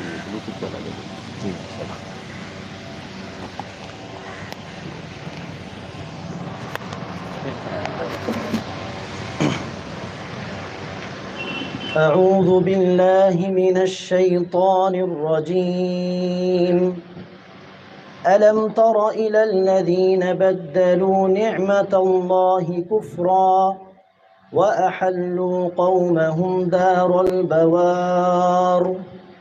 Bluetooth चला गया जी أعوذ بالله من الشيطان الرجيم ألم تر إلى الذين بدلوا نعمة الله كفرا وأحلوا قومهم دار البوار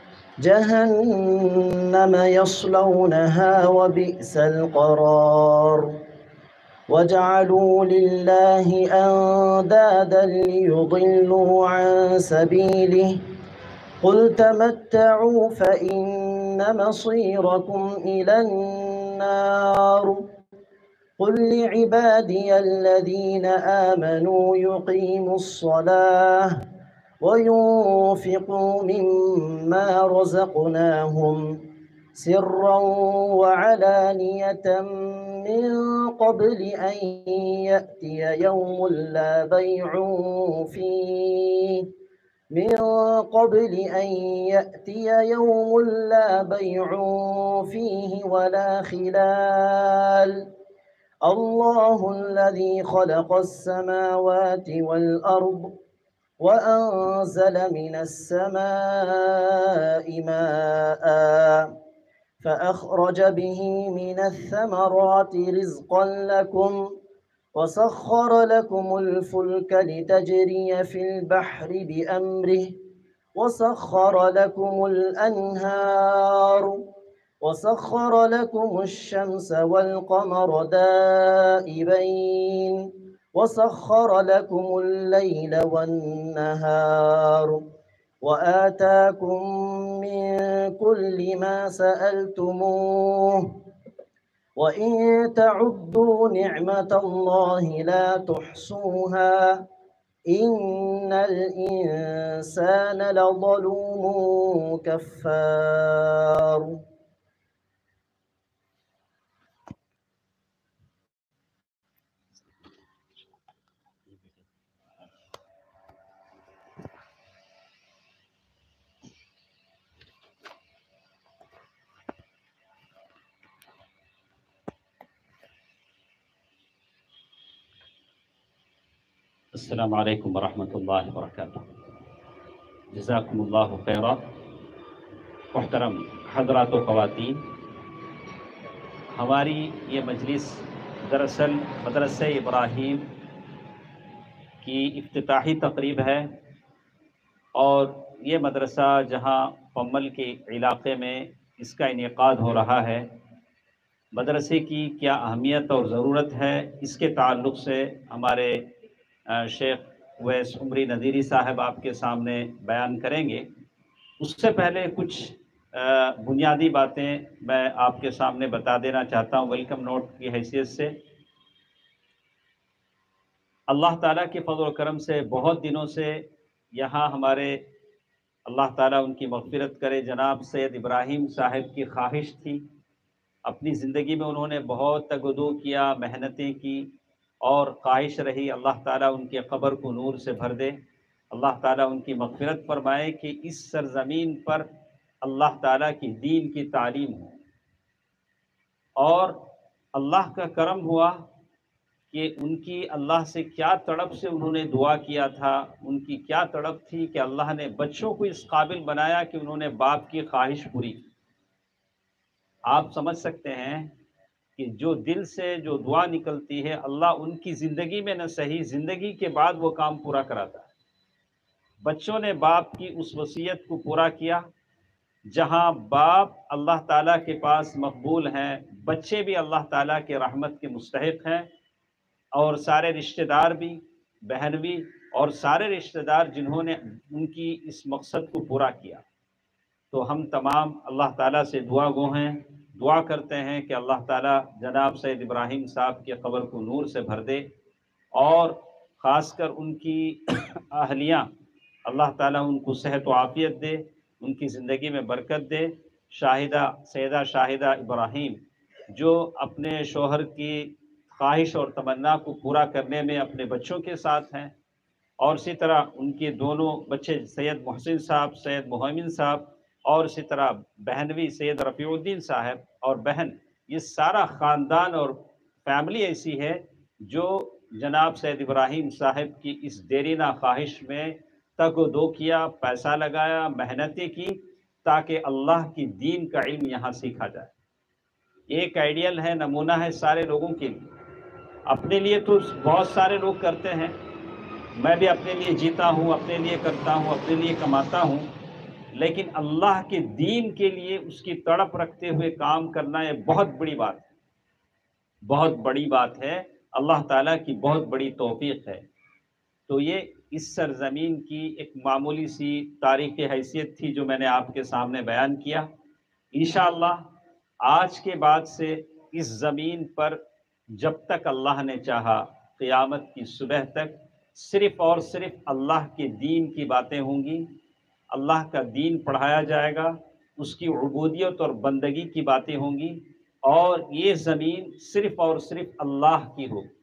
جهنم يصلونها وبئس القرار وجعلوا لله أندادا ليضلوا عن سبيله قل تمتعوا فإن مصيركم إلى النار قل لعبادي الذين آمنوا يقيموا الصلاة وينفقوا مما رزقناهم سرا وعلانية من قبل أن يأتي يوم لا بيع فيه من قبل أن يأتي يوم لا بيع فيه ولا خلال الله الذي خلق السماوات والأرض وأنزل من السماء ماءً فأخرج به من الثمرات رزقا لكم وسخر لكم الفلك لتجري في البحر بأمره وسخر لكم الأنهار وسخر لكم الشمس والقمر دائبين وسخر لكم الليل والنهار وآتاكم من كل ما سألتموه وإن تعدوا نعمة الله لا تحصوها إن الإنسان لظلوم كفار السلام عليكم ورحمة الله وبركاته جزاكم الله खैरा मोहतरम हजरात ख़वातीन हमारी ये मजलिस दरअसल मदरस इब्राहीम की इफ्ताही तकरीब है और ये मदरसा जहाँ पम्मल के इलाक़े में इसका इनका हो रहा है मदरसे की क्या अहमियत और ज़रूरत है इसके ताल्लुक़ से हमारे शेख वैस उमरी नदीरी साहब आपके सामने बयान करेंगे उससे पहले कुछ बुनियादी बातें मैं आपके सामने बता देना चाहता हूँ वेलकम नोट की हैसियत से अल्लाह ताला के फजल करम से बहुत दिनों से यहाँ हमारे अल्लाह ताला उनकी मगफिरत करे जनाब सैयद इब्राहिम साहब की ख्वाहिश थी अपनी ज़िंदगी में उन्होंने बहुत तगदो किया मेहनतें की और ख्वाहिश रही अल्लाह ताला उनके क़ब्र को नूर से भर दे अल्लाह ताला उनकी मगफिरत फरमाए कि इस सरज़मीन पर अल्लाह ताला की दीन की तालीम हो और अल्लाह का करम हुआ कि उनकी अल्लाह से क्या तड़प से उन्होंने दुआ किया था उनकी क्या तड़प थी कि अल्लाह ने बच्चों को इस काबिल बनाया कि उन्होंने बाप की ख्वाहिश पूरी आप समझ सकते हैं कि जो दिल से जो दुआ निकलती है अल्लाह उनकी ज़िंदगी में न सही ज़िंदगी के बाद वो काम पूरा कराता है बच्चों ने बाप की उस वसीयत को पूरा किया जहाँ बाप अल्लाह ताला के पास मकबूल हैं बच्चे भी अल्लाह ताला के रहमत के मुस्तक हैं और सारे रिश्तेदार भी बहन भी और सारे रिश्तेदार जिन्होंने उनकी इस मकसद को पूरा किया तो हम तमाम अल्लाह ताला से दुआ गो हैं दुआ करते हैं कि अल्लाह ताला जनाब सैद इब्राहिम साहब के कब्र को नूर से भर दे और ख़ासकर उनकी अहलियाँ अल्लाह ताला उनको सेहत व आफ़ियत दे उनकी ज़िंदगी में बरकत दे शाहिदा सैदा शाहिदा इब्राहिम जो अपने शोहर की ख्वाहिश और तमन्ना को पूरा करने में अपने बच्चों के साथ हैं और इसी तरह उनके दोनों बच्चे सैयद मोहसिन साहब सैयद मोहमिन साहब और इसी तरह बहनवी सैयद रफ़ीउद्दीन साहब और बहन ये सारा ख़ानदान और फैमिली ऐसी है जो जनाब सैद इब्राहिम साहब की इस देरीना ख्वाहिश में तक दो किया पैसा लगाया मेहनतें की ताकि अल्लाह की दीन का इल्म यहाँ सीखा जाए एक आइडियल है नमूना है सारे लोगों के लिए अपने लिए तो बहुत सारे लोग करते हैं मैं भी अपने लिए जीता हूँ अपने लिए करता हूँ अपने लिए कमाता हूँ लेकिन अल्लाह के दीन के लिए उसकी तड़प रखते हुए काम करना ये बहुत बड़ी बात है बहुत बड़ी बात है अल्लाह ताला की बहुत बड़ी तौफीक है तो ये इस सरजमीन की एक मामूली सी तारीख हैसियत थी जो मैंने आपके सामने बयान किया इन आज के बाद से इस ज़मीन पर जब तक अल्लाह ने चाहा क़ियामत की सुबह तक सिर्फ़ और सिर्फ अल्लाह के दीन की बातें होंगी अल्लाह का दीन पढ़ाया जाएगा उसकी उबूदियत और बंदगी की बातें होंगी और ये ज़मीन सिर्फ़ और सिर्फ अल्लाह की होगी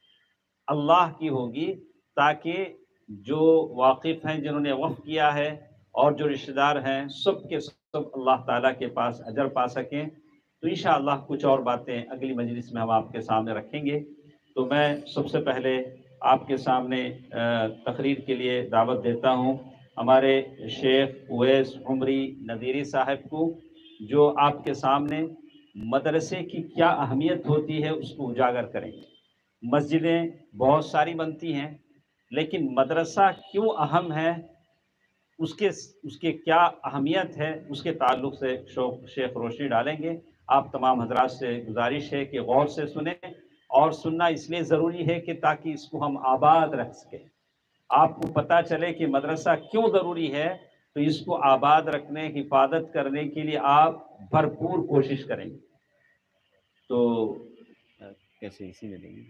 अल्लाह की होगी ताकि जो वाकिफ़ हैं जिन्होंने वफ़ किया है और जो रिश्तेदार हैं सब के सब अल्लाह ताला के पास अजर पा सकें तो इन कुछ और बातें अगली मजलिस में हम आपके सामने रखेंगे तो मैं सबसे पहले आपके सामने तकरीर के लिए दावत देता हूँ हमारे शेख उवैस उमरी नदीरी साहब को जो आपके सामने मदरसे की क्या अहमियत होती है उसको उजागर करेंगे मस्जिदें बहुत सारी बनती हैं लेकिन मदरसा क्यों अहम है उसके उसके क्या अहमियत है उसके ताल्लुक से शोक शेख रोशनी डालेंगे आप तमाम हजरात से गुजारिश है कि गौर से सुने और सुनना इसलिए ज़रूरी है कि ताकि इसको हम आबाद रख सकें आपको पता चले कि मदरसा क्यों ज़रूरी है तो इसको आबाद रखने हिफाजत करने के लिए आप भरपूर कोशिश करेंगे तो कैसे इसी में देंगे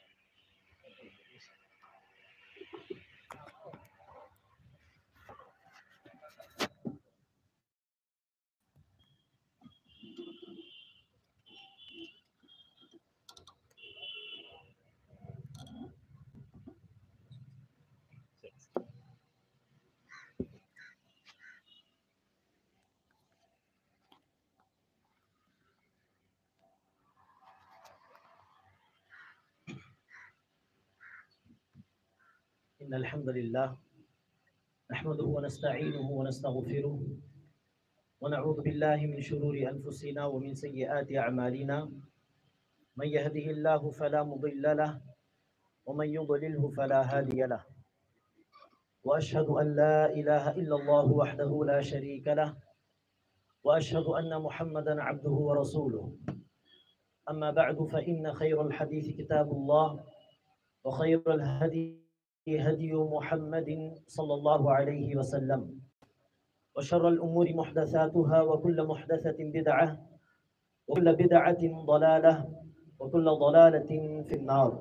إن الحمد لله نحمده ونستعينه ونستغفره ونعوذ بالله من شرور أنفسنا ومن سيئات أعمالنا من يهده الله فلا مضل له ومن يضلله فلا هادي له وأشهد أن لا إله إلا الله وحده لا شريك له وأشهد أن محمدا عبده ورسوله أما بعد فإن خير الحديث كتاب الله وخير الهدي هدي محمد صلى الله عليه وسلم وشر الأمور محدثاتها وكل محدثة بدعة وكل بدعة ضلالة وكل ضلالة في النار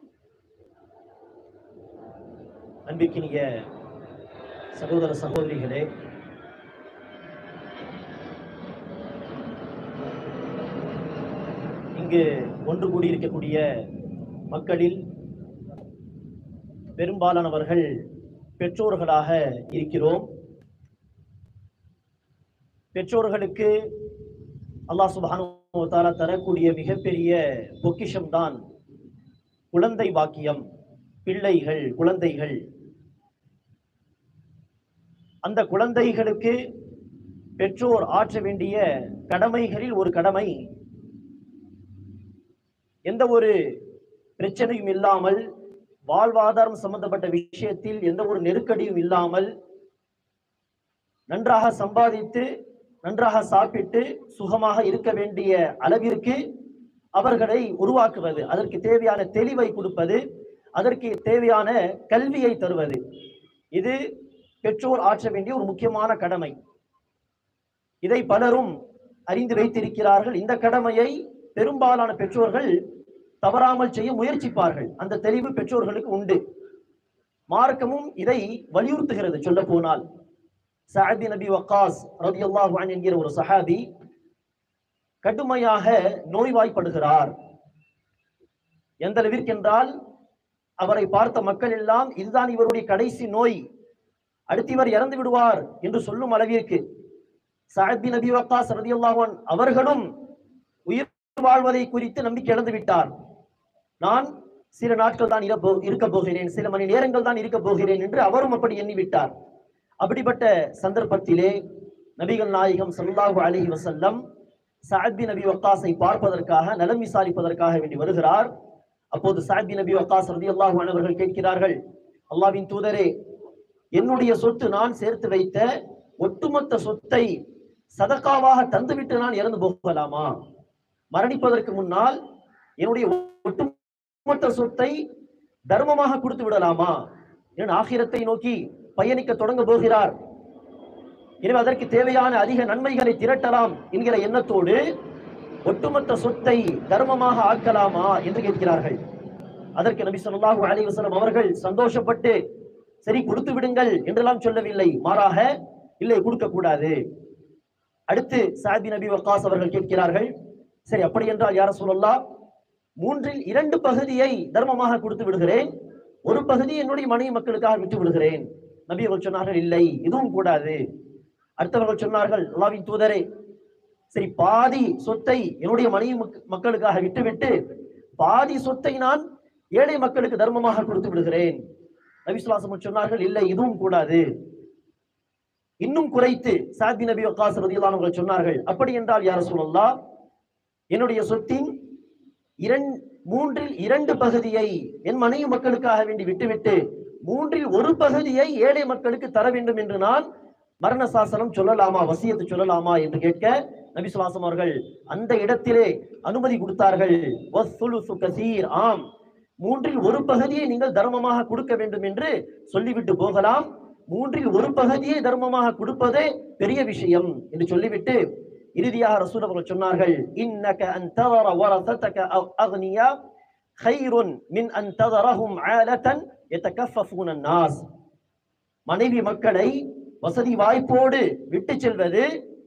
அன்பிக்கினிய சகோதர சகோதரிகளே இங்கு ஒன்று கூடியிருக்கக்கூடிய மக்களில் பெரும்பாலானவர்கள் பெற்றோர்களாக இருக்கிறோம் பெற்றோர்களுக்கு அல்லாஹ் சுபானு தாலா தரக்கூடிய மிகப்பெரிய பொக்கிஷம்தான் குழந்தை பாக்கியம் பிள்ளைகள் குழந்தைகள் அந்த குழந்தைகளுக்கு பெற்றோர் ஆற்ற வேண்டிய கடமைகளில் ஒரு கடமை எந்த ஒரு பிரச்சனையும் இல்லாமல் வாழ்வாதாரம் சம்பந்தப்பட்ட விஷயத்தில் எந்த ஒரு நெருக்கடியும் இல்லாமல் நன்றாக சம்பாதித்து நன்றாக சாப்பிட்டு சுகமாக இருக்க வேண்டிய அளவிற்கு அவர்களை உருவாக்குவது அதற்கு தேவையான தெளிவை கொடுப்பது அதற்கு தேவையான கல்வியை தருவது இது பெற்றோர் ஆற்ற வேண்டிய ஒரு முக்கியமான கடமை இதை பலரும் அறிந்து வைத்திருக்கிறார்கள் இந்த கடமையை பெரும்பாலான பெற்றோர்கள் தவறாமல் செய்ய முயற்சிப்பார்கள் அந்த தெளிவு பெற்றோர்களுக்கு உண்டு மார்க்கமும் இதை வலியுறுத்துகிறது சொல்ல போனால் சாதி நபி வக்காஸ் ரதி அல்லாஹான் என்கிற ஒரு சஹாபி கடுமையாக நோய்வாய்ப்படுகிறார் எந்த அளவிற்கென்றால் அவரை பார்த்த மக்கள் எல்லாம் இதுதான் இவருடைய கடைசி நோய் அடுத்து இவர் இறந்து விடுவார் என்று சொல்லும் அளவிற்கு சஅத் பின் நபி வக்காஸ் ரலியல்லாஹு அன்ஹு அவர்களும் உயிர் வாழ்வதை குறித்து நம்பிக்கை இழந்து விட்டார் நான் சில நாட்கள் தான் இருப்போ இருக்க போகிறேன் சில மணி நேரங்கள் தான் இருக்க போகிறேன் என்று அவரும் அப்படி எண்ணி விட்டார் அப்படிப்பட்ட சந்தர்ப்பத்திலே நபிகள் நாயகம் ஸல்லல்லாஹு அலைஹி வஸல்லம் சஅத் பின் நபி வக்காஸை பார்ப்பதற்காக நலம் விசாரிப்பதற்காக வேண்டி வருகிறார் அப்போது சஅத் பின் நபி வக்காஸ் ரலியல்லாஹு அன்ஹு அவர்கள் கேட்கிறார்கள் அல்லாஹ்வின் தூதரே என்னுடைய சொத்து நான் சேர்த்து வைத்த ஒட்டுமொத்த சொத்தை சதகாவாக தந்துவிட்டு நான் இறந்து போகலாமா மரணிப்பதற்கு முன்னால் என்னுடைய ஒட்டுமொத்த சொத்தை தர்மமாக கொடுத்து விடலாமா என் ஆகிரத்தை நோக்கி பயணிக்க தொடங்க போகிறார் எனவே அதற்கு தேவையான அதிக நன்மைகளை திரட்டலாம் என்கிற எண்ணத்தோடு ஒட்டுமொத்த சொத்தை தர்மமாக ஆக்கலாமா என்று கேட்கிறார்கள் அதற்கு நபி ஸல்லல்லாஹு அலைஹி வஸல்லம் அவர்கள் சந்தோஷப்பட்டு சரி கொடுத்து விடுங்கள் என்றெல்லாம் சொல்லவில்லை மாறாக இல்லை கொடுக்க கூடாது அடுத்து சாதி நபி வக்காஸ் அவர்கள் கேட்கிறார்கள் சரி அப்படி என்றால் யார சொல்லலாம் மூன்றில் இரண்டு பகுதியை தர்மமாக கொடுத்து விடுகிறேன் ஒரு பகுதி என்னுடைய மனைவி மக்களுக்காக விட்டு விடுகிறேன் நபி அவர்கள் சொன்னார்கள் இல்லை இதுவும் கூடாது அடுத்தவர்கள் சொன்னார்கள் அல்லாவின் தூதரே சரி பாதி சொத்தை என்னுடைய மனைவி மக்க- மக்களுக்காக விட்டுவிட்டு பாதி சொத்தை நான் ஏழை மக்களுக்கு தர்மமாக கொடுத்து விடுகிறேன் நபிசுல்லாசம் சொன்னார்கள் இல்லை இதுவும் கூடாது இன்னும் குறைத்து சாதி நபி வக்காஸ் ரதியல்லாஹு அவர்கள் சொன்னார்கள் அப்படி என்றால் யார சொல்லலாம் என்னுடைய சொத்தின் இரண் மூன்றில் இரண்டு பகுதியை என் மனைவி மக்களுக்காக வேண்டி விட்டுவிட்டு மூன்றில் ஒரு பகுதியை ஏழை மக்களுக்கு தர வேண்டும் என்று நான் மரண சாசனம் சொல்லலாமா வசியத்து சொல்லலாமா என்று கேட்க நபி சுல்லாசம் அவர்கள் அந்த இடத்திலே அனுமதி கொடுத்தார்கள் வஸ்ஸுலுசு கசீர் ஆம் மூன்றில் ஒரு பகுதியை நீங்கள் தர்மமாக கொடுக்க வேண்டும் என்று சொல்லிவிட்டு போகலாம் மூன்றில் ஒரு பகுதியை தர்மமாக கொடுப்பதே பெரிய விஷயம் என்று சொல்லிவிட்டு இறுதியாக ரசூல் அவர்கள் சொன்னார்கள் இன்னக அன் ததர வரசதக அவ் அக்னியா خير من أن تذرهم عالة يتكففون الناس மனைவி மக்களை வசதி வாய்ப்போடு விட்டு செல்வது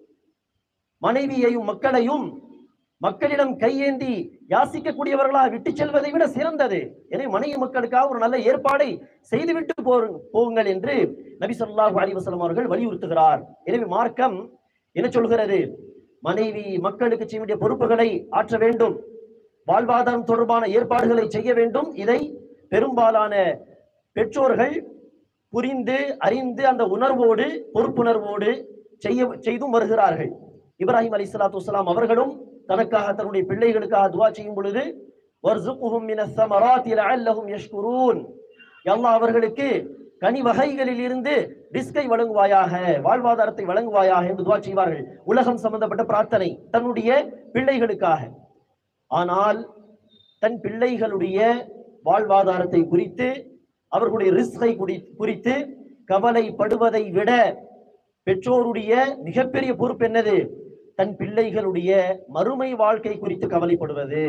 மனைவியையும் மக்களையும் மக்களிடம் கையேந்தி யாசிக்கக்கூடியவர்களாக விட்டு செல்வதை விட சிறந்தது எனவே மனைவி மக்களுக்காக ஒரு நல்ல ஏற்பாடை செய்துவிட்டு போரு- போங்கள் என்று நபி ஸல்லல்லாஹு அலைஹி வஸல்லம் அவர்கள் வலியுறுத்துகிறார் எனவே மார்க்கம் என்ன சொல்கிறது மனைவி மக்களுக்கு செய்ய வேண்டிய பொறுப்புகளை ஆற்ற வேண்டும் வாழ்வாதாரம் தொடர்பான ஏற்பாடுகளை செய்ய வேண்டும் இதை பெரும்பாலான பெற்றோர்கள் புரிந்து அறிந்து அந்த உணர்வோடு பொறுப்புணர்வோடு செய்ய செய்தும் வருகிறார்கள் இப்ராஹிம் அலி சலாத்து அவர்களும் தனக்காக தன்னுடைய பிள்ளைகளுக்காக துவா செய்யும் பொழுது வர்சுக்குஹும் மினஸ் ஸமராத்தி லஅல்லஹும் யஷ்குரூன் யா அல்லாஹ் அவர்களுக்கு கனி வகைகளில் இருந்து ரிஸ்கை வழங்குவாயாக வாழ்வாதாரத்தை வழங்குவாயாக என்று துவா செய்வார்கள் உலகம் சம்பந்தப்பட்ட பிரார்த்தனை தன்னுடைய பிள்ளைகளுக்காக ஆனால் தன் பிள்ளைகளுடைய வாழ்வாதாரத்தை குறித்து அவர்களுடைய ரிஸ்கை குறித்து கவலைப்படுவதை விட பெற்றோருடைய மிகப்பெரிய பொறுப்பு என்னது தன் பிள்ளைகளுடைய மறுமை வாழ்க்கை குறித்து கவலைப்படுவது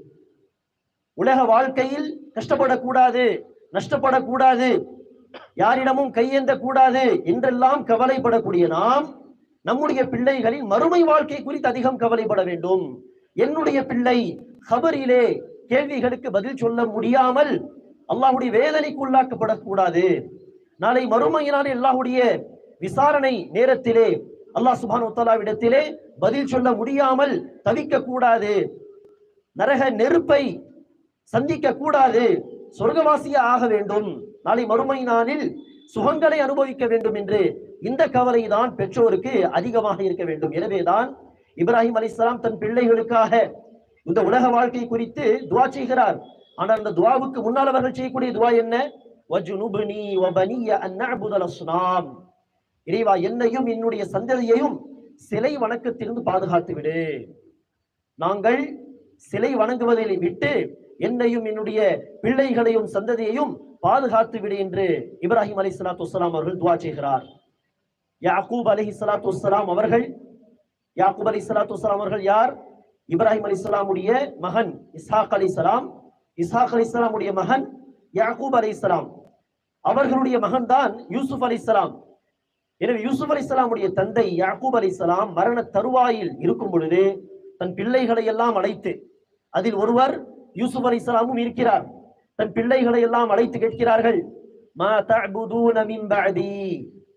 உலக வாழ்க்கையில் கஷ்டப்படக்கூடாது நஷ்டப்படக்கூடாது யாரிடமும் கையேந்த கூடாது என்றெல்லாம் கவலைப்படக்கூடிய நாம் நம்முடைய பிள்ளைகளின் மறுமை வாழ்க்கை குறித்து அதிகம் கவலைப்பட வேண்டும் என்னுடைய பிள்ளை கபரிலே கேள்விகளுக்கு பதில் சொல்ல முடியாமல் அல்லாஹ்வுடைய வேதனைக்கு உள்ளாக்கப்படக்கூடாது நாளை மறுமையினாலே அல்லாஹ்வுடைய விசாரணை நேரத்திலே அல்லாஹ் சுபான் இடத்திலே பதில் சொல்ல முடியாமல் தவிக்க கூடாது நரக நெருப்பை சந்திக்க கூடாது சொர்க்கவாசியா ஆக வேண்டும் நாளை மறுமை நாளில் சுகங்களை அனுபவிக்க வேண்டும் என்று இந்த கவலை தான் பெற்றோருக்கு அதிகமாக இருக்க வேண்டும் எனவேதான் இப்ராஹிம் அலிஸ்லாம் தன் பிள்ளைகளுக்காக இந்த உலக வாழ்க்கை குறித்து துவா செய்கிறார் ஆனால் அந்த துவாவுக்கு முன்னால் அவர்கள் செய்யக்கூடிய துவா என்ன வஜ்னுப்னி வபனிய அன் நஅபுதல் அஸ்னாம் இறைவா என்னையும் என்னுடைய சந்ததியையும் சிலை வணக்கத்திலிருந்து பாதுகாத்து விடு நாங்கள் சிலை வணங்குவதை விட்டு என்னையும் என்னுடைய பிள்ளைகளையும் சந்ததியையும் பாதுகாத்து விடு என்று இப்ராஹிம் அலி சலாத்து வலாம் அவர்கள் துவா செய்கிறார் யாக்கூப் அலஹி சலாத்து வலாம் அவர்கள் யாக்கூப் அலி சலாத்து வலாம் அவர்கள் யார் இப்ராஹிம் அலி இஸ்லாமுடைய மகன் இஸ்ஹாக் அலி சலாம் இஸ்ஹாக் அலி இஸ்லாமுடைய மகன் யாக்கூப் அலி இஸ்லாம் அவர்களுடைய மகன் தான் யூசுப் அலி இஸ்லாம் எனவே யூசுப் அலி இஸ்லாமுடைய தந்தை யாக்கூப் அலி இஸ்லாம் மரண தருவாயில் இருக்கும் பொழுது தன் பிள்ளைகளை எல்லாம் அழைத்து அதில் ஒருவர் யூசுப் அலி இஸ்லாமும் இருக்கிறார் தன் பிள்ளைகளை எல்லாம் அழைத்து கேட்கிறார்கள் மா தஅபுதூன மின் பஅதி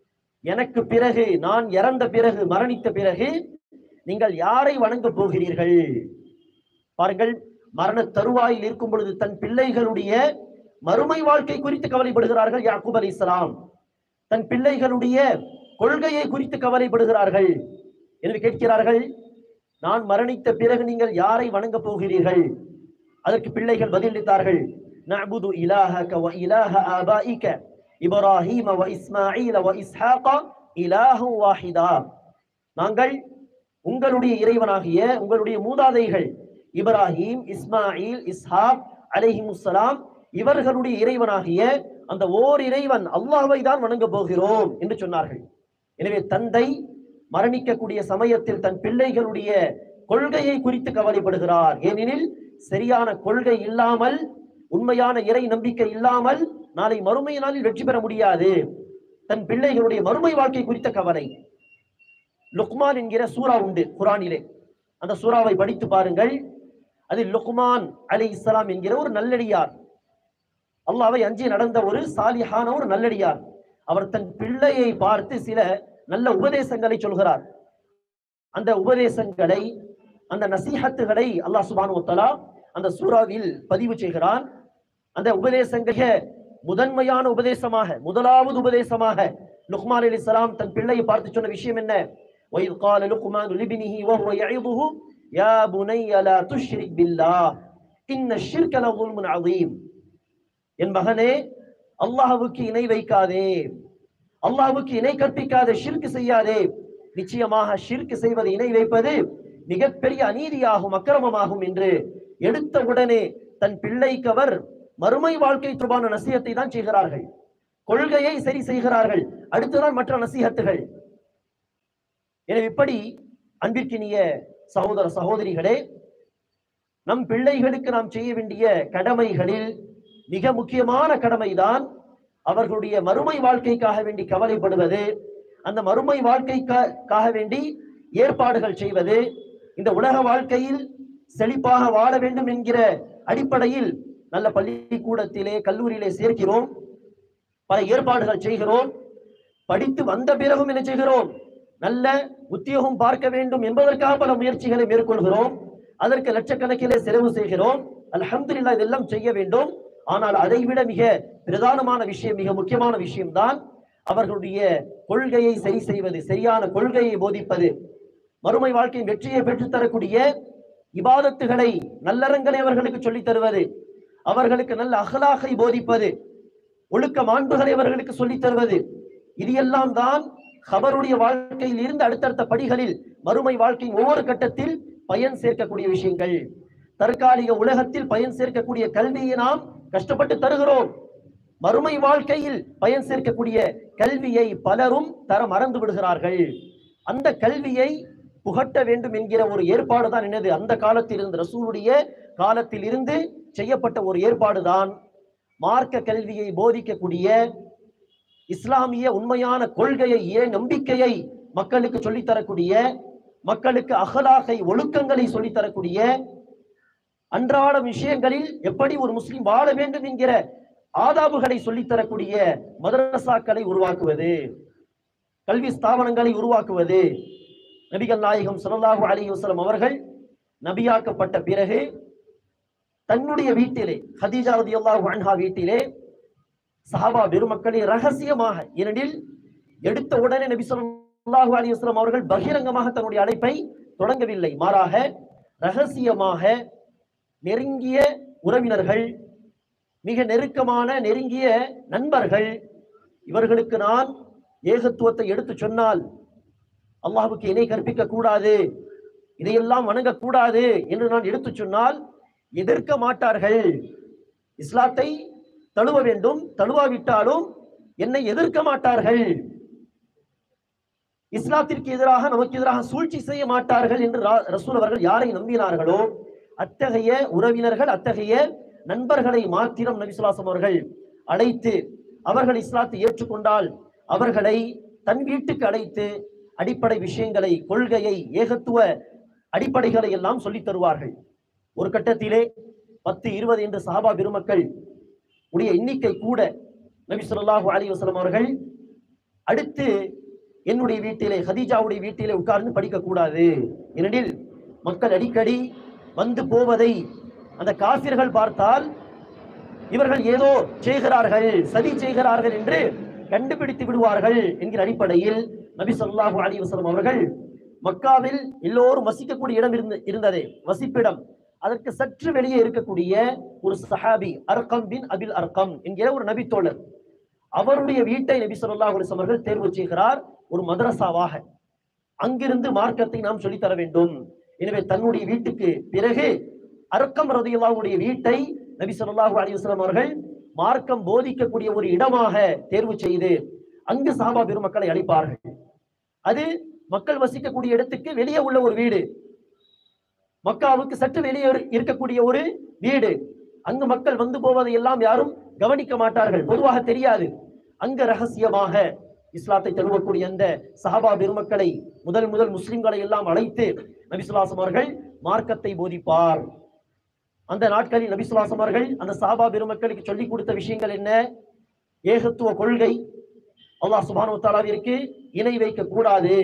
எனக்கு பிறகு நான் இறந்த பிறகு மரணித்த பிறகு நீங்கள் யாரை வணங்கப் போகிறீர்கள் பாருங்கள் மரண தருவாயில் இருக்கும் பொழுது தன் பிள்ளைகளுடைய மறுமை வாழ்க்கை குறித்து கவலைப்படுகிறார்கள் யாக்கூப் அலி இஸ்லாம் தன் பிள்ளைகளுடைய கொள்கையை குறித்து கவலைப்படுகிறார்கள் என்று கேட்கிறார்கள் நான் மரணித்த பிறகு நீங்கள் யாரை வணங்கப் போகிறீர்கள் அதற்கு பிள்ளைகள் பதிலளித்தார்கள் நஅபுது இலாஹக வ இலாஹ ஆபாயிக இப்ராஹீம வ இஸ்மாஈல வ இஸ்ஹாக இலாஹு வாஹிதா நாங்கள் உங்களுடைய இறைவனாகிய உங்களுடைய மூதாதைகள் இப்ராஹீம் இஸ்மாயில் இஸ்ஹாக் அலைஹிமுஸ்ஸலாம் இவர்களுடைய இறைவனாகிய அந்த ஓர் இறைவன் அல்லாஹ்வை தான் வணங்க போகிறோம் என்று சொன்னார்கள் எனவே தந்தை மரணிக்கக்கூடிய சமயத்தில் தன் பிள்ளைகளுடைய கொள்கையை குறித்து கவலைப்படுகிறார் ஏனெனில் சரியான கொள்கை இல்லாமல் உண்மையான இறை நம்பிக்கை இல்லாமல் நாளை மறுமை நாளில் வெற்றி பெற முடியாது தன் பிள்ளைகளுடைய மறுமை வாழ்க்கை குறித்த கவலை லுக்மான் என்கிற சூரா உண்டு குரானிலே அந்த சூறாவை படித்து பாருங்கள் அதில் லுக்மான் அலி இஸ்லாம் என்கிற ஒரு நல்லடியார் அல்லாவை அஞ்சி நடந்த ஒரு சாலிஹான ஒரு நல்லடியார் அவர் தன் பிள்ளையை பார்த்து சில நல்ல உபதேசங்களை சொல்கிறார் அந்த உபதேசங்களை அந்த நசீஹத்துகளை அல்லாஹ் சுபானு தஆலா அந்த சூறாவில் பதிவு செய்கிறான் அந்த உபதேசங்க முதன்மையான உபதேசமாக முதலாவது உபதேசமாக லுக்மான் அலைஹிஸ்ஸலாம் தன் பிள்ளையை பார்த்து சொன்ன விஷயம் என்ன وَإِذْ قَالَ لُقْمَانُ لِابْنِهِ وَهُوَ يَعِظُهُ يَا بُنَيَّ لَا تُشْرِكْ بِاللَّهِ إِنَّ الشِّرْكَ لَظُلْمٌ عَظِيمٌ என் மகனே அல்லாஹ்வுக்கு இணை வைக்காதே அல்லாஹ்வுக்கு இணை கற்பிக்காதே ஷிர்க் செய்யாதே நிச்சயமாக ஷிர்க் செய்வது இணை வைப்பது மிகப்பெரிய அநீதியாகும் அக்கிரமமாகும் என்று எடுத்த உடனே தன் பிள்ளைக்கு அவர் மறுமை வாழ்க்கை தொடர்பான நசியத்தை தான் செய்கிறார்கள் கொள்கையை சரி செய்கிறார்கள் அடுத்துதான் மற்ற நசீகத்துகள் எனவே இப்படி அன்பிற்கினிய சகோதர சகோதரிகளே நம் பிள்ளைகளுக்கு நாம் செய்ய வேண்டிய கடமைகளில் மிக முக்கியமான கடமைதான் அவர்களுடைய மறுமை வாழ்க்கைக்காக வேண்டி கவலைப்படுவது அந்த மறுமை வாழ்க்கைக்காக வேண்டி ஏற்பாடுகள் செய்வது இந்த உலக வாழ்க்கையில் செழிப்பாக வாழ வேண்டும் என்கிற அடிப்படையில் நல்ல பள்ளிக்கூடத்திலே கல்லூரியிலே சேர்க்கிறோம் பல ஏற்பாடுகள் செய்கிறோம் படித்து வந்த பிறகும் என்ன செய்கிறோம் நல்ல உத்தியோகம் பார்க்க வேண்டும் என்பதற்காக பல முயற்சிகளை மேற்கொள்கிறோம் அதற்கு லட்சக்கணக்கிலே செலவு செய்கிறோம் அல்ஹம்துலில்லாஹ் இதெல்லாம் செய்ய வேண்டும் ஆனால் அதைவிட மிக பிரதானமான விஷயம் மிக முக்கியமான விஷயம்தான் அவர்களுடைய கொள்கையை சரி செய்வது சரியான கொள்கையை போதிப்பது மறுமை வாழ்க்கையின் வெற்றியை பெற்றுத் தரக்கூடிய இபாதத்துகளை நல்லறங்களை அவர்களுக்கு சொல்லித் தருவது அவர்களுக்கு நல்ல அகலாகை போதிப்பது ஒழுக்க மாண்புகளை அவர்களுக்கு சொல்லித் தருவது இது எல்லாம் தான் ஹபருடைய வாழ்க்கையில் இருந்து அடுத்தடுத்த படிகளில் மறுமை வாழ்க்கையின் ஒவ்வொரு கட்டத்தில் பயன் சேர்க்கக்கூடிய விஷயங்கள் தற்காலிக உலகத்தில் பயன் சேர்க்கக்கூடிய கல்வியை நாம் கஷ்டப்பட்டு தருகிறோம் மறுமை வாழ்க்கையில் பயன் சேர்க்கக்கூடிய கல்வியை பலரும் தர மறந்து விடுகிறார்கள் அந்த கல்வியை புகட்ட வேண்டும் என்கிற ஒரு ஏற்பாடு தான் என்னது அந்த காலத்தில் இருந்து ரசூலுடைய காலத்தில் இருந்து செய்யப்பட்ட ஒரு ஏற்பாடுதான் மார்க்க கல்வியை போதிக்கக்கூடிய இஸ்லாமிய உண்மையான கொள்கையை ஏன் நம்பிக்கையை மக்களுக்கு சொல்லித் தரக்கூடிய மக்களுக்கு அகலாகை ஒழுக்கங்களை சொல்லித் தரக்கூடிய அன்றாட விஷயங்களில் எப்படி ஒரு முஸ்லிம் வாழ வேண்டும் என்கிற ஆதாபுகளை சொல்லித் தரக்கூடிய மதரசாக்களை உருவாக்குவது கல்வி ஸ்தாபனங்களை உருவாக்குவது நபிகள் நாயகம் ஸல்லல்லாஹு அலைஹி வஸல்லம் அவர்கள் நபியாக்கப்பட்ட பிறகு தன்னுடைய வீட்டிலே ஹதீஜா ரலியல்லாஹு அன்ஹா வீட்டிலே சஹாபா பெருமக்களே ரகசியமாக ஏனெனில் எடுத்த உடனே நபி ஸல்லல்லாஹு அலைஹி வஸல்லம் அவர்கள் பகிரங்கமாக தன்னுடைய அழைப்பை தொடங்கவில்லை மாறாக ரகசியமாக நெருங்கிய உறவினர்கள் மிக நெருக்கமான நெருங்கிய நண்பர்கள் இவர்களுக்கு நான் ஏகத்துவத்தை எடுத்து சொன்னால் அல்லாஹ்வுக்கு இணை கற்பிக்க கூடாது இதையெல்லாம் வணங்கக்கூடாது என்று நான் எடுத்து சொன்னால் எதிர்க்க மாட்டார்கள் இஸ்லாத்தை தழுவ வேண்டும் தழுவாவிட்டாலும் என்னை எதிர்க்க மாட்டார்கள் இஸ்லாத்திற்கு எதிராக நமக்கு எதிராக சூழ்ச்சி செய்ய மாட்டார்கள் என்று ரா- ரசூல் அவர்கள் யாரை நம்பினார்களோ அத்தகைய உறவினர்கள் அத்தகைய நண்பர்களை மாத்திரம் நபிசுலாசம் அவர்கள் அழைத்து அவர்கள் இஸ்லாத்தை ஏற்றுக்கொண்டால் அவர்களை தன் வீட்டுக்கு அழைத்து அடிப்படை விஷயங்களை கொள்கையை ஏகத்துவ அடிப்படைகளை எல்லாம் சொல்லித் தருவார்கள் ஒரு கட்டத்திலே பத்து இருபது என்று சஹாபா பெருமக்கள் உடைய எண்ணிக்கை கூட நபி ஸல்லல்லாஹு அலைஹி வஸல்லம் அவர்கள் அடுத்து என்னுடைய வீட்டிலே ஹதீஜாவுடைய வீட்டிலே உட்கார்ந்து படிக்க கூடாது ஏனெனில் மக்கள் அடிக்கடி வந்து போவதை அந்த காபிர்கள் பார்த்தால் இவர்கள் ஏதோ செய்கிறார்கள் சதி செய்கிறார்கள் என்று கண்டுபிடித்து விடுவார்கள் என்கிற அடிப்படையில் நபி ஸல்லல்லாஹு அலைஹி வஸல்லம் அவர்கள் மக்காவில் எல்லோரும் வசிக்கக்கூடிய இடம் இருந்த இருந்ததே வசிப்பிடம் அதற்கு சற்று வெளியே இருக்கக்கூடிய ஒரு சஹாபி அர்கம் பின் அபில் அர்கம் என்கிற ஒரு நபி தோழர் அவருடைய வீட்டை நபி ஸல்லல்லாஹு அலைஹி வஸல்லம் அவர்கள் தேர்வு செய்கிறார் ஒரு மதரசாவாக அங்கிருந்து மார்க்கத்தை நாம் சொல்லித் தர வேண்டும் எனவே தன்னுடைய வீட்டுக்கு பிறகு அர்க்கம் ரதியுல்லாவுடைய வீட்டை நபி ஸல்லல்லாஹு அலைஹி வஸல்லம் அவர்கள் மார்க்கம் போதிக்கக்கூடிய ஒரு இடமாக தேர்வு செய்து அங்கு சாபா பெருமக்களை அழைப்பார்கள் அது மக்கள் வசிக்கக்கூடிய இடத்துக்கு வெளியே உள்ள ஒரு வீடு மக்காவுக்கு சற்று வெளியே இரு- இருக்கக்கூடிய ஒரு வீடு அங்கு மக்கள் வந்து போவதை எல்லாம் யாரும் கவனிக்க மாட்டார்கள் பொதுவாக தெரியாது அங்க ரகசியமாக இஸ்லாத்தை தழுவக்கூடிய அந்த சஹாபா பெருமக்களை முதல் முதல் முஸ்லிம்களை எல்லாம் அழைத்து நபிசுல்லாசம் அவர்கள் மார்க்கத்தை போதிப்பார் அந்த நாட்களில் நபிசுல்லாசம் அவர்கள் அந்த சஹாபா பெருமக்களுக்கு சொல்லிக் கொடுத்த விஷயங்கள் என்ன ஏகத்துவ கொள்கை அல்லாஹ் சுபானு தாலாவிற்கு இணை வைக்க கூடாது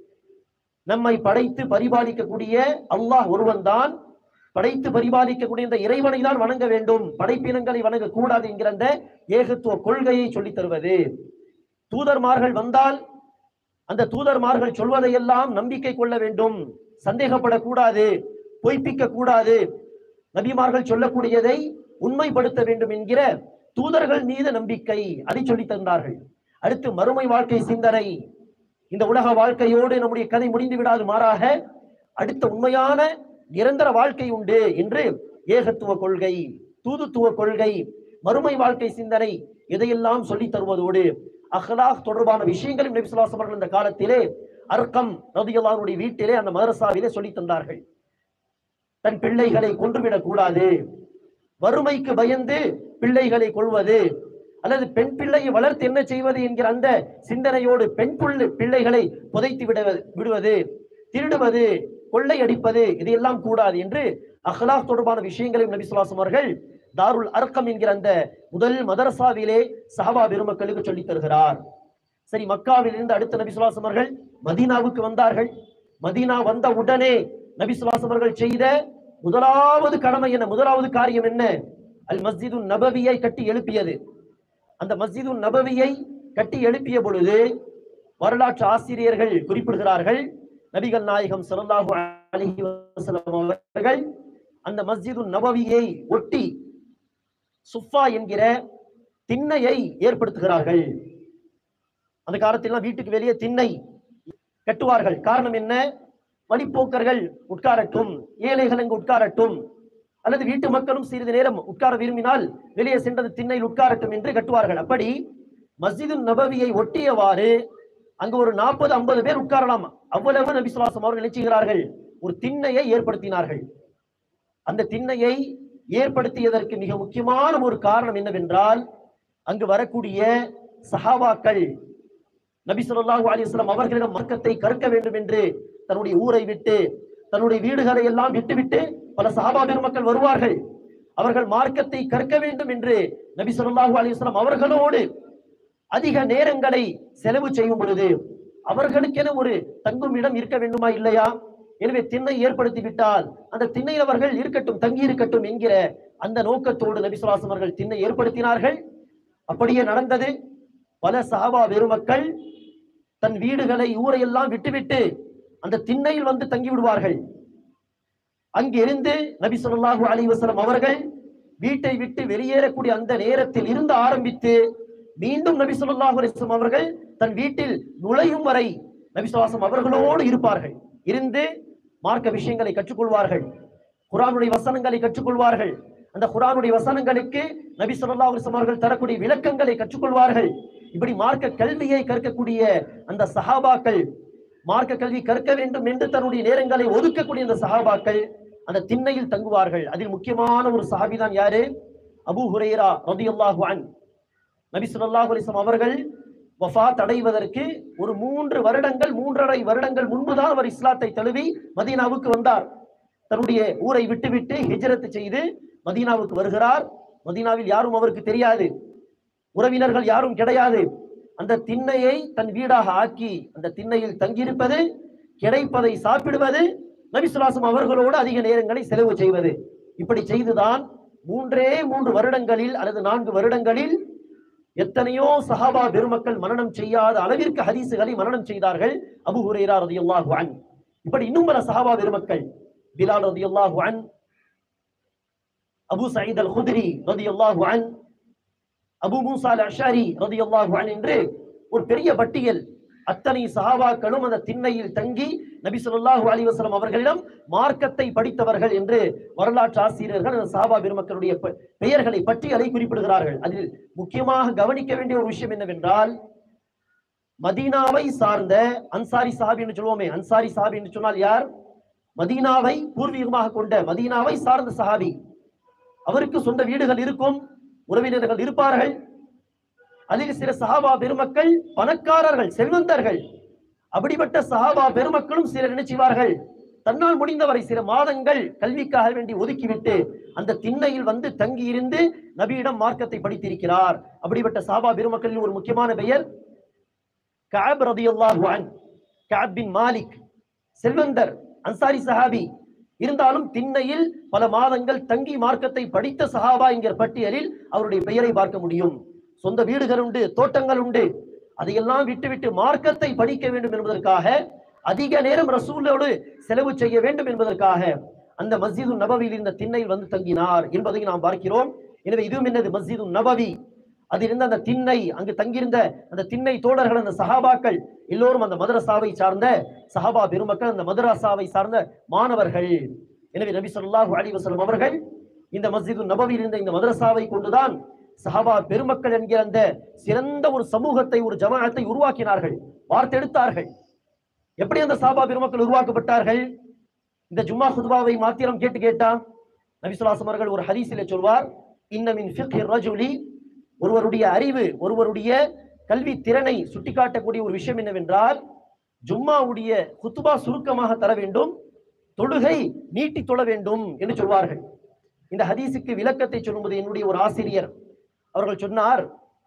நம்மை படைத்து பரிபாலிக்கக்கூடிய அல்லாஹ் ஒருவன்தான் படைத்து பரிபாலிக்கக்கூடிய இந்த இறைவனை தான் வணங்க வேண்டும் படைப்பினங்களை வணங்க கூடாது என்கிற அந்த ஏகத்துவ கொள்கையை சொல்லித் தருவது தூதர்மார்கள் வந்தால் அந்த தூதர்மார்கள் சொல்வதையெல்லாம் நம்பிக்கை கொள்ள வேண்டும் சந்தேகப்படக்கூடாது பொய்ப்பிக்க கூடாது நபிமார்கள் சொல்லக்கூடியதை உண்மைப்படுத்த வேண்டும் என்கிற தூதர்கள் மீது நம்பிக்கை அதை சொல்லித் தந்தார்கள் அடுத்து மறுமை வாழ்க்கை சிந்தனை இந்த உலக வாழ்க்கையோடு நம்முடைய கதை முடிந்து விடாது மாறாக அடுத்த உண்மையான நிரந்தர வாழ்க்கை உண்டு என்று ஏகத்துவ கொள்கை தூதுத்துவ கொள்கை மறுமை வாழ்க்கை சிந்தனை இதையெல்லாம் சொல்லித் தருவதோடு அஹ்லாக் தொடர்பான விஷயங்களும் நபி ஸல்லல்லாஹு அலைஹி வஸல்லம் இந்த காலத்திலே அர்க்கம் ரதியல்லாஹுடைய வீட்டிலே அந்த மதரசாவிலே சொல்லித் தந்தார்கள் தன் பிள்ளைகளை கொன்றுவிடக் கூடாது வறுமைக்கு பயந்து பிள்ளைகளை கொள்வது அல்லது பெண் பிள்ளையை வளர்த்து என்ன செய்வது என்கிற அந்த சிந்தனையோடு பெண் புள்ளை பிள்ளைகளை புதைத்து விட விடுவது திருடுவது கொள்ளையடிப்பது இதையெல்லாம் கூடாது என்று அஹ்லாக் தொடர்பான விஷயங்களையும் நபி ஸல்லல்லாஹு அலைஹி வஸல்லம் அவர்கள் தாருல் அர்க்கம் என்கிற அந்த முதல் மதரசாவிலே சஹாபா பெருமக்களுக்கு சொல்லித் தருகிறார் சரி மக்காவில் இருந்து அடுத்த நபி ஸல்லல்லாஹு அலைஹி வஸல்லம் அவர்கள் மதீனாவுக்கு வந்தார்கள் மதீனா வந்த உடனே நபி ஸல்லல்லாஹு அலைஹி வஸல்லம் அவர்கள் செய்த முதலாவது கடமை என்ன முதலாவது காரியம் என்ன அல் மஸ்ஜிது நபவியை கட்டி எழுப்பியது அந்த மஸ்ஜிது நபவியை கட்டி எழுப்பிய பொழுது வரலாற்று ஆசிரியர்கள் குறிப்பிடுகிறார்கள் நபிகள் நாயகம் ஸல்லல்லாஹு அலைஹி வஸல்லம் அவர்கள் அந்த மஸ்ஜிது நபவியை ஒட்டி சுஃபா என்கிற திண்ணையை ஏற்படுத்துகிறார்கள் அந்த காலத்திலாம் வீட்டுக்கு வெளியே திண்ணை கட்டுவார்கள் காரணம் என்ன வழிப்போக்கர்கள் உட்காரட்டும் ஏழைகள் அங்கு உட்காரட்டும் அல்லது வீட்டு மக்களும் சிறிது நேரம் உட்கார விரும்பினால் வெளியே சென்றது திண்ணையில் உட்காரட்டும் என்று கட்டுவார்கள் அப்படி மஸ்ஜிது நபவியை ஒட்டியவாறு அங்கு ஒரு நாற்பது ஐம்பது பேர் உட்காரலாம் அவ்வளவு நபி சுல்லாசம் அவர்கள் நினைச்சுகிறார்கள் ஒரு திண்ணையை ஏற்படுத்தினார்கள் அந்த திண்ணையை ஏற்படுத்தியதற்கு மிக முக்கியமான ஒரு காரணம் என்னவென்றால் அங்கு வரக்கூடிய சஹாபாக்கள் நபி ஸல்லல்லாஹு அலைஹி வஸல்லம் அவர்களிடம் மார்க்கத்தை கற்க வேண்டும் என்று தன்னுடைய ஊரை விட்டு தன்னுடைய வீடுகளை எல்லாம் விட்டுவிட்டு பல சஹாபா பெருமக்கள் வருவார்கள் அவர்கள் மார்க்கத்தை கற்க வேண்டும் என்று நபி ஸல்லல்லாஹு அலைஹி வஸல்லம் அவர்களோடு அதிக நேரங்களை செலவு செய்யும் பொழுது அவர்களுக்கென ஒரு தங்கும் இடம் இருக்க வேண்டுமா இல்லையா எனவே திண்ணை ஏற்படுத்தி விட்டால் அந்த திண்ணையில் அவர்கள் இருக்கட்டும் தங்கி இருக்கட்டும் என்கிற அந்த நோக்கத்தோடு நபி ஸல்லல்லாஹு அலைஹி வஸல்லம் அவர்கள் திண்ணை ஏற்படுத்தினார்கள் அப்படியே நடந்தது பல சஹாபா பெருமக்கள் தன் வீடுகளை ஊரையெல்லாம் விட்டுவிட்டு அந்த திண்ணையில் வந்து தங்கி விடுவார்கள் அங்கிருந்து நபி ஸல்லல்லாஹு அலைஹி வஸல்லம் அவர்கள் வீட்டை விட்டு வெளியேறக்கூடிய அந்த நேரத்தில் இருந்து ஆரம்பித்து மீண்டும் நபி ஸல்லல்லாஹு அலைஹி வஸல்லம் அவர்கள் தன் வீட்டில் நுழையும் வரை நபி ஸல்லல்லாஹு அவர்களோடு இருப்பார்கள் இருந்து மார்க்க விஷயங்களை கற்றுக்கொள்வார்கள் குர்ஆனுடைய வசனங்களை கற்றுக்கொள்வார்கள் அந்த குர்ஆனுடைய வசனங்களுக்கு நபி ஸல்லல்லாஹு அலைஹி வஸல்லம் அவர்கள் தரக்கூடிய விளக்கங்களை கற்றுக்கொள்வார்கள் இப்படி மார்க்க கல்வியை கற்கக்கூடிய அந்த சஹாபாக்கள் மார்க்க கல்வி கற்க வேண்டும் என்று தன்னுடைய நேரங்களை ஒதுக்கக்கூடிய அந்த சஹாபாக்கள் அந்த திண்ணையில் தங்குவார்கள் அதில் முக்கியமான ஒரு சஹாபி தான் யாரு அபூ ஹுரைரா ரலியல்லாஹு அன் நபி ஸல்லல்லாஹு அலைஹி வஸல்லம் அவர்கள் வஃபாத் அடைவதற்கு ஒரு மூன்று வருடங்கள் மூன்றரை வருடங்கள் முன்புதான் அவர் இஸ்லாத்தை தழுவி மதீனாவுக்கு வந்தார் தன்னுடைய ஊரை விட்டுவிட்டு ஹிஜ்ரத் செய்து மதீனாவுக்கு வருகிறார் மதீனாவில் யாரும் அவருக்கு தெரியாது உறவினர்கள் யாரும் கிடையாது அந்த திண்ணையை தன் வீடாக ஆக்கி அந்த திண்ணையில் தங்கியிருப்பது கிடைப்பதை சாப்பிடுவது நபிசுலாசம் அவர்களோடு அதிக நேரங்களை செலவு செய்வது இப்படி செய்துதான் மூன்றே மூன்று வருடங்களில் அல்லது நான்கு வருடங்களில் எத்தனையோ சஹாபா பெருமக்கள் மரணம் செய்யாத அளவிற்கு ஹதீசுகளை மரணம் செய்தார்கள் அபு ஹுரேரா ரதியுல்லாஹு அன் இப்படி இன்னும் பல சஹாபா பெருமக்கள் பிலால் ரதியுல்லாஹு அன் அபு சயீத் அல் குத்ரி ரதியுல்லாஹு அன் அபு மூசா அல் அஷாரி ரதியுல்லாஹு அன் என்று ஒரு பெரிய பட்டியல் அத்தனை சஹாபாக்களும் அந்த திண்ணையில் தங்கி நபி ஸல்லல்லாஹு அலைஹி வஸல்லம் அவர்களிடம் மார்க்கத்தை படித்தவர்கள் என்று வரலாற்று ஆசிரியர்கள் அந்த சஹாபா பெருமக்களுடைய பெ- பெயர்களை பட்டியலை குறிப்பிடுகிறார்கள் அதில் முக்கியமாக கவனிக்க வேண்டிய ஒரு விஷயம் என்னவென்றால் மதீனாவை சார்ந்த அன்சாரி சாஹாபி என்று சொல்லுவோமே அன்சாரி சாஹாபி என்று சொன்னால் யார் மதீனாவை பூர்வீகமாக கொண்ட மதீனாவை சார்ந்த சஹாபி அவருக்கு சொந்த வீடுகள் இருக்கும் உறவினர்கள் இருப்பார்கள் அதில் சில சஹாபா பெருமக்கள் பணக்காரர்கள் செல்வந்தர்கள் அப்படிப்பட்ட சஹாபா பெருமக்களும் சிலர் என்ன செய்வார்கள் தன்னால் முடிந்தவரை சில மாதங்கள் கல்விக்காக வேண்டி ஒதுக்கிவிட்டு அந்த திண்ணையில் வந்து தங்கி இருந்து நபியிடம் மார்க்கத்தை படித்திருக்கிறார் அப்படிப்பட்ட சஹாபா பெருமக்களில் ஒரு முக்கியமான பெயர் கஅப் ரதியல்லாஹு அன் கஅப் பின் மாலிக் செல்வந்தர் அன்சாரி சஹாபி இருந்தாலும் திண்ணையில் பல மாதங்கள் தங்கி மார்க்கத்தை படித்த சஹாபா என்கிற பட்டியலில் அவருடைய பெயரை பார்க்க முடியும் சொந்த வீடுகள் உண்டு தோட்டங்கள் உண்டு அதையெல்லாம் விட்டுவிட்டு மார்க்கத்தை படிக்க வேண்டும் என்பதற்காக அதிக நேரம் ரசூலோடு செலவு செய்ய வேண்டும் என்பதற்காக அந்த மஸ்ஜிது நபவியில் இருந்த திண்ணையில் வந்து தங்கினார் என்பதை நாம் பார்க்கிறோம் எனவே இதுவும் என்னது மஸ்ஜிது நபவி அதில் இருந்த அந்த திண்ணை அங்கு தங்கியிருந்த அந்த திண்ணை தோழர்கள் அந்த சஹாபாக்கள் எல்லோரும் அந்த மதரசாவை சார்ந்த சஹாபா பெருமக்கள் அந்த மதரசாவை சார்ந்த மாணவர்கள் எனவே நபி ஸல்லல்லாஹு அலைஹி வஸல்லம் அவர்கள் இந்த மஸ்ஜிது நபவியில் இருந்த இந்த மதரசாவை கொண்டுதான் சஹாபா பெருமக்கள் என்கிற அந்த சிறந்த ஒரு சமூகத்தை ஒரு ஜமாஅத்தை உருவாக்கினார்கள் வார்த்தெடுத்தார்கள் எப்படி அந்த சஹாபா பெருமக்கள் உருவாக்கப்பட்டார்கள் இந்த ஜும்மா குத்பாவை மாத்திரம் கேட்டு கேட்டா நபிசுல்லாசம் அவர்கள் ஒரு ஹதீஸிலே சொல்வார் இன்னமின் ஃபிக்ஹி ரஜுலி ஒருவருடைய அறிவு ஒருவருடைய கல்வி திறனை சுட்டிக்காட்டக்கூடிய ஒரு விஷயம் என்னவென்றால் ஜும்மாவுடைய குத்துபா சுருக்கமாக தர வேண்டும் தொழுகை நீட்டி தொழ வேண்டும் என்று சொல்வார்கள் இந்த ஹதீஸுக்கு விளக்கத்தை சொல்லும்போது என்னுடைய ஒரு ஆசிரியர் அவர்கள் சொன்னார்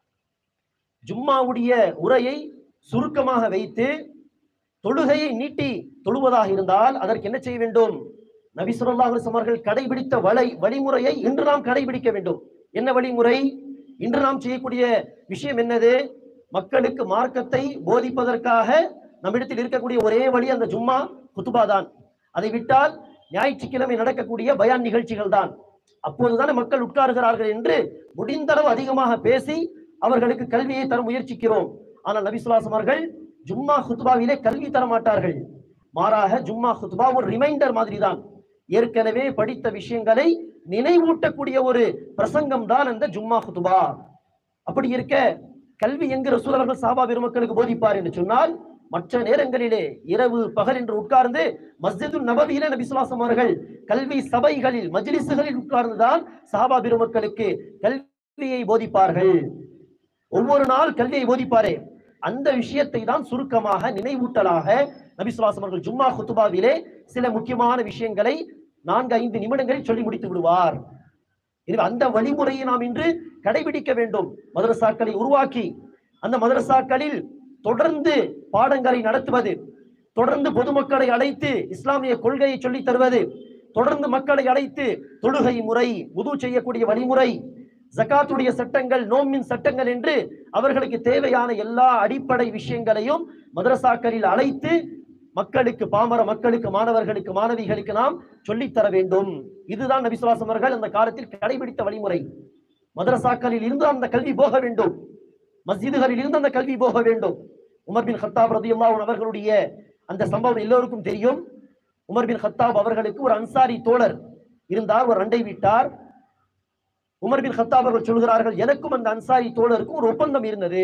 ஜும்மாவுடைய உரையை சுருக்கமாக வைத்து தொழுகையை நீட்டி தொழுவதாக இருந்தால் அதற்கு என்ன செய்ய வேண்டும் நபி ஸல்லல்லாஹு அலைஹி வஸல்லம் அவர்கள் கடைபிடித்த வலை வழிமுறையை இன்று நாம் கடைபிடிக்க வேண்டும் என்ன வழிமுறை இன்று நாம் செய்யக்கூடிய விஷயம் என்னது மக்களுக்கு மார்க்கத்தை போதிப்பதற்காக நம்மிடத்தில் இருக்கக்கூடிய ஒரே வழி அந்த ஜும்மா குத்துபா தான் அதை விட்டால் ஞாயிற்றுக்கிழமை நடக்கக்கூடிய பயான் நிகழ்ச்சிகள் தான் அப்போதுதானே மக்கள் உட்காருகிறார்கள் என்று முடிந்தளவு அதிகமாக பேசி அவர்களுக்கு கல்வியை தர முயற்சிக்கிறோம் ஆனால் நபிசுல்லாசம் அவர்கள் ஜும்மா குத்பாவிலே கல்வி தர மாட்டார்கள் மாறாக ஜும்மா குத்பா ஒரு ரிமைண்டர் மாதிரி தான் ஏற்கனவே படித்த விஷயங்களை நினைவூட்டக்கூடிய ஒரு பிரசங்கம் தான் அந்த ஜும்மா குத்பா அப்படி இருக்க கல்வி என்கிற சூழல்கள் சாபா பெருமக்களுக்கு போதிப்பார் என்று சொன்னால் மற்ற நேரங்களிலே இரவு பகல் என்று உட்கார்ந்து மஸ்ஜிது நபவியில நபிசுல்லாசம் அவர்கள் கல்வி சபைகளில் மஜ்லிஸுகளில் உட்கார்ந்துதான் சாபா பெருமக்களுக்கு கல்வியை போதிப்பார்கள் ஒவ்வொரு நாள் கல்வியை போதிப்பாரே அந்த விஷயத்தை தான் சுருக்கமாக நினைவூட்டலாக நபிசுல்லாசம் அவர்கள் ஜும்மா குத்துபாவிலே சில முக்கியமான விஷயங்களை நான்கு ஐந்து நிமிடங்களில் சொல்லி முடித்து விடுவார் எனவே அந்த வழிமுறையை நாம் இன்று கடைபிடிக்க வேண்டும் மதரசாக்களை உருவாக்கி அந்த மதரசாக்களில் தொடர்ந்து பாடங்களை நடத்துவது தொடர்ந்து பொதுமக்களை அழைத்து இஸ்லாமிய கொள்கையை சொல்லித் தருவது தொடர்ந்து மக்களை அழைத்து தொழுகை முறை உது செய்யக்கூடிய வழிமுறை ஜகாத்துடைய சட்டங்கள் நோம்பின் சட்டங்கள் என்று அவர்களுக்கு தேவையான எல்லா அடிப்படை விஷயங்களையும் மதரசாக்களில் அழைத்து மக்களுக்கு பாமர மக்களுக்கு மாணவர்களுக்கு மாணவிகளுக்கு நாம் சொல்லித் தர வேண்டும் இதுதான் நபிசுவாசம் அவர்கள் அந்த காலத்தில் கடைபிடித்த வழிமுறை மதரசாக்களில் இருந்து அந்த கல்வி போக வேண்டும் மஸ்ஜிதுகளில் இருந்து அந்த கல்வி போக வேண்டும் உமர் பின் ஹத்தாப் ரதியுல்லாஹு அவர்களுடைய அந்த சம்பவம் எல்லோருக்கும் தெரியும் உமர் பின் ஹத்தாப் அவர்களுக்கு ஒரு அன்சாரி தோழர் இருந்தார் ஒரு அண்டை வீட்டார் உமர் பின் ஹத்தாப் அவர்கள் சொல்கிறார்கள் எனக்கும் அந்த அன்சாரி தோழருக்கும் ஒரு ஒப்பந்தம் இருந்தது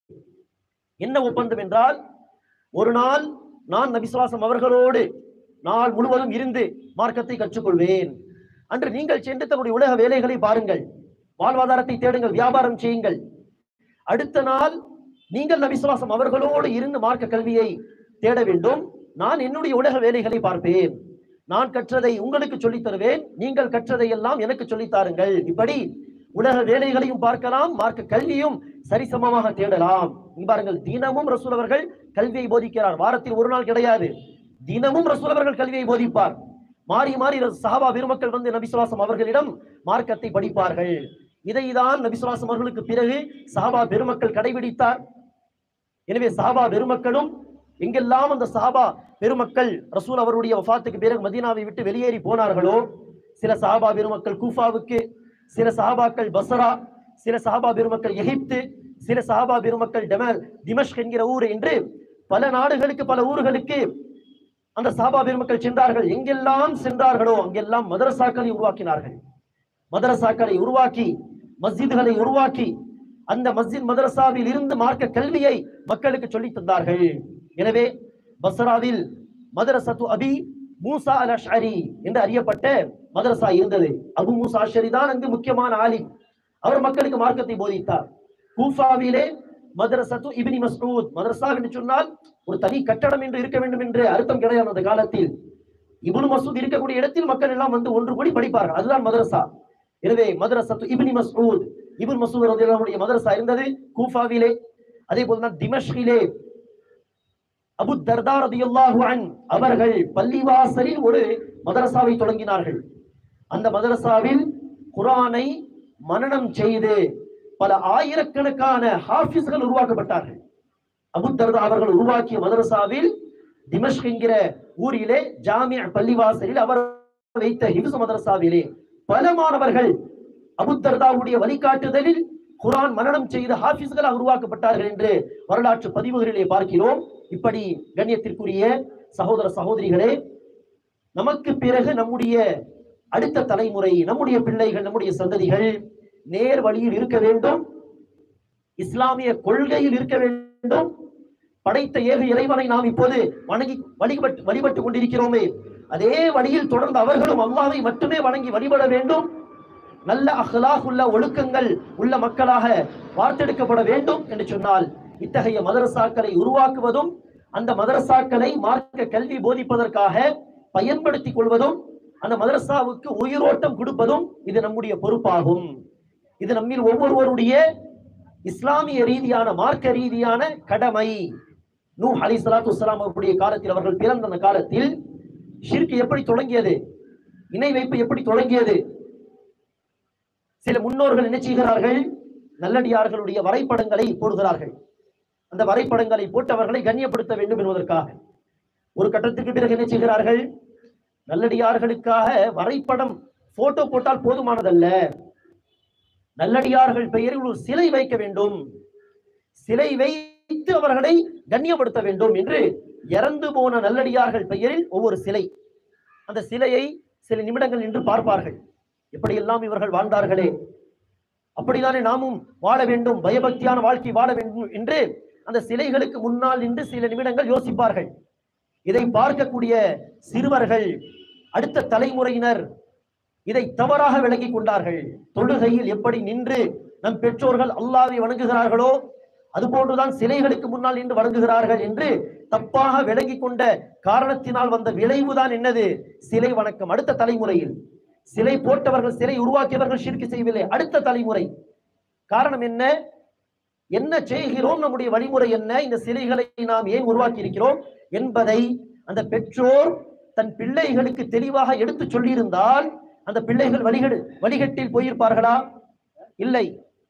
என்ன ஒப்பந்தம் என்றால் ஒரு நாள் நான் நபிசுவாசம் அவர்களோடு நாள் முழுவதும் இருந்து மார்க்கத்தை கற்றுக்கொள்வேன் அன்று நீங்கள் சென்று தன்னுடைய உலக வேலைகளை பாருங்கள் வாழ்வாதாரத்தை தேடுங்கள் வியாபாரம் செய்யுங்கள் அடுத்த நாள் நீங்கள் நபிசுவாசம் அவர்களோடு இருந்து மார்க்க கல்வியை தேட வேண்டும் நான் என்னுடைய உலக வேலைகளை பார்ப்பேன் நான் கற்றதை உங்களுக்கு சொல்லித் தருவேன் நீங்கள் கற்றதை எல்லாம் எனக்கு சொல்லித் தாருங்கள் இப்படி உலக வேலைகளையும் பார்க்கலாம் மார்க்க கல்வியும் சரிசமமாக தேடலாம் இங்க பாருங்கள் தினமும் ரசூல் அவர்கள் கல்வியை போதிக்கிறார் வாரத்தில் ஒரு நாள் கிடையாது தினமும் ரசூல் அவர்கள் கல்வியை போதிப்பார் மாறி மாறி சஹாபா பெருமக்கள் வந்து நபிசுவாசம் அவர்களிடம் மார்க்கத்தை படிப்பார்கள் இதைதான் நபிசுவாசம் அவர்களுக்கு பிறகு சஹாபா பெருமக்கள் கடைபிடித்தார் எனவே சஹாபா பெருமக்களும் எங்கெல்லாம் அந்த சஹாபா பெருமக்கள் ரசூல் அவருடைய வஃபாத்துக்கு பிறகு மதீனாவை விட்டு வெளியேறி போனார்களோ சில சஹாபா பெருமக்கள் கூஃபாவுக்கு சில சஹாபாக்கள் பஸ்ரா சில சஹாபா பெருமக்கள் எகிப்து சில சஹாபா பெருமக்கள் டெமல் திமஷ்க் என்கிற ஊர் என்று பல நாடுகளுக்கு பல ஊர்களுக்கு அந்த சஹாபா பெருமக்கள் சென்றார்கள் எங்கெல்லாம் சென்றார்களோ அங்கெல்லாம் மதரசாக்களை உருவாக்கினார்கள் மதரசாக்களை உருவாக்கி மஸ்ஜிதுகளை உருவாக்கி அந்த மஸ்ஜித் மதரசாவில் இருந்து மார்க்க கல்வியை மக்களுக்கு சொல்லித் தந்தார்கள் எனவே பஸ்ராவில் மதரசத்து அபி மூசா அல் அஷ்அரி என்று அறியப்பட்ட மதரசா இருந்தது அபு மூசா அஷ்அரி தான் அங்கு முக்கியமான ஆலிம் அவர் மக்களுக்கு மார்க்கத்தை போதித்தார் கூஃபாவிலே மதரசத்து இப்னி மஸ்ஊத் மதரசா என்று சொன்னால் ஒரு தனி கட்டடம் என்று இருக்க வேண்டும் என்று அர்த்தம் கிடையாது அந்த காலத்தில் இப்னு மசூத் இருக்கக்கூடிய இடத்தில் மக்கள் எல்லாம் வந்து ஒன்று கூடி படிப்பார்கள் அதுதான் மதரசா எனவே மதரசத்து இப்னி மஸ்ஊத் இப்னு மசூத் ரலியல்லாஹுடைய மதரசா இருந்தது கூஃபாவிலே அதே போலதான் திமஷ்கிலே அபு தர்தா ரதியல்லாஹு அன் அவர்கள் பள்ளிவாசலில் ஒரு மதரசாவை தொடங்கினார்கள் அந்த மதரசாவில் குரானை மனனம் செய்து பல ஆயிரக்கணக்கான ஹாஃபிஸ்கள் உருவாக்கப்பட்டார்கள் அபு தர்தா அவர்கள் உருவாக்கிய மதரசாவில் திமஷ்க் என்கிற ஊரிலே ஜாமிய பள்ளிவாசலில் அவர் வைத்த ஹிப்ஸ் மதரசாவிலே பல மாணவர்கள் அபு தர்தாவுடைய வழிகாட்டுதலில் குரான் மனனம் செய்த ஹாஃபிஸ்களாக உருவாக்கப்பட்டார்கள் என்று வரலாற்று பதிவுகளிலே பார்க்கிறோம் இப்படி கண்ணியத்திற்குரிய சகோதர சகோதரிகளே நமக்கு பிறகு நம்முடைய அடுத்த தலைமுறை நம்முடைய பிள்ளைகள் நம்முடைய சந்ததிகள் நேர் வழியில் இருக்க வேண்டும் இஸ்லாமிய கொள்கையில் இருக்க வேண்டும் படைத்த ஏக இறைவனை நாம் இப்போது வணங்கி வழிபட்டு வழிபட்டு கொண்டிருக்கிறோமே அதே வழியில் தொடர்ந்து அவர்களும் அல்லாவை மட்டுமே வணங்கி வழிபட வேண்டும் நல்ல அஹ்லாக் உள்ள ஒழுக்கங்கள் உள்ள மக்களாக வார்த்தெடுக்கப்பட வேண்டும் என்று சொன்னால் இத்தகைய மதரசாக்களை உருவாக்குவதும் அந்த மதரசாக்களை மார்க்க கல்வி போதிப்பதற்காக பயன்படுத்திக் கொள்வதும் அந்த மதரசாவுக்கு உயிரோட்டம் கொடுப்பதும் இது நம்முடைய பொறுப்பாகும் இது நம்மில் ஒவ்வொருவருடைய இஸ்லாமிய ரீதியான மார்க்க ரீதியான கடமை நூ அலி சலாத்து வலாம் அவருடைய காலத்தில் அவர்கள் பிறந்த அந்த காலத்தில் ஷிர்க் எப்படி தொடங்கியது இணை வைப்பு எப்படி தொடங்கியது சில முன்னோர்கள் என்ன செய்கிறார்கள் நல்லடியார்களுடைய வரைபடங்களை போடுகிறார்கள் அந்த வரைபடங்களை போட்டு அவர்களை கண்ணியப்படுத்த வேண்டும் என்பதற்காக ஒரு கட்டத்துக்கு பிறகு என்ன செய்கிறார்கள் நல்லடியார்களுக்காக வரைபடம் போட்டோ போட்டால் போதுமானதல்ல நல்லடியார்கள் பெயரில் ஒரு சிலை வைக்க வேண்டும் சிலை வைத்து அவர்களை கண்ணியப்படுத்த வேண்டும் என்று இறந்து போன நல்லடியார்கள் பெயரில் ஒவ்வொரு சிலை அந்த சிலையை சில நிமிடங்கள் நின்று பார்ப்பார்கள் எப்படியெல்லாம் இவர்கள் வாழ்ந்தார்களே அப்படித்தானே நாமும் வாழ வேண்டும் பயபக்தியான வாழ்க்கை வாழ வேண்டும் என்று அந்த சிலைகளுக்கு முன்னால் நின்று சில நிமிடங்கள் யோசிப்பார்கள் இதை பார்க்கக்கூடிய சிறுவர்கள் அடுத்த தலைமுறையினர் இதை தவறாக விளங்கிக் கொண்டார்கள் தொழுகையில் எப்படி நின்று நம் பெற்றோர்கள் அல்லாவை வணங்குகிறார்களோ அதுபோன்றுதான் சிலைகளுக்கு முன்னால் நின்று வணங்குகிறார்கள் என்று தப்பாக விளங்கிக் கொண்ட காரணத்தினால் வந்த விளைவுதான் என்னது சிலை வணக்கம் அடுத்த தலைமுறையில் சிலை போட்டவர்கள் சிலை உருவாக்கியவர்கள் ஷிர்கு செய்யவில்லை அடுத்த தலைமுறை காரணம் என்ன என்ன செய்கிறோம் நம்முடைய வழிமுறை என்ன இந்த சிலைகளை நாம் ஏன் உருவாக்கி இருக்கிறோம் என்பதை அந்த பெற்றோர் தன் பிள்ளைகளுக்கு தெளிவாக எடுத்து சொல்லியிருந்தால் அந்த பிள்ளைகள் வழிகடு வழிகட்டில் போயிருப்பார்களா இல்லை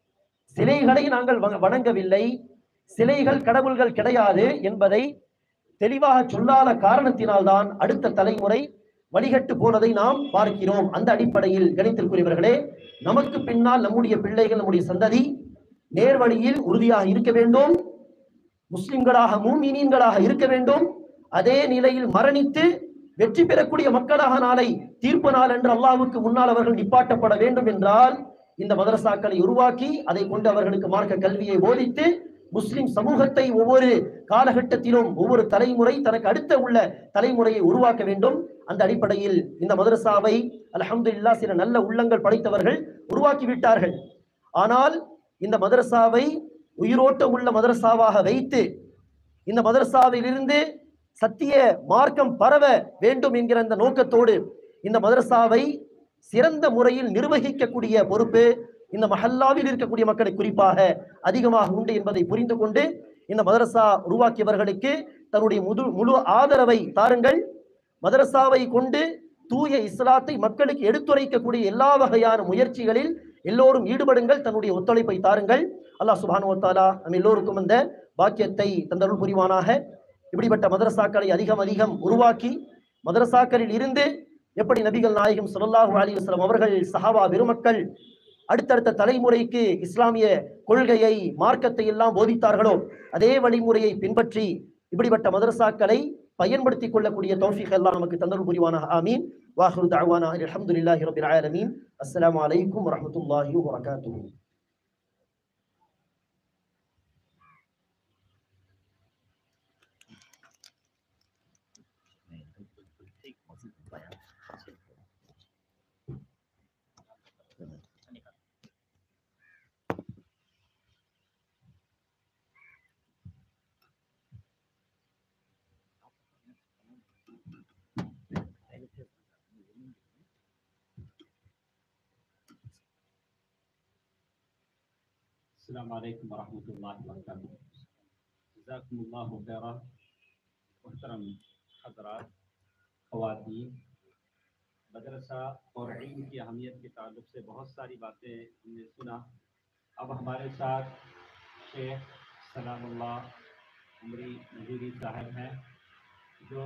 சிலைகளை நாங்கள் வண- வணங்கவில்லை சிலைகள் கடவுள்கள் கிடையாது என்பதை தெளிவாக சொல்லாத காரணத்தினால்தான் அடுத்த தலைமுறை வழிகட்டு போனதை நாம் பார்க்கிறோம் அந்த அடிப்படையில் கணித்திற்குரியவர்களே நமக்கு பின்னால் நம்முடைய பிள்ளைகள் நம்முடைய சந்ததி நேர்வழியில் உறுதியாக இருக்க வேண்டும் முஸ்லிம்களாக மூமினீன்களாக இருக்க வேண்டும் அதே நிலையில் மரணித்து வெற்றி பெறக்கூடிய மக்களாக நாளை தீர்ப்பு நாள் என்று அல்லாஹ்வுக்கு முன்னால் அவர்கள் நிப்பாட்டப்பட வேண்டும் என்றால் இந்த மதரசாக்களை உருவாக்கி அதை கொண்டு அவர்களுக்கு மார்க்க கல்வியை போதித்து முஸ்லிம் சமூகத்தை ஒவ்வொரு காலகட்டத்திலும் ஒவ்வொரு தலைமுறை தனக்கு அடுத்த உள்ள தலைமுறையை உருவாக்க வேண்டும் அந்த அடிப்படையில் இந்த மதரசாவை அல்ஹம்துலில்லாஹ் சில நல்ல உள்ளங்கள் படைத்தவர்கள் உருவாக்கி விட்டார்கள் ஆனால் இந்த மதரசாவை உயிரோட்டம் உள்ள மதரசாவாக வைத்து இந்த மதரசாவிலிருந்து சத்திய மார்க்கம் பரவ வேண்டும் என்கிற அந்த நோக்கத்தோடு இந்த மதரசாவை சிறந்த முறையில் நிர்வகிக்கக்கூடிய பொறுப்பு இந்த மஹல்லாவில் இருக்கக்கூடிய மக்களை குறிப்பாக அதிகமாக உண்டு என்பதை புரிந்து கொண்டு இந்த மதரசா உருவாக்கியவர்களுக்கு தன்னுடைய முழு முழு ஆதரவை தாருங்கள் மதரசாவை கொண்டு தூய இஸ்லாத்தை மக்களுக்கு எடுத்துரைக்கக்கூடிய எல்லா வகையான முயற்சிகளில் எல்லோரும் ஈடுபடுங்கள் தன்னுடைய ஒத்துழைப்பை தாருங்கள் அல்லாஹ் சுபானு தாலா நம் எல்லோருக்கும் அந்த பாக்கியத்தை தந்தருள் புரிவானாக இப்படிப்பட்ட மதரசாக்களை அதிகம் அதிகம் உருவாக்கி மதரசாக்களில் இருந்து எப்படி நபிகள் நாயகம் ஸல்லல்லாஹு அலைஹி வஸல்லம் அவர்கள் சஹாபா பெருமக்கள் அடுத்தடுத்த தலைமுறைக்கு இஸ்லாமிய கொள்கையை மார்க்கத்தை எல்லாம் போதித்தார்களோ அதே வழிமுறையை பின்பற்றி இப்படிப்பட்ட மதரசாக்களை பயன்படுத்திக் கொள்ளக்கூடிய தௌஃபீக் எல்லாம் நமக்கு தந்தருள் புரிவானாக ஆமீன் வாஹிரு தஅவானா அல்ஹம்துலில்லாஹி ரப்பில் ஆலமீன் அஸ்ஸலாமு அலைக்கும் வரஹ்மத்துல்லாஹி வபரகாத்துஹு السلام عليكم ورحمة الله وبركاته جزاكم الله خيرا محترم حضرات خواتین मदरसा और इल्म की अहमियत के ताल्लुक से बहुत सारी बातें हमने सुना अब हमारे साथ शेख सलामुल्लाह उमरी नजूरी साहब हैं जो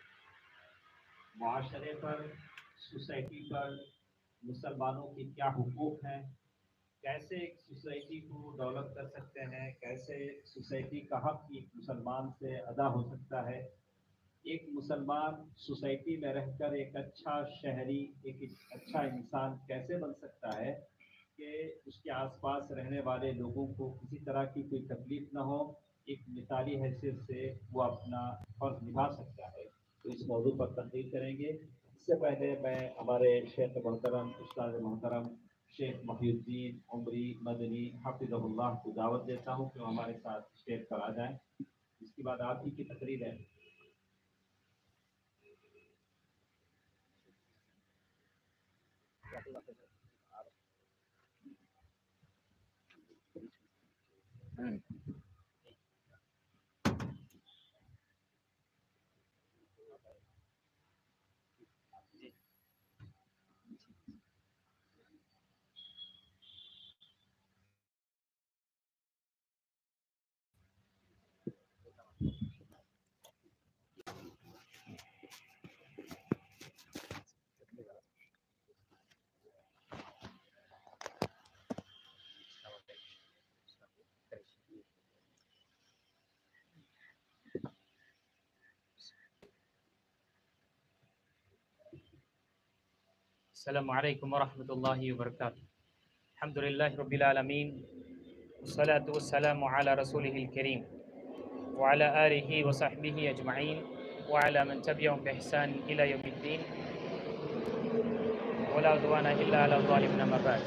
माशरे पर सोसाइटी पर मुसलमानों की क्या हुकूक हैं कैसे एक सोसाइटी को डेवलप कर सकते हैं कैसे सोसाइटी का हक एक मुसलमान से अदा हो सकता है एक मुसलमान सोसाइटी में रहकर एक अच्छा शहरी एक अच्छा इंसान कैसे बन सकता है कि उसके आसपास रहने वाले लोगों को किसी तरह की कोई तकलीफ ना हो एक मिसाली हैसियत से वो अपना फर्ज निभा सकता है तो इस मौजू पर तकरीर करेंगे इससे पहले मैं हमारे शेख मोहतरम उस्ताद मोहतरम शेख मोहुद्दीन उमरी मदनी हाफिज़ुल्लाह को दावत देता हूँ कि वो हमारे साथ स्टेज पर आ जाएं इसके बाद आप ही की तकरीर है السلام عليكم ورحمة الله وبركاته الحمد لله رب العالمين والصلاة والسلام على رسوله الكريم وعلى آله وصحبه أجمعين وعلى من تبعهم بإحسان إلى يوم الدين ولا عدوان إلا على الظالمين ما بعد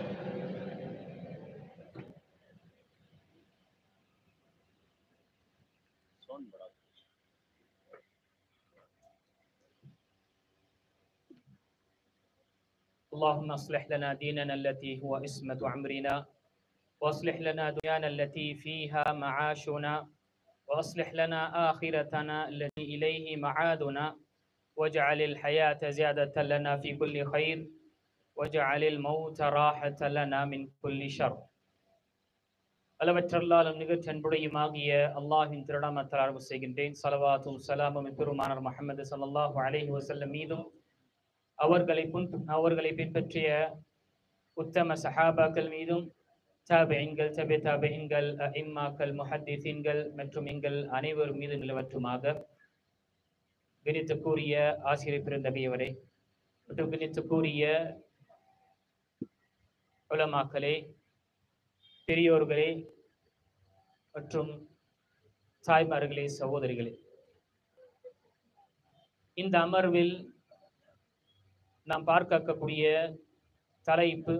اللهم اصلح لنا ديننا التي هو اسمة أمرنا واصلح لنا دنيانا التي فيها معاشنا واصلح لنا آخرتنا التي إليه معادنا واجعل الحياة زيادة لنا في كل خير واجعل الموت راحة لنا من كل شر அளவற்றல்லாலும் நிகழ்ச்சன்புடையுமாகிய அல்லாஹின் திருடாமத்தால் அறிவு செய்கின்றேன் சலவாத்தும் சலாமும் பெருமானார் முஹம்மது ஸல்லல்லாஹு அலைஹி வஸல்லம் மீதும் அவர்களை புன் அவர்களை பின்பற்றிய உத்தம சஹாபாக்கள் மீதும் தாபியன்கள் தபி தாபியன்கள் இம்மாக்கள் முஹத்திசீன்கள் மற்றும் எங்கள் அனைவர் மீது நிலவற்றுமாக கணித்து கூறிய ஆசிரியர் பிறந்தகையவரே மற்றும் கணித்து கூறிய உலமாக்களே பெரியோர்களே மற்றும் தாய்மார்களே சகோதரிகளே இந்த அமர்வில் நாம் பார்க்கக்கூடிய தலைப்பு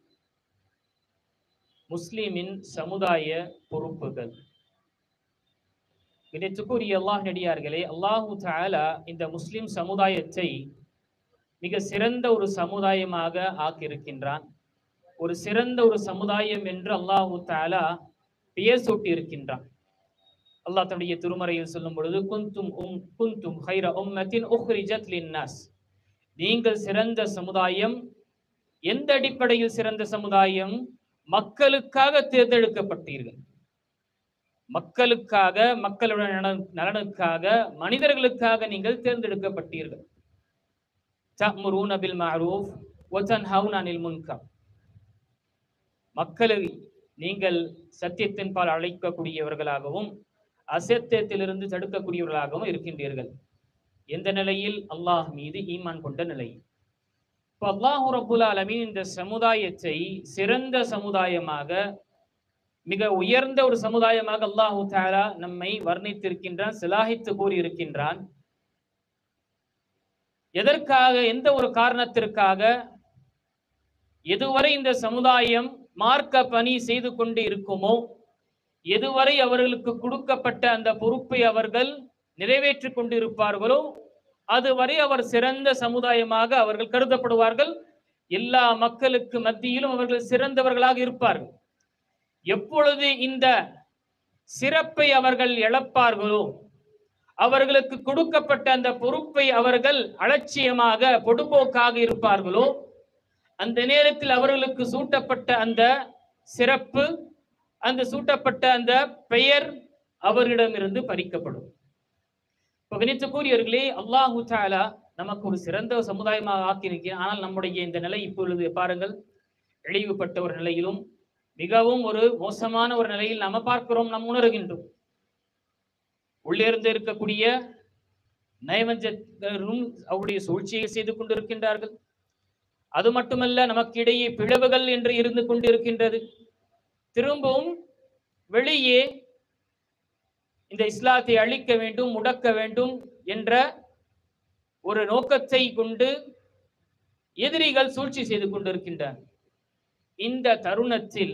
முஸ்லிமின் சமுதாய பொறுப்புகள் இதைத்துக்குரிய அல்லாஹ் நடிகார்களே அல்லாஹு தாலா இந்த முஸ்லிம் சமுதாயத்தை மிக சிறந்த ஒரு சமுதாயமாக ஆக்கியிருக்கின்றான் ஒரு சிறந்த ஒரு சமுதாயம் என்று அல்லாஹு தாலா பெயர் சூட்டி இருக்கின்றான் அல்லாஹ் தன்னுடைய திருமறையில் சொல்லும் பொழுது குந்தும் உம் குந்தும் ஹைர உம்மத்தின் உஹ்ரிஜத் லின்னாஸ் நீங்கள் சிறந்த சமுதாயம் எந்த அடிப்படையில் சிறந்த சமுதாயம் மக்களுக்காக தேர்ந்தெடுக்கப்பட்டீர்கள் மக்களுக்காக மக்களுடைய நலன்- நலனுக்காக மனிதர்களுக்காக நீங்கள் தேர்ந்தெடுக்கப்பட்டீர்கள் تأمرون بالمعروف وتنهون عن المنكر மக்களை நீங்கள் சத்தியத்தின் பால் அழைக்கக்கூடியவர்களாகவும் அசத்தியத்திலிருந்து தடுக்கக்கூடியவர்களாகவும் இருக்கின்றீர்கள் எந்த நிலையில் அல்லாஹ் மீது ஈமான் கொண்ட நிலை இப்போ அல்லாஹு ரபுல் ஆலமீன் இந்த சமுதாயத்தை சிறந்த சமுதாயமாக மிக உயர்ந்த ஒரு சமுதாயமாக அல்லாஹு தாலா நம்மை வர்ணித்திருக்கின்றான் சிலாகித்து கூறியிருக்கின்றான் எதற்காக எந்த ஒரு காரணத்திற்காக எதுவரை இந்த சமுதாயம் மார்க்க பணி செய்து கொண்டு இருக்குமோ எதுவரை அவர்களுக்கு கொடுக்கப்பட்ட அந்த பொறுப்பை அவர்கள் நிறைவேற்றிக் கொண்டிருப்பார்களோ அதுவரை அவர் சிறந்த சமுதாயமாக அவர்கள் கருதப்படுவார்கள் எல்லா மக்களுக்கு மத்தியிலும் அவர்கள் சிறந்தவர்களாக இருப்பார்கள் எப்பொழுது இந்த சிறப்பை அவர்கள் இழப்பார்களோ அவர்களுக்கு கொடுக்கப்பட்ட அந்த பொறுப்பை அவர்கள் அலட்சியமாக பொடுபோக்காக இருப்பார்களோ அந்த நேரத்தில் அவர்களுக்கு சூட்டப்பட்ட அந்த சிறப்பு அந்த சூட்டப்பட்ட அந்த பெயர் அவர்களிடமிருந்து பறிக்கப்படும் இப்ப கணித்துக்குரியவர்களே அல்லாஹு தாலா நமக்கு ஒரு சிறந்த சமுதாயமாக ஆக்கியிருக்கிறார் ஆனால் நம்முடைய இந்த நிலை இப்பொழுது பாருங்கள் இழிவுபட்ட ஒரு நிலையிலும் மிகவும் ஒரு மோசமான ஒரு நிலையில் நாம பார்க்கிறோம் நாம் உணர்கின்றோம் உள்ளிருந்து இருக்கக்கூடிய நயவஞ்சரும் அவருடைய சூழ்ச்சியை செய்து கொண்டிருக்கின்றார்கள் அது மட்டுமல்ல நமக்கு இடையே பிளவுகள் என்று இருந்து கொண்டிருக்கின்றது திரும்பவும் வெளியே இந்த இஸ்லாத்தை அழிக்க வேண்டும் முடக்க வேண்டும் என்ற ஒரு நோக்கத்தை கொண்டு எதிரிகள் சூழ்ச்சி செய்து கொண்டிருக்கின்றனர் இந்த தருணத்தில்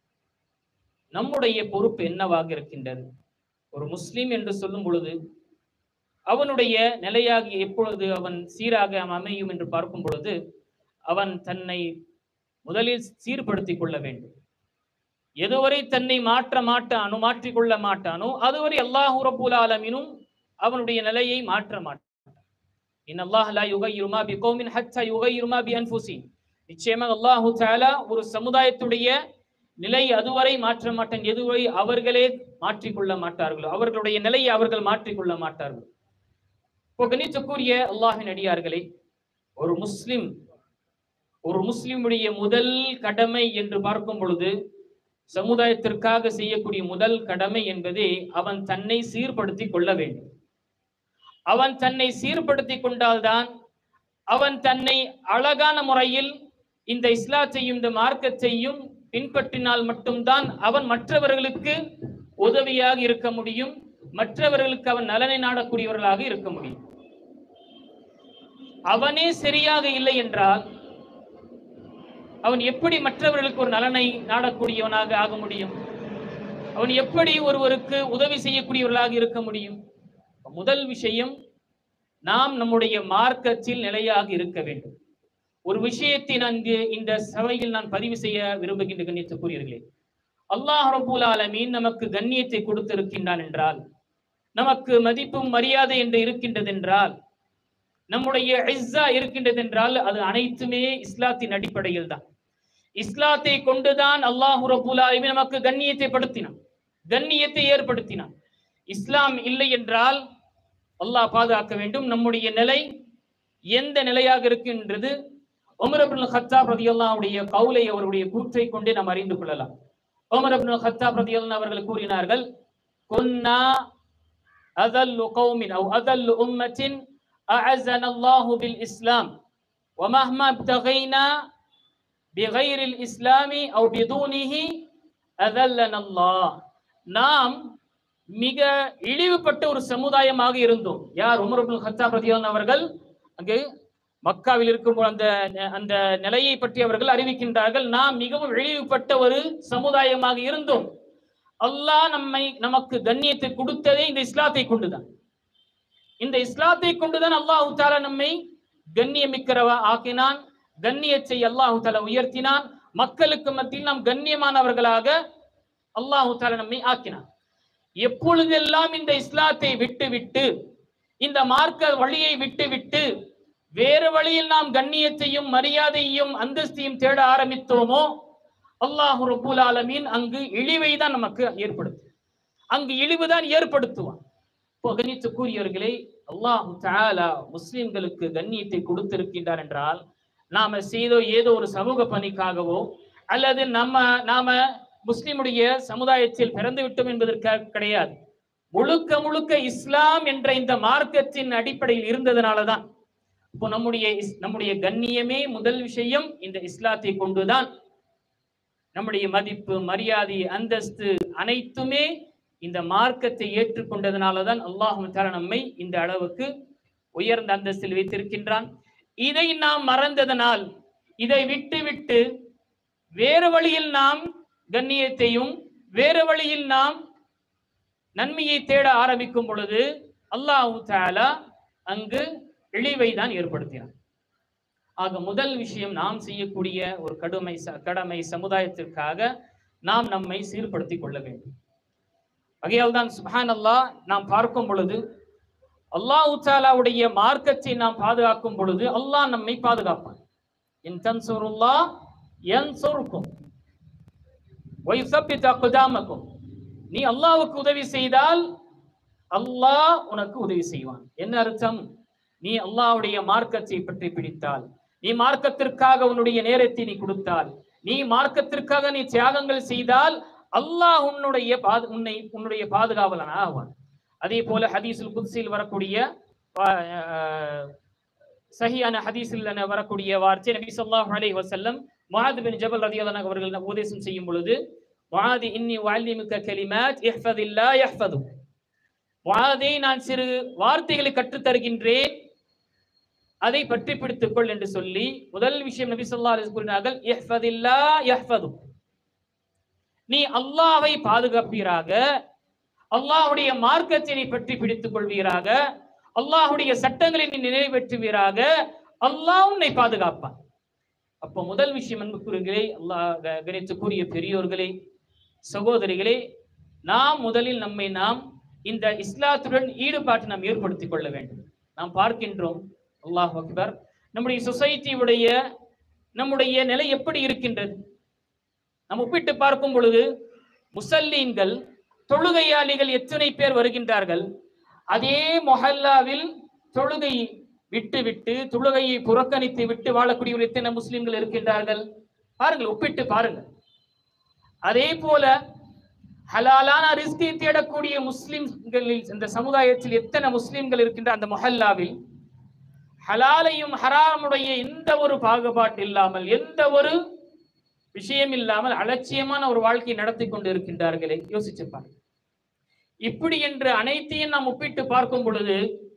நம்முடைய பொறுப்பு என்னவாக இருக்கின்றது ஒரு முஸ்லிம் என்று சொல்லும் பொழுது அவனுடைய நிலையாக எப்பொழுது அவன் சீராக அமையும் என்று பார்க்கும் பொழுது அவன் தன்னை முதலில் சீர்படுத்திக் கொள்ள வேண்டும் எதுவரை தன்னை மாற்ற மாட்டானோ மாற்றிக்கொள்ள மாட்டானோ அதுவரை அல்லாஹு ரபுல் ஆலமினும் அவனுடைய நிலையை மாற்ற மாட்டான் இன் அல்லாஹ் லா யுகையிரு மா பிகௌமின் ஹத்தா யுகையிரு மா பிஅன்ஃபுசிஹிம் நிச்சயமாக அல்லாஹு தஆலா ஒரு சமுதாயத்துடைய நிலை அதுவரை மாற்ற மாட்டான் எதுவரை அவர்களே மாற்றிக்கொள்ள மாட்டார்களோ அவர்களுடைய நிலையை அவர்கள் மாற்றிக்கொள்ள மாட்டார்கள் இப்போ கணித்துக்குரிய அல்லாஹின் அடியார்களே ஒரு முஸ்லிம் ஒரு முஸ்லிமுடைய முதல் கடமை என்று பார்க்கும் பொழுது சமுதாயத்திற்காக செய்யக்கூடிய முதல் கடமை என்பதே அவன் தன்னை சீர்படுத்தி கொள்ள வேண்டும் அவன் தன்னை சீர்படுத்தி கொண்டால்தான் அவன் தன்னை அழகான முறையில் இந்த இஸ்லாத்தையும் இந்த மார்க்கத்தையும் பின்பற்றினால் மட்டும்தான் அவன் மற்றவர்களுக்கு உதவியாக இருக்க முடியும் மற்றவர்களுக்கு அவன் நலனை நாடக்கூடியவர்களாக இருக்க முடியும் அவனே சரியாக இல்லை என்றால் அவன் எப்படி மற்றவர்களுக்கு ஒரு நலனை நாடக்கூடியவனாக ஆக முடியும் அவன் எப்படி ஒருவருக்கு உதவி செய்யக்கூடியவர்களாக இருக்க முடியும் முதல் விஷயம் நாம் நம்முடைய மார்க்கத்தில் நிலையாக இருக்க வேண்டும் ஒரு விஷயத்தை நான் இங்கு இந்த சபையில் நான் பதிவு செய்ய விரும்புகின்ற கண்ணியத்துக்குரியவர்களே அல்லாஹ் ரபுல் ஆலமீன் நமக்கு கண்ணியத்தை கொடுத்திருக்கின்றான் என்றால் நமக்கு மதிப்பும் மரியாதை என்று இருக்கின்றது என்றால் நம்முடைய இஸ்ஸா இருக்கின்றது என்றால் அது அனைத்துமே இஸ்லாத்தின் அடிப்படையில் தான் இஸ்லாத்தை கொண்டுதான் அல்லாஹு ரபுல் ஆலமீன் நமக்கு கண்ணியத்தை படுத்தினான் கண்ணியத்தை ஏற்படுத்தினான் இஸ்லாம் இல்லை என்றால் அல்லாஹ் பாதுகாக்க வேண்டும் நம்முடைய நிலை எந்த நிலையாக இருக்கின்றது உமர் அப்துல் ஹத்தாப் ரதியல்லாவுடைய கவுலை அவருடைய கூற்றை கொண்டே நாம் அறிந்து கொள்ளலாம் உமர் அப்துல் ஹத்தாப் ரதியல்லா அவர்கள் கூறினார்கள் கொன்னா அதல்லு கௌமின் அவு அதல்லு உம்மத்தின் أعزنا الله بالإسلام ومهما ابتغينا بغير الإسلام أو بدونه أذلنا الله நாம் மிக இழிவுபட்ட ஒரு சமுதாயமாக இருந்தோம் யார் உமர் அப்துல் ஹத்தாப் ரதியல்லாஹு அவர்கள் அங்கு மக்காவில் இருக்கும் அந்த அந்த நிலையை பற்றி அவர்கள் அறிவிக்கின்றார்கள் நாம் மிகவும் இழிவுபட்ட ஒரு சமுதாயமாக இருந்தோம் அல்லாஹ் நம்மை நமக்கு கண்ணியத்தை கொடுத்ததே இந்த இஸ்லாத்தை கொண்டுதான் இந்த இஸ்லாத்தை கொண்டுதான் அல்லாஹு தாலா நம்மை கண்ணியமிக்கிறவ ஆக்கினான் கண்ணியத்தை அல்லாஹு தாலா உயர்த்தினான் மக்களுக்கு மத்தியில் நாம் கண்ணியமானவர்களாக அல்லாஹு தாலா நம்மை ஆக்கினார் எப்பொழுதெல்லாம் இந்த இஸ்லாத்தை விட்டு விட்டு இந்த மார்க்க வழியை விட்டு விட்டு வேறு வழியில் நாம் கண்ணியத்தையும் மரியாதையும் அந்தஸ்தையும் தேட ஆரம்பித்தோமோ அல்லாஹு ரபுல் ஆலமீன் அங்கு இழிவை தான் நமக்கு ஏற்படுத்து அங்கு இழிவுதான் ஏற்படுத்துவான் இப்போ கண்ணியத்துக்குரியவர்களே அல்லாஹு தஆலா முஸ்லிம்களுக்கு கண்ணியத்தை கொடுத்திருக்கின்றார் என்றால் நாம செய்தோ ஏதோ ஒரு சமூக பணிக்காகவோ அல்லது நம்ம நாம முஸ்லிமுடைய சமுதாயத்தில் பிறந்து விட்டோம் என்பதற்காக கிடையாது முழுக்க முழுக்க இஸ்லாம் என்ற இந்த மார்க்கத்தின் அடிப்படையில் இருந்ததுனாலதான் இப்போ நம்முடைய இஸ்- நம்முடைய கண்ணியமே முதல் விஷயம் இந்த இஸ்லாத்தை கொண்டுதான் நம்முடைய மதிப்பு மரியாதை அந்தஸ்து அனைத்துமே இந்த மார்க்கத்தை ஏற்றுக்கொண்டதனாலதான் அல்லாஹு தஆலா நம்மை இந்த அளவுக்கு உயர்ந்த அந்தஸ்தில் வைத்திருக்கின்றான் இதை நாம் மறந்ததனால் இதை விட்டு விட்டு வேறு வழியில் நாம் கண்ணியத்தையும் வேறு வழியில் நாம் நன்மையை தேட ஆரம்பிக்கும் பொழுது அல்லாஹு தஆலா அங்கு இழிவை தான் ஏற்படுத்தினான் ஆக முதல் விஷயம் நாம் செய்யக்கூடிய ஒரு கடுமை ச- கடமை சமுதாயத்திற்காக நாம் நம்மை சீர்படுத்திக் கொள்ள வேண்டும் வகையால் தான் சுபான் அல்லாஹ் நாம் பார்க்கும் பொழுது அல்லாஹ் தாலாவுடைய மார்க்கத்தை நாம் பாதுகாக்கும் பொழுது அல்லாஹ் நம்மை பாதுகாப்பான் இன் தன்சுருல்லா யன்சுருக்கும் வயுசப்பித் அக்தாமக்கும் நீ அல்லாஹ்வுக்கு உதவி செய்தால் அல்லாஹ் உனக்கு உதவி செய்வான் என்ன அர்த்தம் நீ அல்லாஹ்வுடைய மார்க்கத்தை பற்றி பிடித்தால் நீ மார்க்கத்திற்காக உன்னுடைய நேரத்தை நீ கொடுத்தால் நீ மார்க்கத்திற்காக நீ தியாகங்கள் செய்தால் அல்லாஹ் உன்னுடைய பாது உன்னை உன்னுடைய பாதுகாவலனாக ஆவான் அதே போல ஹதீஸுல் குத்ஸில் வரக்கூடிய ஆஹ், ஆஹ், சஹியான ஹதீஸில் வரக்கூடிய வார்த்தை நபி ஸல்லல்லாஹு அலைஹி வஸல்லம் முஆத் பின் ஜபல் ரலியல்லாஹு அன்ஹு அவர்கள் உபதேசம் செய்யும் பொழுது முஆதி இன்னி உஅல்லிமுக கலிமாத் இஹ்ஃபதில்லா யஹ்ஃபதுக் முஆதே நான் சிறு வார்த்தைகளை கற்றுத் தருகின்றேன் அதை பற்றி பிடித்துக் கொள் என்று சொல்லி முதல் விஷயம் நபி ஸல்லல்லாஹு அலைஹி வஸல்லம் கூறினார்கள் இஹ்ஃபதில்லா யஹ்ஃபதுக் நீ அல்லாஹ்வை பாதுகாப்பீராக அல்லாஹ்வுடைய மார்க்கத்தை நீ பற்றி பிடித்துக் கொள்வீராக அல்லாஹ்வுடைய சட்டங்களை நீ நிறைவேற்றுவீராக அல்லாஹ் உன்னை பாதுகாப்பான் அப்போ முதல் விஷயம் அன்புக்குரியர்களே அல்லாஹ் க- கணித்துக்குரிய பெரியோர்களே சகோதரிகளே நாம் முதலில் நம்மை நாம் இந்த இஸ்லாத்துடன் ஈடுபாட்டை நாம் ஏற்படுத்திக் கொள்ள வேண்டும் நாம் பார்க்கின்றோம் அல்லாஹ் அக்பர் நம்முடைய சொசைட்டியுடைய நம்முடைய நிலை எப்படி இருக்கின்றது நாம் ஒப்பிட்டு பார்க்கும் பொழுது முசல்லீன்கள் தொழுகையாளிகள் எத்தனை பேர் வருகின்றார்கள் அதே மொஹல்லாவில் தொழுகை விட்டு விட்டு தொழுகையை புறக்கணித்து விட்டு வாழக்கூடியவர் எத்தனை முஸ்லிம்கள் இருக்கின்றார்கள் பாருங்கள் ஒப்பிட்டு பாருங்கள் அதே போல ஹலாலான ரிஸ்கை தேடக்கூடிய முஸ்லிம்களில் இந்த சமுதாயத்தில் எத்தனை முஸ்லிம்கள் இருக்கின்ற அந்த மொஹல்லாவில் ஹலாலையும் ஹராமுடைய எந்த ஒரு பாகுபாடு இல்லாமல் எந்த ஒரு விஷயம் இல்லாமல் அலட்சியமான ஒரு வாழ்க்கையை நடத்தி கொண்டு இருக்கின்றார்களே யோசிச்சு பாருங்க இப்படி என்று அனைத்தையும் நாம் ஒப்பிட்டு பார்க்கும் பொழுது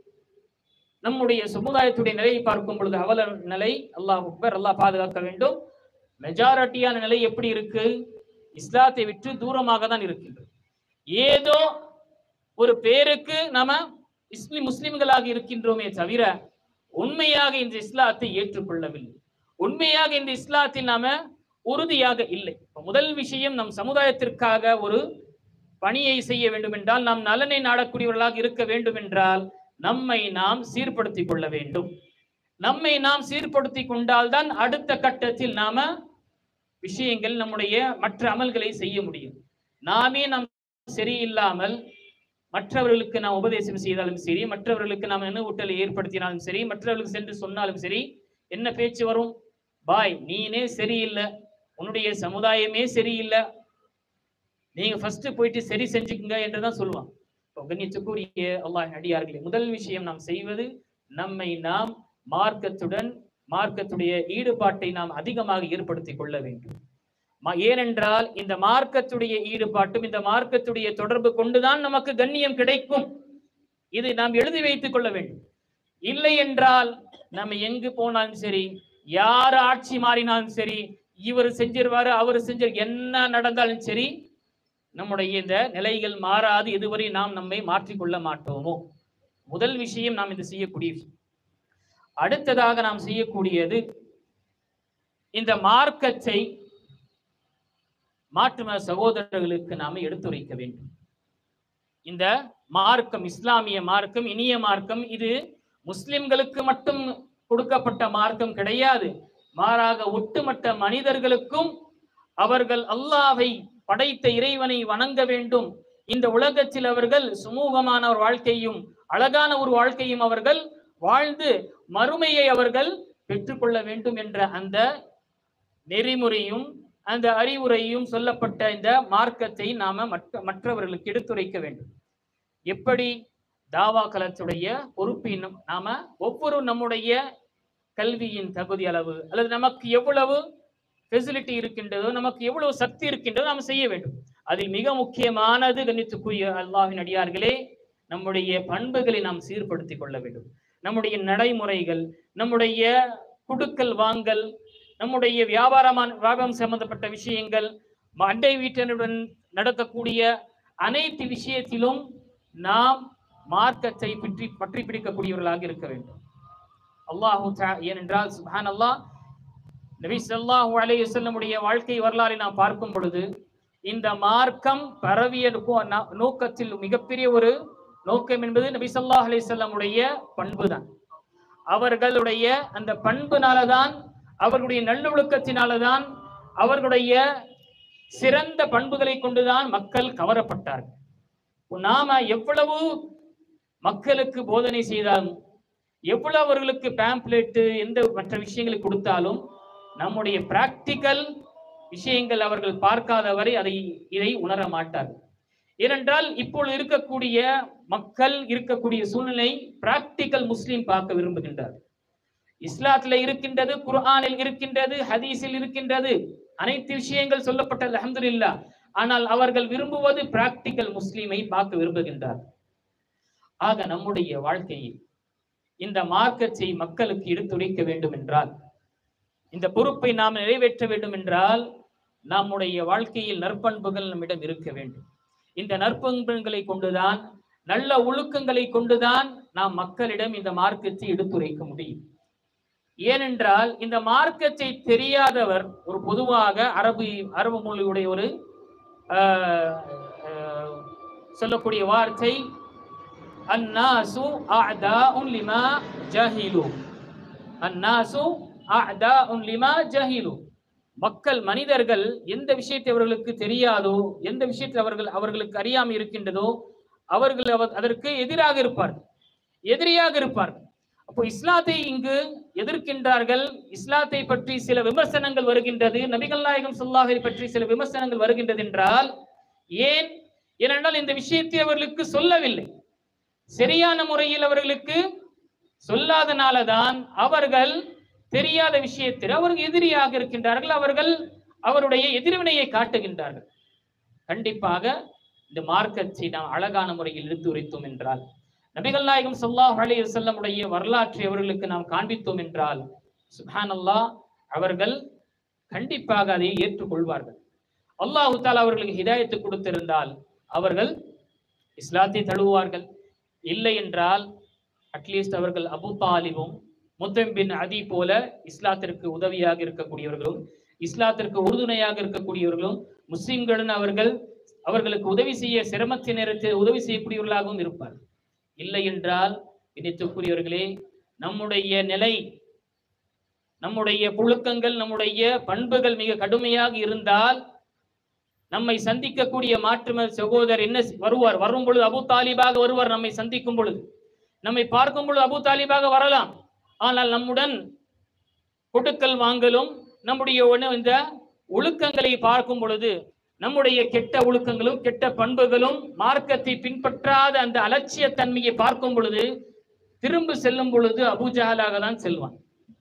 நம்முடைய சமுதாயத்துடைய நிலையை பார்க்கும் பொழுது அவல நிலை அல்லாஹ் அக்பர் அல்லாஹ் பாதுகாக்க வேண்டும் மெஜாரிட்டியான நிலை எப்படி இருக்கு இஸ்லாத்தை விட்டு தூரமாக தான் இருக்கின்றது ஏதோ ஒரு பேருக்கு நாம இஸ்லிம் முஸ்லிம்களாக இருக்கின்றோமே தவிர உண்மையாக இந்த இஸ்லாத்தை ஏற்றுக்கொள்ளவில்லை உண்மையாக இந்த இஸ்லாத்தில் நாம உறுதியாக இல்லை இப்ப முதல் விஷயம் நம் சமுதாயத்திற்காக ஒரு பணியை செய்ய வேண்டும் என்றால் நாம் நலனை நாடக்கூடியவர்களாக இருக்க வேண்டும் என்றால் நம்மை நாம் சீர்படுத்திக் கொள்ள வேண்டும் நம்மை நாம் சீர்படுத்தி கொண்டால்தான் அடுத்த கட்டத்தில் நாம விஷயங்கள் நம்முடைய மற்ற அமல்களை செய்ய முடியும் நாமே நாம் சரியில்லாமல் மற்றவர்களுக்கு நாம் உபதேசம் செய்தாலும் சரி மற்றவர்களுக்கு நாம் நினைவூட்டலை ஏற்படுத்தினாலும் சரி மற்றவர்களுக்கு சென்று சொன்னாலும் சரி என்ன பேச்சு வரும் பாய் நீனே சரியில்லை உன்னுடைய சமுதாயமே சரியில்லை நீங்க ஃபர்ஸ்ட் போயிட்டு சரி செஞ்சுக்குங்க என்றுதான் சொல்லுவான் இப்போ கண்ணியத்துக்குரிய அல்லாஹ் அடியார்களே முதல் விஷயம் நாம் செய்வது நம்மை நாம் மார்க்கத்துடன் மார்க்கத்துடைய ஈடுபாட்டை நாம் அதிகமாக ஏற்படுத்திக் கொள்ள வேண்டும் ம- ஏனென்றால் இந்த மார்க்கத்துடைய ஈடுபாட்டும் இந்த மார்க்கத்துடைய தொடர்பு கொண்டுதான் நமக்கு கண்ணியம் கிடைக்கும் இதை நாம் எழுதி வைத்துக் கொள்ள வேண்டும் இல்லை என்றால் நம்ம எங்கு போனாலும் சரி யார் ஆட்சி மாறினாலும் சரி இவர் செஞ்சிருவாரு அவர் செஞ்சு என்ன நடந்தாலும் சரி நம்முடைய இந்த நிலைகள் மாறாது இதுவரை நாம் நம்மை மாற்றிக்கொள்ள மாட்டோமோ முதல் விஷயம் நாம் இது செய்யக்கூடிய விஷயம் அடுத்ததாக நாம் செய்யக்கூடியது இந்த மார்க்கத்தை மாற்று மத சகோதரர்களுக்கு நாம எடுத்துரைக்க வேண்டும் இந்த மார்க்கம் இஸ்லாமிய மார்க்கம் இனிய மார்க்கம் இது முஸ்லிம்களுக்கு மட்டும் கொடுக்கப்பட்ட மார்க்கம் கிடையாது மாறாக ஒட்டுமொத்த மனிதர்களுக்கும் அவர்கள் அல்லாஹ்வை படைத்த இறைவனை வணங்க வேண்டும் இந்த உலகத்தில் அவர்கள் சுமூகமான ஒரு வாழ்க்கையும் அழகான ஒரு வாழ்க்கையும் அவர்கள் வாழ்ந்து மறுமையை அவர்கள் பெற்றுக்கொள்ள வேண்டும் என்ற அந்த நெறிமுறையும் அந்த அறிவுரையும் சொல்லப்பட்ட இந்த மார்க்கத்தை நாம மற்ற மற்றவர்களுக்கு எடுத்துரைக்க வேண்டும் எப்படி தாவா களத்துடைய பொறுப்பின் நாம ஒவ்வொரு நம்முடைய கல்வியின் தகுதி அளவு அல்லது நமக்கு எவ்வளவு ஃபெசிலிட்டி இருக்கின்றதோ நமக்கு எவ்வளவு சக்தி இருக்கின்றதோ நாம் செய்ய வேண்டும் அதில் மிக முக்கியமானது கணித்துக்குரிய அல்லாஹின் அடியார்களே நம்முடைய பண்புகளை நாம் சீர்படுத்திக் கொள்ள வேண்டும் நம்முடைய நடைமுறைகள் நம்முடைய குடுக்கல் வாங்கல் நம்முடைய வியாபாரமான வியாபாரம் சம்பந்தப்பட்ட விஷயங்கள் அண்டை வீட்டினருடன் நடக்கக்கூடிய அனைத்து விஷயத்திலும் நாம் மார்க்கத்தை பற்றி பற்றி பிடிக்கக்கூடியவர்களாக இருக்க வேண்டும் அல்லாஹு தஆ- ஏனென்றால் சுப்ஹான் அல்லாஹ் நபி ஸல்லல்லாஹு அலைஹி வஸல்லமுடைய வாழ்க்கை வரலாறை நாம் பார்க்கும் பொழுது இந்த மார்க்கம் பரவிய நோக்க- நா- நோக்கத்தில் மிகப்பெரிய ஒரு நோக்கம் என்பது நபி ஸல்லல்லாஹு அலைஹி வஸல்லமுடைய பண்புதான் அவர்களுடைய அந்த பண்புனாலதான் அவர்களுடைய நல்லொழுக்கத்தினாலதான் அவர்களுடைய சிறந்த பண்புகளை கொண்டுதான் மக்கள் கவரப்பட்டார்கள் நாம எவ்வளவு மக்களுக்கு போதனை செய்தாலும் எவ்வளவு அவர்களுக்கு பேம்ப்ளெட்டு எந்த மற்ற விஷயங்களை கொடுத்தாலும் நம்முடைய பிராக்டிக்கல் விஷயங்கள் அவர்கள் பார்க்காத வரை அதை இதை உணர மாட்டார்கள் ஏனென்றால் இப்பொழுது இருக்கக்கூடிய மக்கள் இருக்கக்கூடிய சூழ்நிலை பிராக்டிக்கல் முஸ்லீம் பார்க்க விரும்புகின்றார் இஸ்லாத்துல இருக்கின்றது குர்ஆனில் இருக்கின்றது ஹதீஸில் இருக்கின்றது அனைத்து விஷயங்கள் சொல்லப்பட்டது அல்ஹம்துலில்லாஹ் ஆனால் அவர்கள் விரும்புவது பிராக்டிக்கல் முஸ்லீமை பார்க்க விரும்புகின்றார் ஆக நம்முடைய வாழ்க்கையில் இந்த மார்க்கத்தை மக்களுக்கு எடுத்துரைக்க வேண்டும் என்றால் இந்த பொறுப்பை நாம் நிறைவேற்ற வேண்டும் என்றால் நம்முடைய வாழ்க்கையில் நற்பண்புகள் நம்மிடம் இருக்க வேண்டும் இந்த நற்பண்புகளை கொண்டுதான் நல்ல ஒழுக்கங்களை கொண்டுதான் நாம் மக்களிடம் இந்த மார்க்கத்தை எடுத்துரைக்க முடியும் ஏனென்றால் இந்த மார்க்கத்தை தெரியாதவர் ஒரு பொதுவாக அரபு அரபு மொழியுடைய ஒரு ஆஹ், ஆஹ், சொல்லக்கூடிய வார்த்தை அன்னாசு அஅதாஉன் லிமா ஜஹிலு அன்னாசு அஅதாஉன் லிமா ஜஹிலு மக்கள் மனிதர்கள் எந்த விஷயத்தை அவர்களுக்கு தெரியாதோ எந்த விஷயத்தை அவர்கள் அவர்களுக்கு அறியாமல் இருக்கின்றதோ அவர்கள் அவ- அதற்கு எதிராக இருப்பார்கள் எதிரியாக இருப்பார்கள் அப்போ இஸ்லாத்தை இங்கு எதிர்க்கின்றார்கள் இஸ்லாத்தை பற்றி சில விமர்சனங்கள் வருகின்றது நபிகள் நாயகம் சொல்லாஹை பற்றி சில விமர்சனங்கள் வருகின்றது என்றால் ஏன் ஏனென்றால் இந்த விஷயத்தை அவர்களுக்கு சொல்லவில்லை சரியான முறையில் அவர்களுக்கு சொல்லாதனாலதான் அவர்கள் தெரியாத விஷயத்தில் அவர்கள் எதிரியாக இருக்கின்றார்கள் அவர்கள் அவருடைய எதிர்வினையை காட்டுகின்றார்கள் கண்டிப்பாக இந்த மார்க்கத்தை நாம் அழகான முறையில் எடுத்து உரைத்தோம் என்றால் நபிகள் நாயகம் ஸல்லல்லாஹு அலைஹி வஸல்லமுடைய வரலாற்றை அவர்களுக்கு நாம் காண்பித்தோம் என்றால் சுப்ஹானல்லாஹ் அவர்கள் கண்டிப்பாக அதை ஏற்றுக்கொள்வார்கள் அல்லாஹு தாலா அவர்களுக்கு ஹிதாயத்து கொடுத்திருந்தால் அவர்கள் இஸ்லாத்தை தழுவுவார்கள் இல்லை என்றால் அட்லீஸ்ட் அவர்கள் அபு தாலிபும் முத்தம் பின் அதி போல இஸ்லாத்திற்கு உதவியாக இருக்கக்கூடியவர்களும் இஸ்லாத்திற்கு உறுதுணையாக இருக்கக்கூடியவர்களும் முஸ்லிம்களுடன் அவர்கள் அவர்களுக்கு உதவி செய்ய சிரமத்தின் நேரத்தில் உதவி செய்யக்கூடியவர்களாகவும் இருப்பார்கள் இல்லை என்றால் இணைத்துக்குரியவர்களே நம்முடைய நிலை நம்முடைய புழுக்கங்கள் நம்முடைய பண்புகள் மிக கடுமையாக இருந்தால் நம்மை சந்திக்கக்கூடிய மாற்றும சகோதரர் என்ன செய்- வருவார் வரும் பொழுது அபு தாலிபாக வருவார் நம்மை சந்திக்கும் பொழுது நம்மை பார்க்கும் பொழுது அபு தாலிபாக வரலாம் ஆனால் நம்முடன் கொடுக்கல் வாங்கலும் நம்முடைய உண- இந்த ஒழுக்கங்களை பார்க்கும் பொழுது நம்முடைய கெட்ட ஒழுக்கங்களும் கெட்ட பண்புகளும் மார்க்கத்தை பின்பற்றாத அந்த அலட்சிய தன்மையை பார்க்கும் பொழுது திரும்ப செல்லும் பொழுது அபூஜஹலாக தான் செல்வான்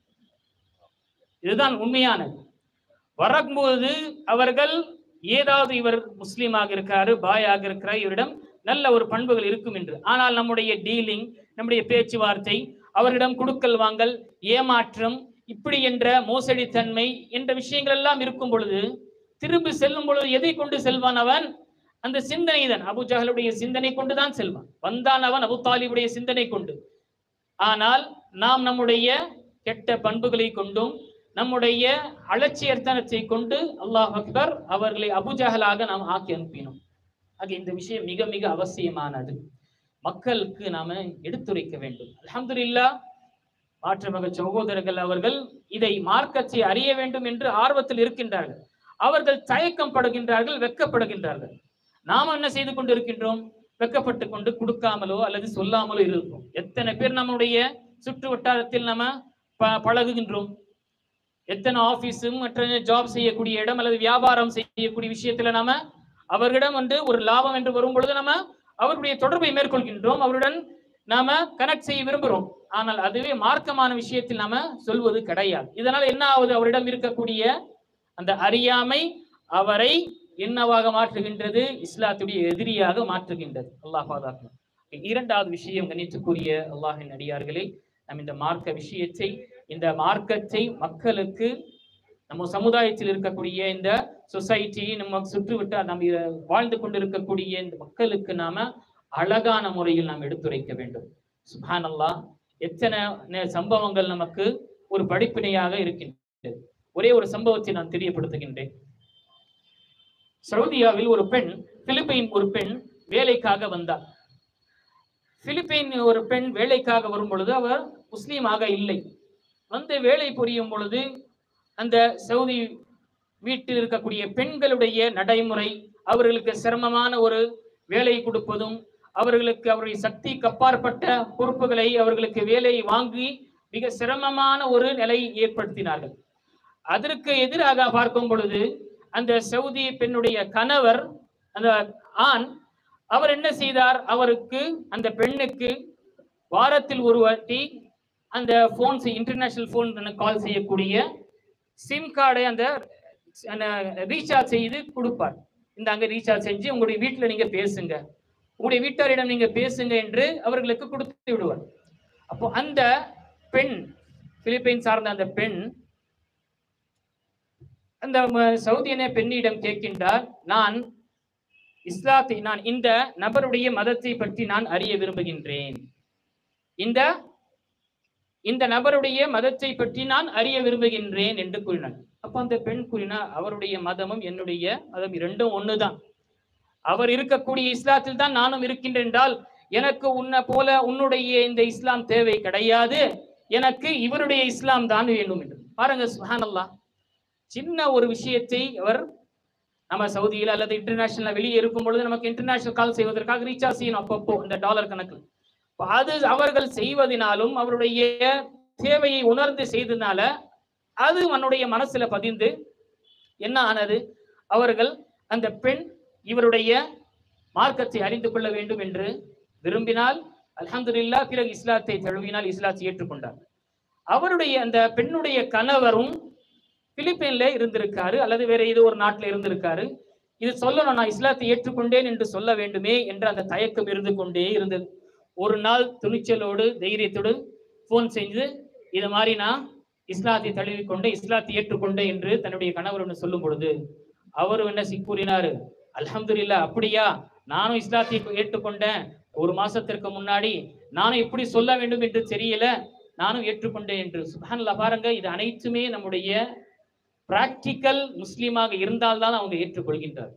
இதுதான் உண்மையானது வரும்போது அவர்கள் ஏதாவது இவர் முஸ்லீமாக இருக்காரு பாயாக இருக்கிறார் இவரிடம் நல்ல ஒரு பண்புகள் இருக்கும் என்று ஆனால் நம்முடைய டீலிங் நம்முடைய பேச்சுவார்த்தை அவரிடம் குடுக்கல் வாங்கல் ஏமாற்றம் இப்படி என்ற மோசடித்தன்மை என்ற விஷயங்கள் எல்லாம் இருக்கும் பொழுது திரும்பி செல்லும் பொழுது எதை கொண்டு செல்வான் அவன் அந்த சிந்தனை தான் அபு ஜஹலுடைய சிந்தனை கொண்டுதான் செல்வான் வந்தான் அவன் அபு தாலிபுடைய சிந்தனை கொண்டு ஆனால் நாம் நம்முடைய கெட்ட பண்புகளை கொண்டும் நம்முடைய அலட்சியத்தனத்தை கொண்டு அல்லாஹ் அக்பர் அவர்களை அபுஜஹலாக நாம் ஆக்கி அனுப்பினோம் ஆக இந்த விஷயம் மிக மிக அவசியமானது மக்களுக்கு நாம எடுத்துரைக்க வேண்டும் அல்ஹம்துலில்லாஹ் மாற்றுமக சகோதரர்கள் அவர்கள் இதை மார்க்கத்தை அறிய வேண்டும் என்று ஆர்வத்தில் இருக்கின்றார்கள் அவர்கள் தயக்கம் படுகின்றார்கள் வெட்கப்படுகின்றார்கள் நாம் என்ன செய்து கொண்டிருக்கின்றோம் வெட்கப்பட்டு கொண்டு கொடுக்காமலோ அல்லது சொல்லாமலோ இருப்போம் எத்தனை பேர் நம்முடைய சுற்று வட்டாரத்தில் நம்ம ப- பழகுகின்றோம் எத்தனை ஆபீஸும் மற்ற ஜாப் செய்யக்கூடிய இடம் அல்லது வியாபாரம் செய்யக்கூடிய விஷயத்துல நாம அவர்களிடம் வந்து ஒரு லாபம் என்று வரும் பொழுது நம்ம அவருடைய தொடர்பை மேற்கொள்கின்றோம் அவருடன் நாம கனெக்ட் செய்ய விரும்புகிறோம் ஆனால் அதுவே மார்க்கமான விஷயத்தில் நாம சொல்வது கிடையாது இதனால் என்ன ஆகுது அவரிடம் இருக்கக்கூடிய அந்த அறியாமை அவரை என்னவாக மாற்றுகின்றது இஸ்லாத்துடைய எதிரியாக மாற்றுகின்றது அல்லாஹ் பாதுகாக்கணும் இரண்டாவது விஷயம் கணித்துக்குரிய அல்லாஹின் அடியார்களே நம் இந்த மார்க்க விஷயத்தை இந்த மார்க்கத்தை மக்களுக்கு நம்ம சமுதாயத்தில் இருக்கக்கூடிய இந்த சொசைட்டி நம்ம சுற்றுவிட்ட நம்ம இத வாழ்ந்து கொண்டிருக்கக்கூடிய இந்த மக்களுக்கு நாம அழகான முறையில் நாம் எடுத்துரைக்க வேண்டும் சுபான் அல்லாஹ் எத்தனை நே- சம்பவங்கள் நமக்கு ஒரு படிப்பினையாக இருக்கின்றது ஒரே ஒரு சம்பவத்தை நான் தெரியப்படுத்துகின்றேன் சவுதியாவில் ஒரு பெண் பிலிப்பைன் ஒரு பெண் வேலைக்காக வந்தார் பிலிப்பைன் ஒரு பெண் வேலைக்காக வரும் பொழுது அவர் முஸ்லீமாக இல்லை வந்து வேலை புரியும் பொழுது அந்த சவுதி வீட்டில் இருக்கக்கூடிய பெண்களுடைய நடைமுறை அவர்களுக்கு சிரமமான ஒரு வேலை கொடுப்பதும் அவர்களுக்கு அவருடைய சக்தி கப்பாற்பட்ட பொறுப்புகளை அவர்களுக்கு வேலையை வாங்கி மிக சிரமமான ஒரு நிலை ஏற்படுத்தினார்கள் அதற்கு எதிராக பார்க்கும் பொழுது அந்த சவுதி பெண்ணுடைய கணவர் அந்த ஆண் அவர் என்ன செய்தார் அவருக்கு அந்த பெண்ணுக்கு வாரத்தில் ஒரு வாட்டி அந்த போன் இன்டர்நேஷனல் போன் கால் செய்யக்கூடிய சிம் கார்டை அந்த ரீசார்ஜ் செய்து கொடுப்பார் இந்த அங்க ரீசார்ஜ் செஞ்சு உங்களுடைய வீட்டுல நீங்க பேசுங்க உங்களுடைய வீட்டாரிடம் நீங்க பேசுங்க என்று அவர்களுக்கு கொடுத்து விடுவார் அப்போ அந்த பெண் பிலிப்பைன் சார்ந்த அந்த பெண் அந்த ம- சவுதியன பெண்ணிடம் கேட்கின்றார் நான் இஸ்லாத்தை நான் இந்த நபருடைய மதத்தை பற்றி நான் அறிய விரும்புகின்றேன் இந்த இந்த நபருடைய மதத்தை பற்றி நான் அறிய விரும்புகின்றேன் என்று கூறினார் அப்ப அந்த பெண் கூறினார் அவருடைய மதமும் என்னுடைய மதம் இரண்டும் ஒண்ணுதான் அவர் இருக்கக்கூடிய இஸ்லாத்தில் தான் நானும் இருக்கின்றேன் என்றால் எனக்கு உன்னை போல உன்னுடைய இந்த இஸ்லாம் தேவை கிடையாது எனக்கு இவருடைய இஸ்லாம் தான் வேண்டும் என்று பாருங்க சுஹானல்லாஹ் சின்ன ஒரு விஷயத்தை அவர் நம்ம சவுதியில் அல்லது இன்டர்நேஷனல் வெளியே இருக்கும் பொழுது நமக்கு இன்டர்நேஷனல் கால் செய்வதற்காக ரீசார்ஜ் செய்யணும் அப்பப்போ இந்த டாலர் கணக்கில் அப்ப அது அவர்கள் செய்வதனாலும் அவருடைய தேவையை உணர்ந்து செய்ததுனால அது அவனுடைய மனசுல பதிந்து என்ன ஆனது அவர்கள் அந்த பெண் இவருடைய மார்க்கத்தை அறிந்து கொள்ள வேண்டும் என்று விரும்பினால் அல்ஹம்துலில்லாஹ் பிறகு இஸ்லாத்தை தழுவினால் இஸ்லாத்தை ஏற்றுக்கொண்டார் அவருடைய அந்த பெண்ணுடைய கணவரும் பிலிப்பைன்ல இருந்திருக்காரு அல்லது வேற ஏதோ ஒரு நாட்டுல இருந்திருக்காரு இது சொல்லணும் நான் இஸ்லாத்தை ஏற்றுக்கொண்டேன் என்று சொல்ல வேண்டுமே என்ற அந்த தயக்கம் இருந்து கொண்டே இருந்தது ஒரு நாள் துணிச்சலோடு தைரியத்தோடு ஃபோன் செஞ்சு இது மாதிரி நான் இஸ்லாத்தை தழுவிக்கொண்டு இஸ்லாத்தை ஏற்றுக்கொண்டேன் என்று தன்னுடைய கணவருடன் சொல்லும் பொழுது அவரும் என்ன சி- கூறினாரு அல்ஹம்துலில்லாஹ் அப்படியா நானும் இஸ்லாத்தை ஏற்றுக்கொண்டேன் ஒரு மாசத்திற்கு முன்னாடி நானும் எப்படி சொல்ல வேண்டும் என்று தெரியல நானும் ஏற்றுக்கொண்டேன் என்று சுப்ஹானல்லாஹ் பாருங்க இது அனைத்துமே நம்முடைய பிராக்டிக்கல் முஸ்லீமாக இருந்தால்தான் அவங்க ஏற்றுக்கொள்கின்றார்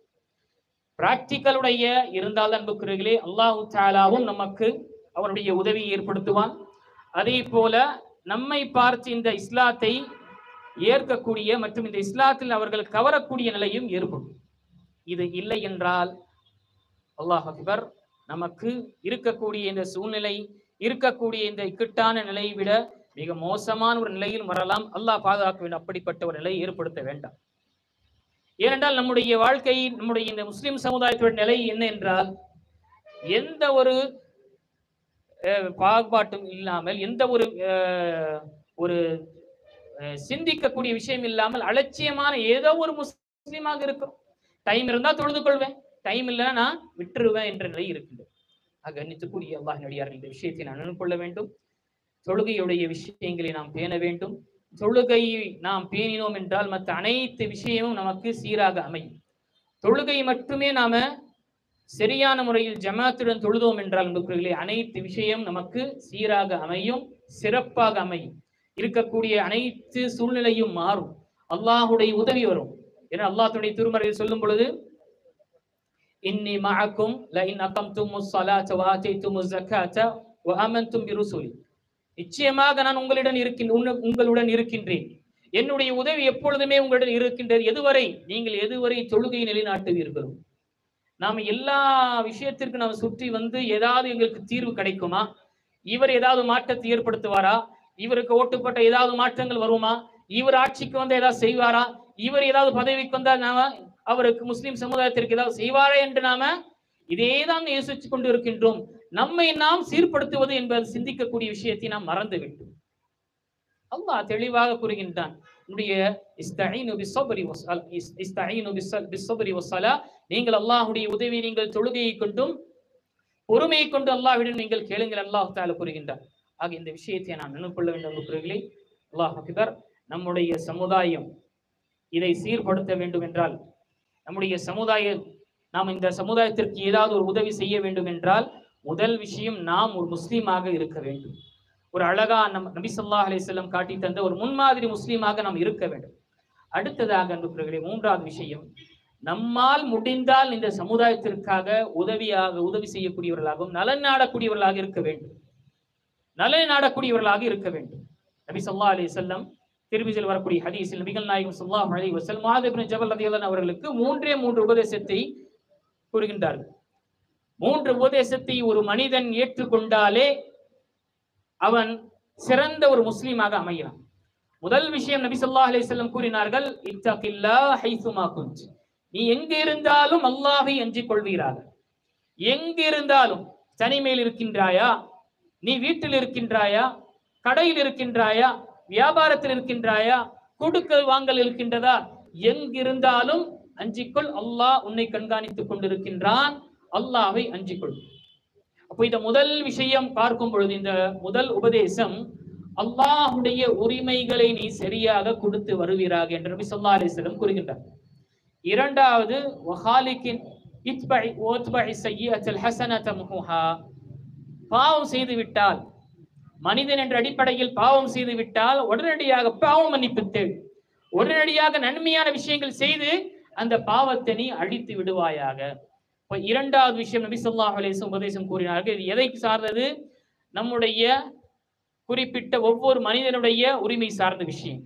பிராக்டிக்கலுடைய இருந்தால் அன்புக்குறர்களே அல்லாஹு தாலாவும் நமக்கு அவனுடைய உதவியை ஏற்படுத்துவான் அதே போல நம்மை பார்த்து இந்த இஸ்லாத்தை ஏற்கக்கூடிய மற்றும் இந்த இஸ்லாத்தில் அவர்கள் கவரக்கூடிய நிலையும் ஏற்படும் இது இல்லை என்றால் அல்லாஹ் அக்பர் நமக்கு இருக்கக்கூடிய இந்த சூழ்நிலை இருக்கக்கூடிய இந்த இக்கட்டான நிலையை விட மிக மோசமான ஒரு நிலையில் வரலாம் அல்லாஹ் பாதுகாக்க வேண்டும் அப்படிப்பட்ட ஒரு நிலையை ஏற்படுத்த வேண்டாம் ஏனென்றால் நம்முடைய வாழ்க்கை நம்முடைய இந்த முஸ்லிம் சமுதாயத்தோட நிலை என்ன என்றால் எந்த ஒரு அஹ், பாகுபாட்டும் இல்லாமல் எந்த ஒரு அஹ், ஒரு அஹ், சிந்திக்கக்கூடிய விஷயம் இல்லாமல் அலட்சியமான ஏதோ ஒரு முஸ்லீமாக இருக்கும் டைம் இருந்தா தொழுது கொள்வேன் டைம் இல்லைன்னா நான் விட்டுருவேன் என்ற நிலை இருக்கின்றது ஆக நித்துக்குரிய அல்லாஹ் நடிகார்கள் இந்த விஷயத்தை நான் நினைவு கொள்ள வேண்டும் தொழுகையுடைய விஷயங்களை நாம் பேண வேண்டும் தொழுகையை நாம் பேணினோம் என்றால் மற்ற அனைத்து விஷயமும் நமக்கு சீராக அமையும் தொழுகை மட்டுமே நாம சரியான முறையில் ஜமாத்துடன் தொழுதோம் என்றால் நண்பர்களே அனைத்து விஷயம் நமக்கு சீராக அமையும் சிறப்பாக அமையும் இருக்கக்கூடிய அனைத்து சூழ்நிலையும் மாறும் அல்லாஹுடைய உதவி வரும் ஏன்னா அல்லாஹ்வுடைய திருமறையில் சொல்லும் பொழுது இன்னி மஅக்கும் லஇன் அகம்துமுஸ் ஸலாத வ ஆதைத்துமுஸ் ஸகாத வ ஆமன்தும் பிருசுலி நிச்சயமாக நான் உங்களிடம் இருக்கின் உன்ன- உங்களுடன் இருக்கின்றேன் என்னுடைய உதவி எப்பொழுதுமே உங்களுடன் இருக்கின்றது எதுவரை நீங்கள் எதுவரை தொழுகையை நிலைநாட்டுவீர்களோ நாம எல்லா விஷயத்திற்கும் நாம் சுற்றி வந்து ஏதாவது எங்களுக்கு தீர்வு கிடைக்குமா இவர் ஏதாவது மாற்றத்தை ஏற்படுத்துவாரா இவருக்கு ஓட்டுப்பட்ட ஏதாவது மாற்றங்கள் வருமா இவர் ஆட்சிக்கு வந்து ஏதாவது செய்வாரா இவர் ஏதாவது பதவிக்கு வந்தா நாம அவருக்கு முஸ்லிம் சமுதாயத்திற்கு ஏதாவது செய்வாரா என்று நாம இதேதான் யோசித்துக் கொண்டு இருக்கின்றோம் நம்மை நாம் சீர்படுத்துவது என்பது சிந்திக்கக்கூடிய விஷயத்தை நாம் மறந்து விட்டோம் அல்லாஹ் தெளிவாக கூறுகின்றான் உன்னுடைய இஸ்தஈனு பிஸ்ஸப்ரி வஸ்ஸல் இஸ்- இஸ்தஈனு பிஸ்ஸல்- பிஸ்ஸப்ரி வஸ்ஸலா நீங்கள் அல்லாஹ்வுடைய உதவி நீங்கள் தொழுகையை கொண்டும் பொறுமையை கொண்டு அல்லாஹ்விடம் நீங்கள் கேளுங்கள் அல்லாஹ் தஆலா கூறுகின்றார் ஆக இந்த விஷயத்தை நாம் நினைவு கொள்ள வேண்டும் நண்பர்களே அல்லாஹ் அக்பர் நம்முடைய சமுதாயம் இதை சீர்படுத்த வேண்டும் என்றால் நம்முடைய சமுதாயம் நாம் இந்த சமுதாயத்திற்கு ஏதாவது ஒரு உதவி செய்ய வேண்டும் என்றால் முதல் விஷயம் நாம் ஒரு முஸ்லீமாக இருக்க வேண்டும் ஒரு அழகா நம் நபி ஸல்லல்லாஹு அலைஹி வஸல்லம் காட்டி தந்த ஒரு முன்மாதிரி முஸ்லீமாக நாம் இருக்க வேண்டும் அடுத்ததாக நண்பர்களே மூன்றாவது விஷயம் நம்மால் முடிந்தால் இந்த சமுதாயத்திற்காக உதவியாக உதவி செய்யக்கூடியவர்களாகவும் நலன் நாடக்கூடியவர்களாக இருக்க வேண்டும் நலன் நாடக்கூடியவர்களாக இருக்க வேண்டும் நபி ஸல்லல்லாஹு அலைஹி வஸல்லம் திருமிதில் வரக்கூடிய ஹதீஸில் நபிகள் நாயகம் ஸல்லல்லாஹு அலைஹி வஸல்லம் முஆத் இப்னு ஜபல் ரலியல்லாஹு அன்ஹு அவர்களுக்கு மூன்றே மூன்று உபதேசத்தை கூறுகின்றார்கள் மூன்று உபதேசத்தை ஒரு மனிதன் ஏற்றுக்கொண்டாலே அவன் சிறந்த ஒரு முஸ்லீமாக அமையலாம் முதல் விஷயம் நபி ஸல்லல்லாஹு அலைஹி வஸல்லம் கூறினார்கள் இத்தகில்லா ஹைசுமா குன்த் நீ எங்க இருந்தாலும் அல்லாஹ்வை அஞ்சிக் கொள்வீராக எங்க இருந்தாலும் தனிமையில் இருக்கின்றாயா நீ வீட்டில் இருக்கின்றாயா கடையில் இருக்கின்றாயா வியாபாரத்தில் இருக்கின்றாயா கொடுக்கல் வாங்கல் இருக்கின்றதா எங்கிருந்தாலும் அஞ்சிக்கொள் அல்லாஹ் உன்னை கண்காணித்துக் கொண்டிருக்கின்றான் அல்லாஹ்வை அஞ்சிக்கொள் அப்போ இந்த முதல் விஷயம் பார்க்கும் பொழுது இந்த முதல் உபதேசம் அல்லாஹ்வுடைய உரிமைகளை நீ சரியாக கொடுத்து வருவீராக என்று நபி ஸல்லல்லாஹு அலைஹி வஸல்லம் கூறுகின்றார் இரண்டாவது வஹாலிக்கின் இத்பஇ வத்பஇ ஸய்யிஅத்தல் ஹஸனத முஹுஹா பாவம் செய்து விட்டால் மனிதன் என்ற அடிப்படையில் பாவம் செய்து விட்டால் உடனடியாக பாவ மன்னிப்பு தேவை உடனடியாக நன்மையான விஷயங்கள் செய்து அந்த பாவத்தை நீ அழித்து விடுவாயாக இப்ப இரண்டாவது விஷயம் நபி ஸல்லல்லாஹு அலைஹி வஸல்லம் உபதேசம் கூறினார்கள் இது எதை சார்ந்தது நம்முடைய குறிப்பிட்ட ஒவ்வொரு மனிதனுடைய உரிமை சார்ந்த விஷயம்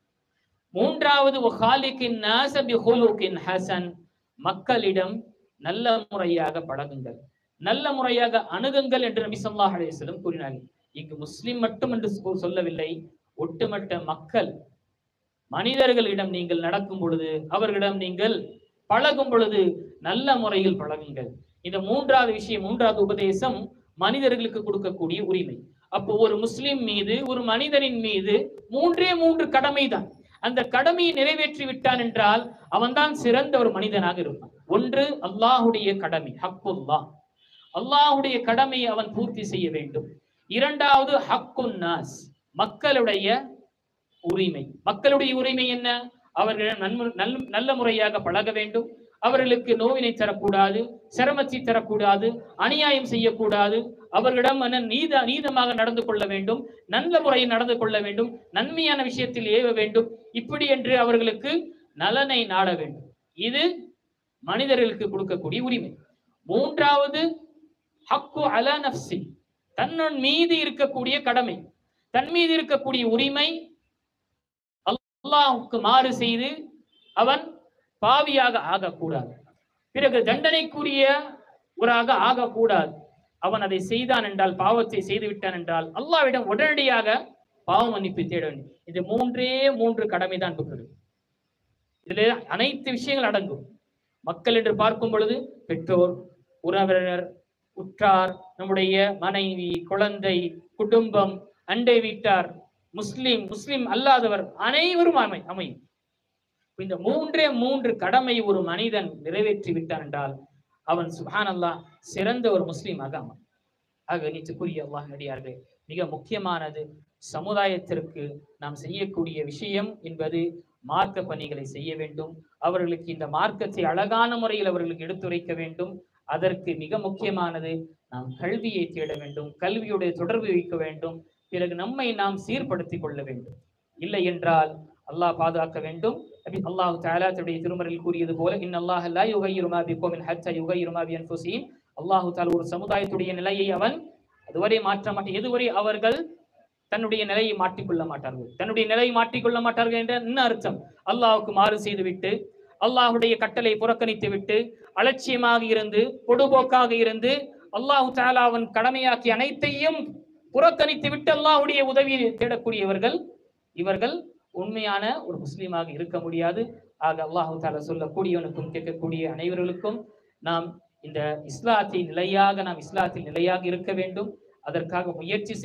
மூன்றாவது வஹாலிக்கின் நாஸ பிஹுலுகின் ஹஸன் மக்களிடம் நல்ல முறையாக பழகுங்கள் நல்ல முறையாக அணுகுங்கள் என்று நபி ஸல்லல்லாஹு அலைஹி வஸல்லம் கூறினார்கள் இங்கு முஸ்லிம் மட்டும் என்று சொ- சொல்லவில்லை ஒட்டுமொத்த மக்கள் மனிதர்களிடம் நீங்கள் நடக்கும் பொழுது அவர்களிடம் நீங்கள் பழகும் பொழுது நல்ல முறையில் பழகுங்கள் இந்த மூன்றாவது விஷயம் மூன்றாவது உபதேசம் மனிதர்களுக்கு கொடுக்கக்கூடிய உரிமை அப்போ ஒரு முஸ்லிம் மீது ஒரு மனிதனின் மீது மூன்றே மூன்று கடமைதான் அந்த கடமையை நிறைவேற்றி விட்டான் என்றால் அவன்தான் சிறந்த ஒரு மனிதனாக இருப்பான் ஒன்று அல்லாஹுடைய கடமை ஹக்குல்லாஹ் அல்லாஹுடைய கடமையை அவன் பூர்த்தி செய்ய வேண்டும் இரண்டாவது ஹக்குன் நாஸ் மக்களுடைய உரிமை மக்களுடைய உரிமை என்ன அவர்களிடம் நன்மு நல் நல்ல முறையாக பழக வேண்டும் அவர்களுக்கு நோவினை தரக்கூடாது சிரமத்தை தரக்கூடாது அநியாயம் செய்யக்கூடாது அவர்களிடம் என்ன நீத நீதமாக நடந்து கொள்ள வேண்டும் நல்ல முறையில் நடந்து கொள்ள வேண்டும் நன்மையான விஷயத்தில் ஏவ வேண்டும் இப்படி என்று அவர்களுக்கு நலனை நாட வேண்டும் இது மனிதர்களுக்கு கொடுக்கக்கூடிய உரிமை மூன்றாவது ஹக்கு அலா நஃப்சி தன்னன் மீது இருக்கக்கூடிய கடமை தன் மீது இருக்கக்கூடிய உரிமை அல்லாஹ்வுக்கு மாறு செய்து அவன் பாவியாக ஆகக்கூடாது பிறகு தண்டனைக்குரிய ஒராக ஆகக்கூடாது அவன் அதை செய்தான் என்றால் பாவத்தை செய்து விட்டான் என்றால் அல்லாஹ்விடம் உடனடியாக பாவ மன்னிப்பு தேட வேண்டும் இது மூன்றே மூன்று கடமை தான் இருக்கிறது இதுல அனைத்து விஷயங்கள் அடங்கும் மக்கள் என்று பார்க்கும் பொழுது பெற்றோர் உறவினர் உற்றார் நம்முடைய மனைவி குழந்தை குடும்பம் அண்டை வீட்டார் முஸ்லிம் முஸ்லிம் அல்லாதவர் அனைவரும் அமை அமையும் இந்த மூன்றே மூன்று கடமை ஒரு மனிதன் நிறைவேற்றி விட்டான் என்றால் அவன் சுஹான் அல்லாஹ் சிறந்த ஒரு முஸ்லீமாக அமையும் ஆக நீச்சுக்குரிய அல்லாஹ் நடிகார்களே மிக முக்கியமானது சமுதாயத்திற்கு நாம் செய்யக்கூடிய விஷயம் என்பது மார்க்க பணிகளை செய்ய வேண்டும் அவர்களுக்கு இந்த மார்க்கத்தை அழகான முறையில் அவர்களுக்கு எடுத்துரைக்க வேண்டும் அதற்கு மிக முக்கியமானது நாம் கல்வியை தேட வேண்டும் கல்வியுடைய தொடர்பு வைக்க வேண்டும் பிறகு நம்மை நாம் சீர்படுத்திக் கொள்ள வேண்டும் இல்லை என்றால் அல்லாஹ் பாதுகாக்க வேண்டும் நபி அல்லாஹ் தஆலா தன்னுடைய திருமறையில் கூறியது போல இன் அல்லாஹ் லா யுகையிரு மா பிகௌமின் ஹத்தா யுகையிரு மா பி அன்ஃபுஸிஹிம் அல்லாஹ் தஆலா ஒரு சமுதாயத்துடைய நிலையை அவன் அதுவரை மாற்ற மாட்டான் எதுவரை அவர்கள் தன்னுடைய நிலையை மாற்றிக்கொள்ள மாட்டார்கள் தன்னுடைய நிலையை மாற்றிக்கொள்ள மாட்டார்கள் என்ற என்ன அர்த்தம் அல்லாஹ்வுக்கு மாறு செய்துவிட்டு அல்லாஹ்வுடைய கட்டளை புறக்கணித்து விட்டு அலட்சியமாக இருந்து பொடுபோக்காக இருந்து அல்லாஹ் தஆலா அவன் கடமையாக்கி அனைத்தையும் புறக்கணித்து விட்டு அல்லாஹ்வுடைய உதவியை தேடக்கூடியவர்கள் இவர்கள் உண்மையான ஒரு முஸ்லீமாக இருக்க முடியாது ஆக அல்லாஹு தாலா சொல்லக்கூடியவனுக்கும் கேட்கக்கூடிய அனைவர்களுக்கும் நாம் இந்த இஸ்லாத்தை நிலையாக நாம் இஸ்லாத்தில் நிலையாக இருக்க வேண்டும் அதற்காக முயற்சி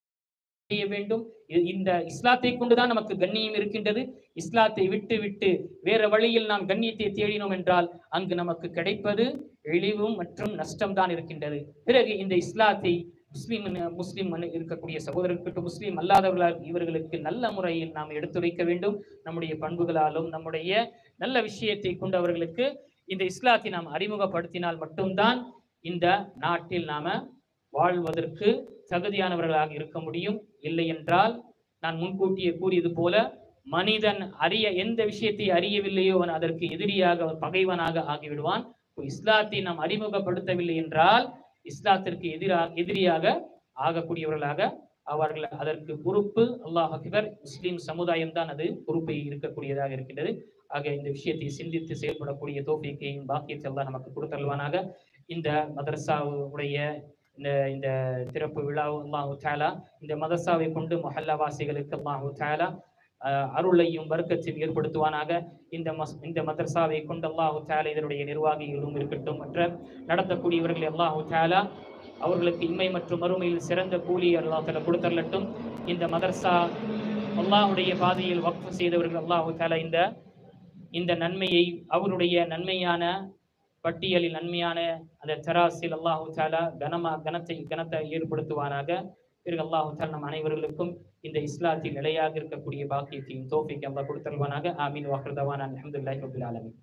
செய்ய வேண்டும் இ- இந்த இஸ்லாத்தை கொண்டுதான் நமக்கு கண்ணியம் இருக்கின்றது இஸ்லாத்தை விட்டு விட்டு வேற வழியில் நாம் கண்ணியத்தை தேடினோம் என்றால் அங்கு நமக்கு கிடைப்பது இழிவும் மற்றும் நஷ்டம் தான் இருக்கின்றது பிறகு இந்த இஸ்லாத்தை முஸ்லிம் முஸ்லிம் இருக்கக்கூடிய சகோதரர்களுக்கு முஸ்லிம் அல்லாதவர்களால் இவர்களுக்கு நல்ல முறையில் நாம் எடுத்துரைக்க வேண்டும் நம்முடைய பண்புகளாலும் நம்முடைய நல்ல விஷயத்தை கொண்டு அவர்களுக்கு இந்த இஸ்லாத்தை நாம் அறிமுகப்படுத்தினால் மட்டும்தான் இந்த நாட்டில் நாம வாழ்வதற்கு தகுதியானவர்களாக இருக்க முடியும் இல்லை என்றால் நான் முன்கூட்டியே கூறியது போல மனிதன் அறிய எந்த விஷயத்தை அறியவில்லையோ அவன் அதற்கு எதிரியாக அவன் பகைவனாக ஆகிவிடுவான் இப்போ இஸ்லாத்தை நாம் அறிமுகப்படுத்தவில்லை என்றால் இஸ்லாத்திற்கு எதிராக எதிரியாக ஆகக்கூடியவர்களாக அவர்கள் அதற்கு பொறுப்பு அல்லாஹ் அக்பர் முஸ்லிம் சமுதாயம் தான் அது பொறுப்பை இருக்கக்கூடியதாக இருக்கின்றது ஆக இந்த விஷயத்தை சிந்தித்து செயல்படக்கூடிய தோஃபிக்கையும் பாக்கியத்தை அல்லாஹ் நமக்கு கொடுத்தல்வானாக இந்த மதரசாவுடைய இந்த இந்த திறப்பு விழா அல்லாஹு தாலா இந்த மதரசாவை கொண்டு மொஹல்லாவாசிகளுக்கு அல்லாஹு தாலா அஹ், அருளையும் வர்க்கத்தையும் ஏற்படுத்துவானாக இந்த மஸ் இந்த மதரசாவை கொண்டு அல்லாஹு தாலா இதனுடைய நிர்வாகிகளும் இருக்கட்டும் மற்ற நடத்தக்கூடியவர்கள் அல்லாஹு தாலா அவர்களுக்கு இம்மை மற்றும் மறுமையில் சிறந்த கூலி அல்லாஹ் தாலா கொடுத்தரலட்டும் இந்த மதரசா அல்லாஹ்வுடைய பாதையில் வக்ஃப் செய்தவர்கள் அல்லாஹு தாலா இந்த இந்த நன்மையை அவருடைய நன்மையான பட்டியலில் நன்மையான அந்த தராசில் அல்லாஹு தாலா கனமா கனத்தை கனத்தை ஏற்படுத்துவானாக பிறகு அல்லாஹு தாலா நம் அனைவர்களுக்கும் இந்த இஸ்லாத்தில் நிலையாக இருக்கக்கூடிய பாக்கியத்தையும் தோஃபிக்கு அல்லாஹ் கொடுத்தருவானாக ஆமீன் வாக்குறதவான் அல்ஹம்துலில்லாஹி ரபில் ஆலமீன்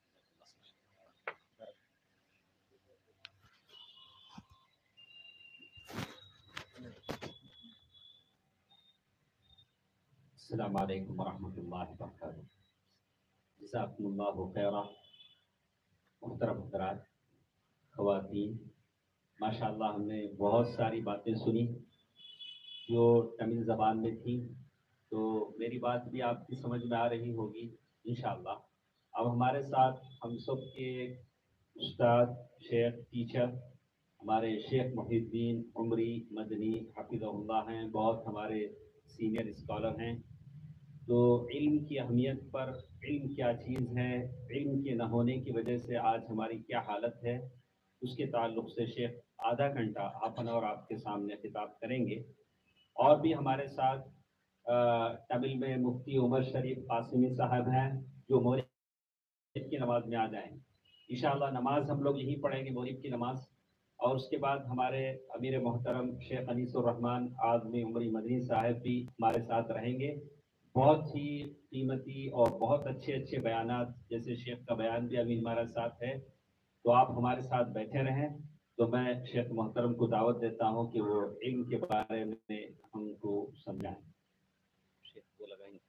السلام عليكم ورحمة الله وبركاته جزاكم الله خيرا मुहतरम हजरात खवातीन माशाल्लाह हमने बहुत सारी बातें सुनी जो तमिल ज़बान में थी तो मेरी बात भी आपकी समझ में आ रही होगी इंशाल्लाह अब हमारे साथ हम सब के उस्ताद शेख टीचर हमारे शेख मुहिद्दीन उमरी मदनी हफिज़ुल्लाह हैं बहुत हमारे सीनियर स्कॉलर हैं तो इल्म की अहमियत पर इल्म क्या चीज़ है इल्म के न होने की वजह से आज हमारी क्या हालत है उसके ताल्लुक से शेख आधा घंटा हाफ एन आवर आपके सामने खिताब करेंगे और भी हमारे साथ अ, तमिल में मुफ्ती उमर शरीफ कासिमी साहब हैं जो मोरिब की नमाज में आ जाएं इंशाल्लाह नमाज हम लोग यही पढ़ेंगे मोरिब की नमाज और उसके बाद हमारे अमीर मोहतरम शेख अनीसुर रहमान आदमी उमरी मदनी साहब भी हमारे साथ रहेंगे बहुत ही कीमती और बहुत अच्छे अच्छे बयानात जैसे शेख का बयान भी अभी हमारे साथ है तो आप हमारे साथ बैठे रहें तो मैं शेख मोहतरम को दावत देता हूं कि वो इल्म के बारे में हमको समझाएं शेख को लगाएंगे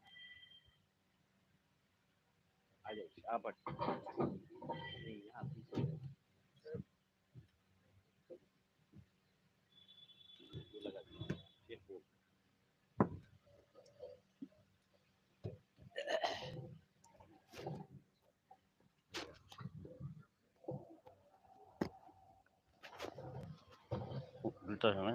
आ जाइए आप बैठ- नहीं, यहाँ पीछे। वो लगा दीजिए, शेख को। उल्टा है ना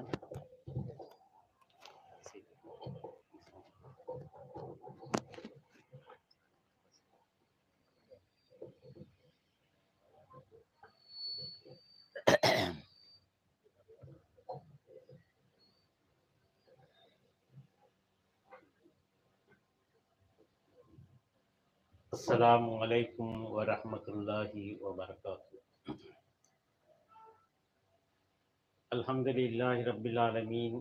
अस्सलाम वालेकुम व रहमतुल्लाहि व बरकातुहू अल्हम्दुलिल्लाहि रब्बिल आलमीन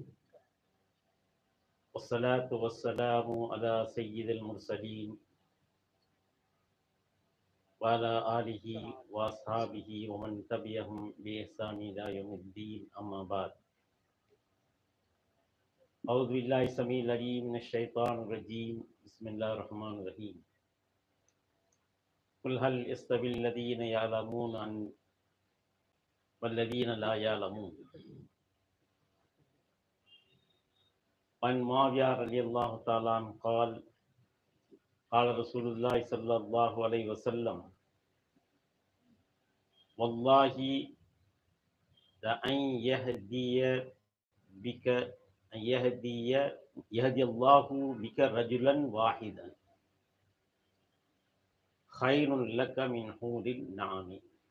वस्सलातु वस्सलामु अला सय्यिदिल मुरसलीन व अला आलिहि व अस्हाबिहि व मन तबिअहुम बि इहसान इला यौमिद्दीन अम्मा बाद أعوذ بالله السميع العليم من الشيطان الرجيم بسم الله الرحمن الرحيم قل هل يستوي الذين يعلمون عن والذين لا يعلمون عن معاوية رضي الله تعالى عنه قال قال رسول الله صلى الله عليه وسلم والله لأن يهدي بك أن يهدي يهدي الله بك رجلا واحدا خير لك من حور النعم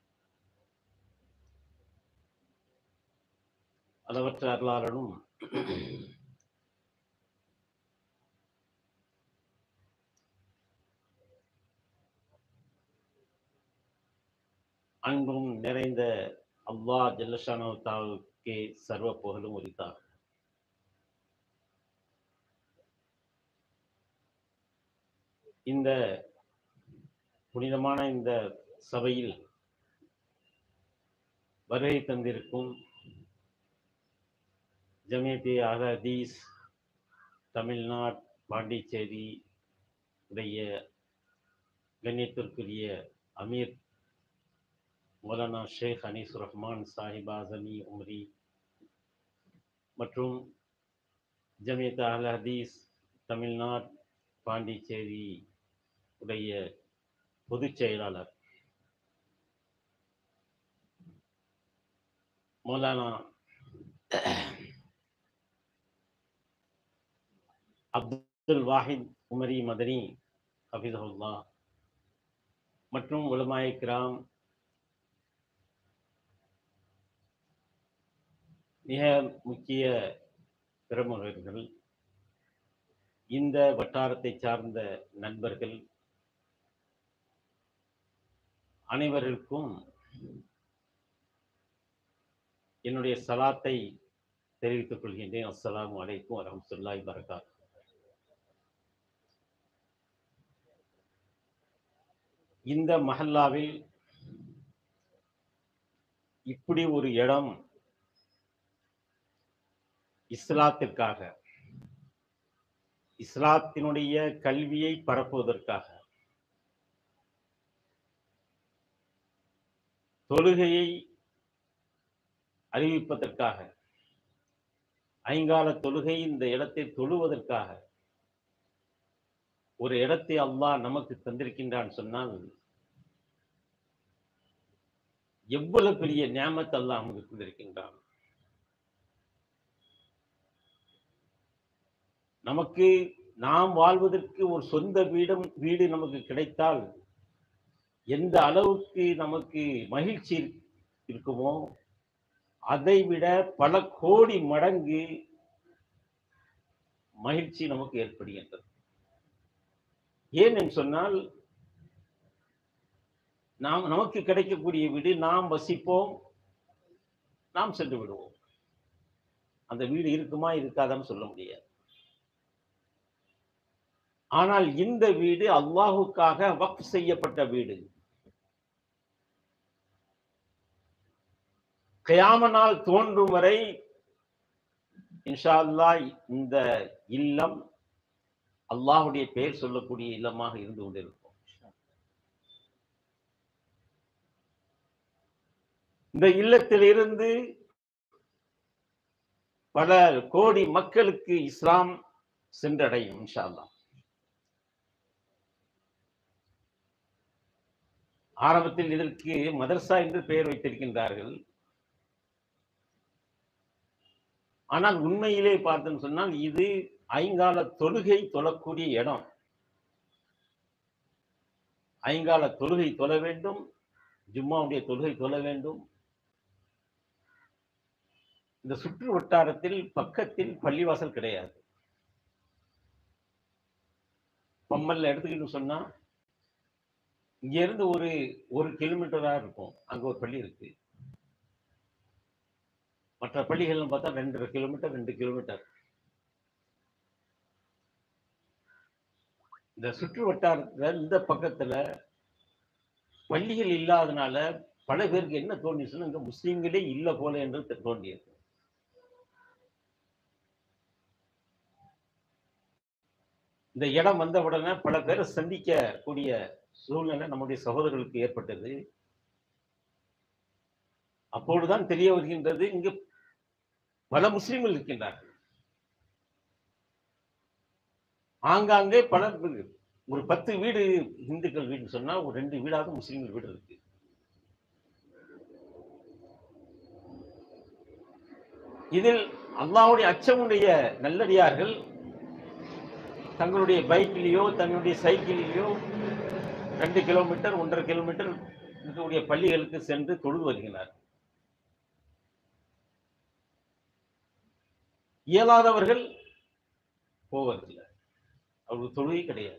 அளவற்ற அருளாளனும் அன்பும் நிறைந்த அல்லாஹ் ஜல்லஷானவுத்தாவுக்கே சர்வ புகழும் உரித்தார் இந்த புனிதமான இந்த சபையில் வருகை தந்திருக்கும் ஜமியத்தி அகதீஸ் தமிழ்நாடு பாண்டிச்சேரி உடைய கண்ணியத்திற்குரிய அமீர் மௌலானா ஷேக் அனீஸ் ரஹ்மான் சாஹிப் ஆசமி உம்ரி மற்றும் ஜமியத் அல் ஹதீஸ் தமிழ்நாடு பாண்டிச்சேரி உடைய பொதுச் செயலாளர் மௌலானா அப்துல் வாஹித் உமரி மதனி ஹஃபிதஹுல்லா மற்றும் உலமாய் கிராம் மிக முக்கிய பிரமுகர்கள் இந்த வட்டாரத்தை சார்ந்த நண்பர்கள் அனைவருக்கும் என்னுடைய சலாத்தை தெரிவித்துக் கொள்கின்றேன் அஸ்ஸலாமு அலைக்கும் வரஹ்மத்துல்லாஹி வரகாத் இந்த மஹல்லாவில் இப்படி ஒரு இடம் இஸ்லாத்திற்காக இஸ்லாத்தினுடைய கல்வியை பரப்புவதற்காக தொழுகையை அறிவிப்பதற்காக ஐங்கால தொழுகை இந்த இடத்தை தொழுவதற்காக ஒரு இடத்தை அல்லாஹ் நமக்கு தந்திருக்கின்றான் சொன்னால் எவ்வளவு பெரிய ஞாபகத்தை அல்லாஹ் நமக்கு தந்திருக்கின்றான் நமக்கு நாம் வாழ்வதற்கு ஒரு சொந்த வீடும் வீடு நமக்கு கிடைத்தால் எந்த அளவுக்கு நமக்கு மகிழ்ச்சி இருக்குமோ அதை விட பல கோடி மடங்கு மகிழ்ச்சி நமக்கு ஏற்படுகின்றது ஏன் என்று சொன்னால் நாம் நமக்கு கிடைக்கக்கூடிய வீடு நாம் வசிப்போம் நாம் சென்று விடுவோம் அந்த வீடு இருக்குமா இருக்காதான்னு சொல்ல முடியாது ஆனால் இந்த வீடு அல்லாஹுக்காக வக்ஃப் செய்யப்பட்ட வீடு கயாம நாள் தோன்றும் வரை இன்ஷா அல்லாஹ் இந்த இல்லம் அல்லாஹுடைய பெயர் சொல்லக்கூடிய இல்லமாக இருந்து கொண்டிருக்கும் இந்த இல்லத்திலிருந்து பல கோடி மக்களுக்கு இஸ்லாம் சென்றடையும் இன்ஷா அல்லாஹ் ஆரம்பத்தில் இதற்கு மதர்சா என்று பெயர் வைத்திருக்கின்றார்கள் ஆனால் உண்மையிலே பார்த்தோம்னு சொன்னால் இது ஐங்கால தொழுகை தொழக்கூடிய இடம் ஐங்கால தொழுகை தொழ வேண்டும் ஜும்மாவுடைய தொழுகை தொழ வேண்டும் இந்த சுற்று வட்டாரத்தில் பக்கத்தில் பள்ளிவாசல் கிடையாது பம்மல்ல எடுத்துக்கிட்டு சொன்னா இங்க இருந்து ஒரு ஒரு கிலோமீட்டரா இருக்கும் அங்க ஒரு பள்ளி இருக்கு மற்ற பள்ளிகள்னு பார்த்தா ரெண்டரை கிலோமீட்டர் ரெண்டு கிலோமீட்டர் இந்த சுற்று வட்டாரத்துல இந்த பக்கத்துல பள்ளிகள் இல்லாதனால பல பேருக்கு என்ன தோணிச்சுன்னா இங்க முஸ்லீம்களே இல்லை போல என்று தோன்றியது இந்த இடம் வந்த உடனே பல பேரை சந்திக்க கூடிய சூழ்நிலை நம்முடைய சகோதரர்களுக்கு ஏற்பட்டது அப்பொழுதுதான் தெரிய வருகின்றது இங்கு பல முஸ்லிம்கள் இருக்கின்றார்கள் ஆங்காங்கே பல வீடு. ஒரு பத்து வீடு இந்துக்கள் வீடுன்னு சொன்னா ஒரு ரெண்டு வீடாவது முஸ்லிம்கள் வீடு இருக்கு இதில் அல்லாஹ்வுடைய அச்சமுடைய நல்லடியார்கள் தங்களுடைய பைக்கிலேயோ தங்களுடைய சைக்கிளிலேயோ ரெண்டு கிலோமீட்டர் ஒன்றரை கிலோமீட்டர் இருக்கக்கூடிய பள்ளிகளுக்கு சென்று தொழுது வருகிறார் இயலாதவர்கள் போவதில்லை அவருக்கு தொழுகை கிடையாது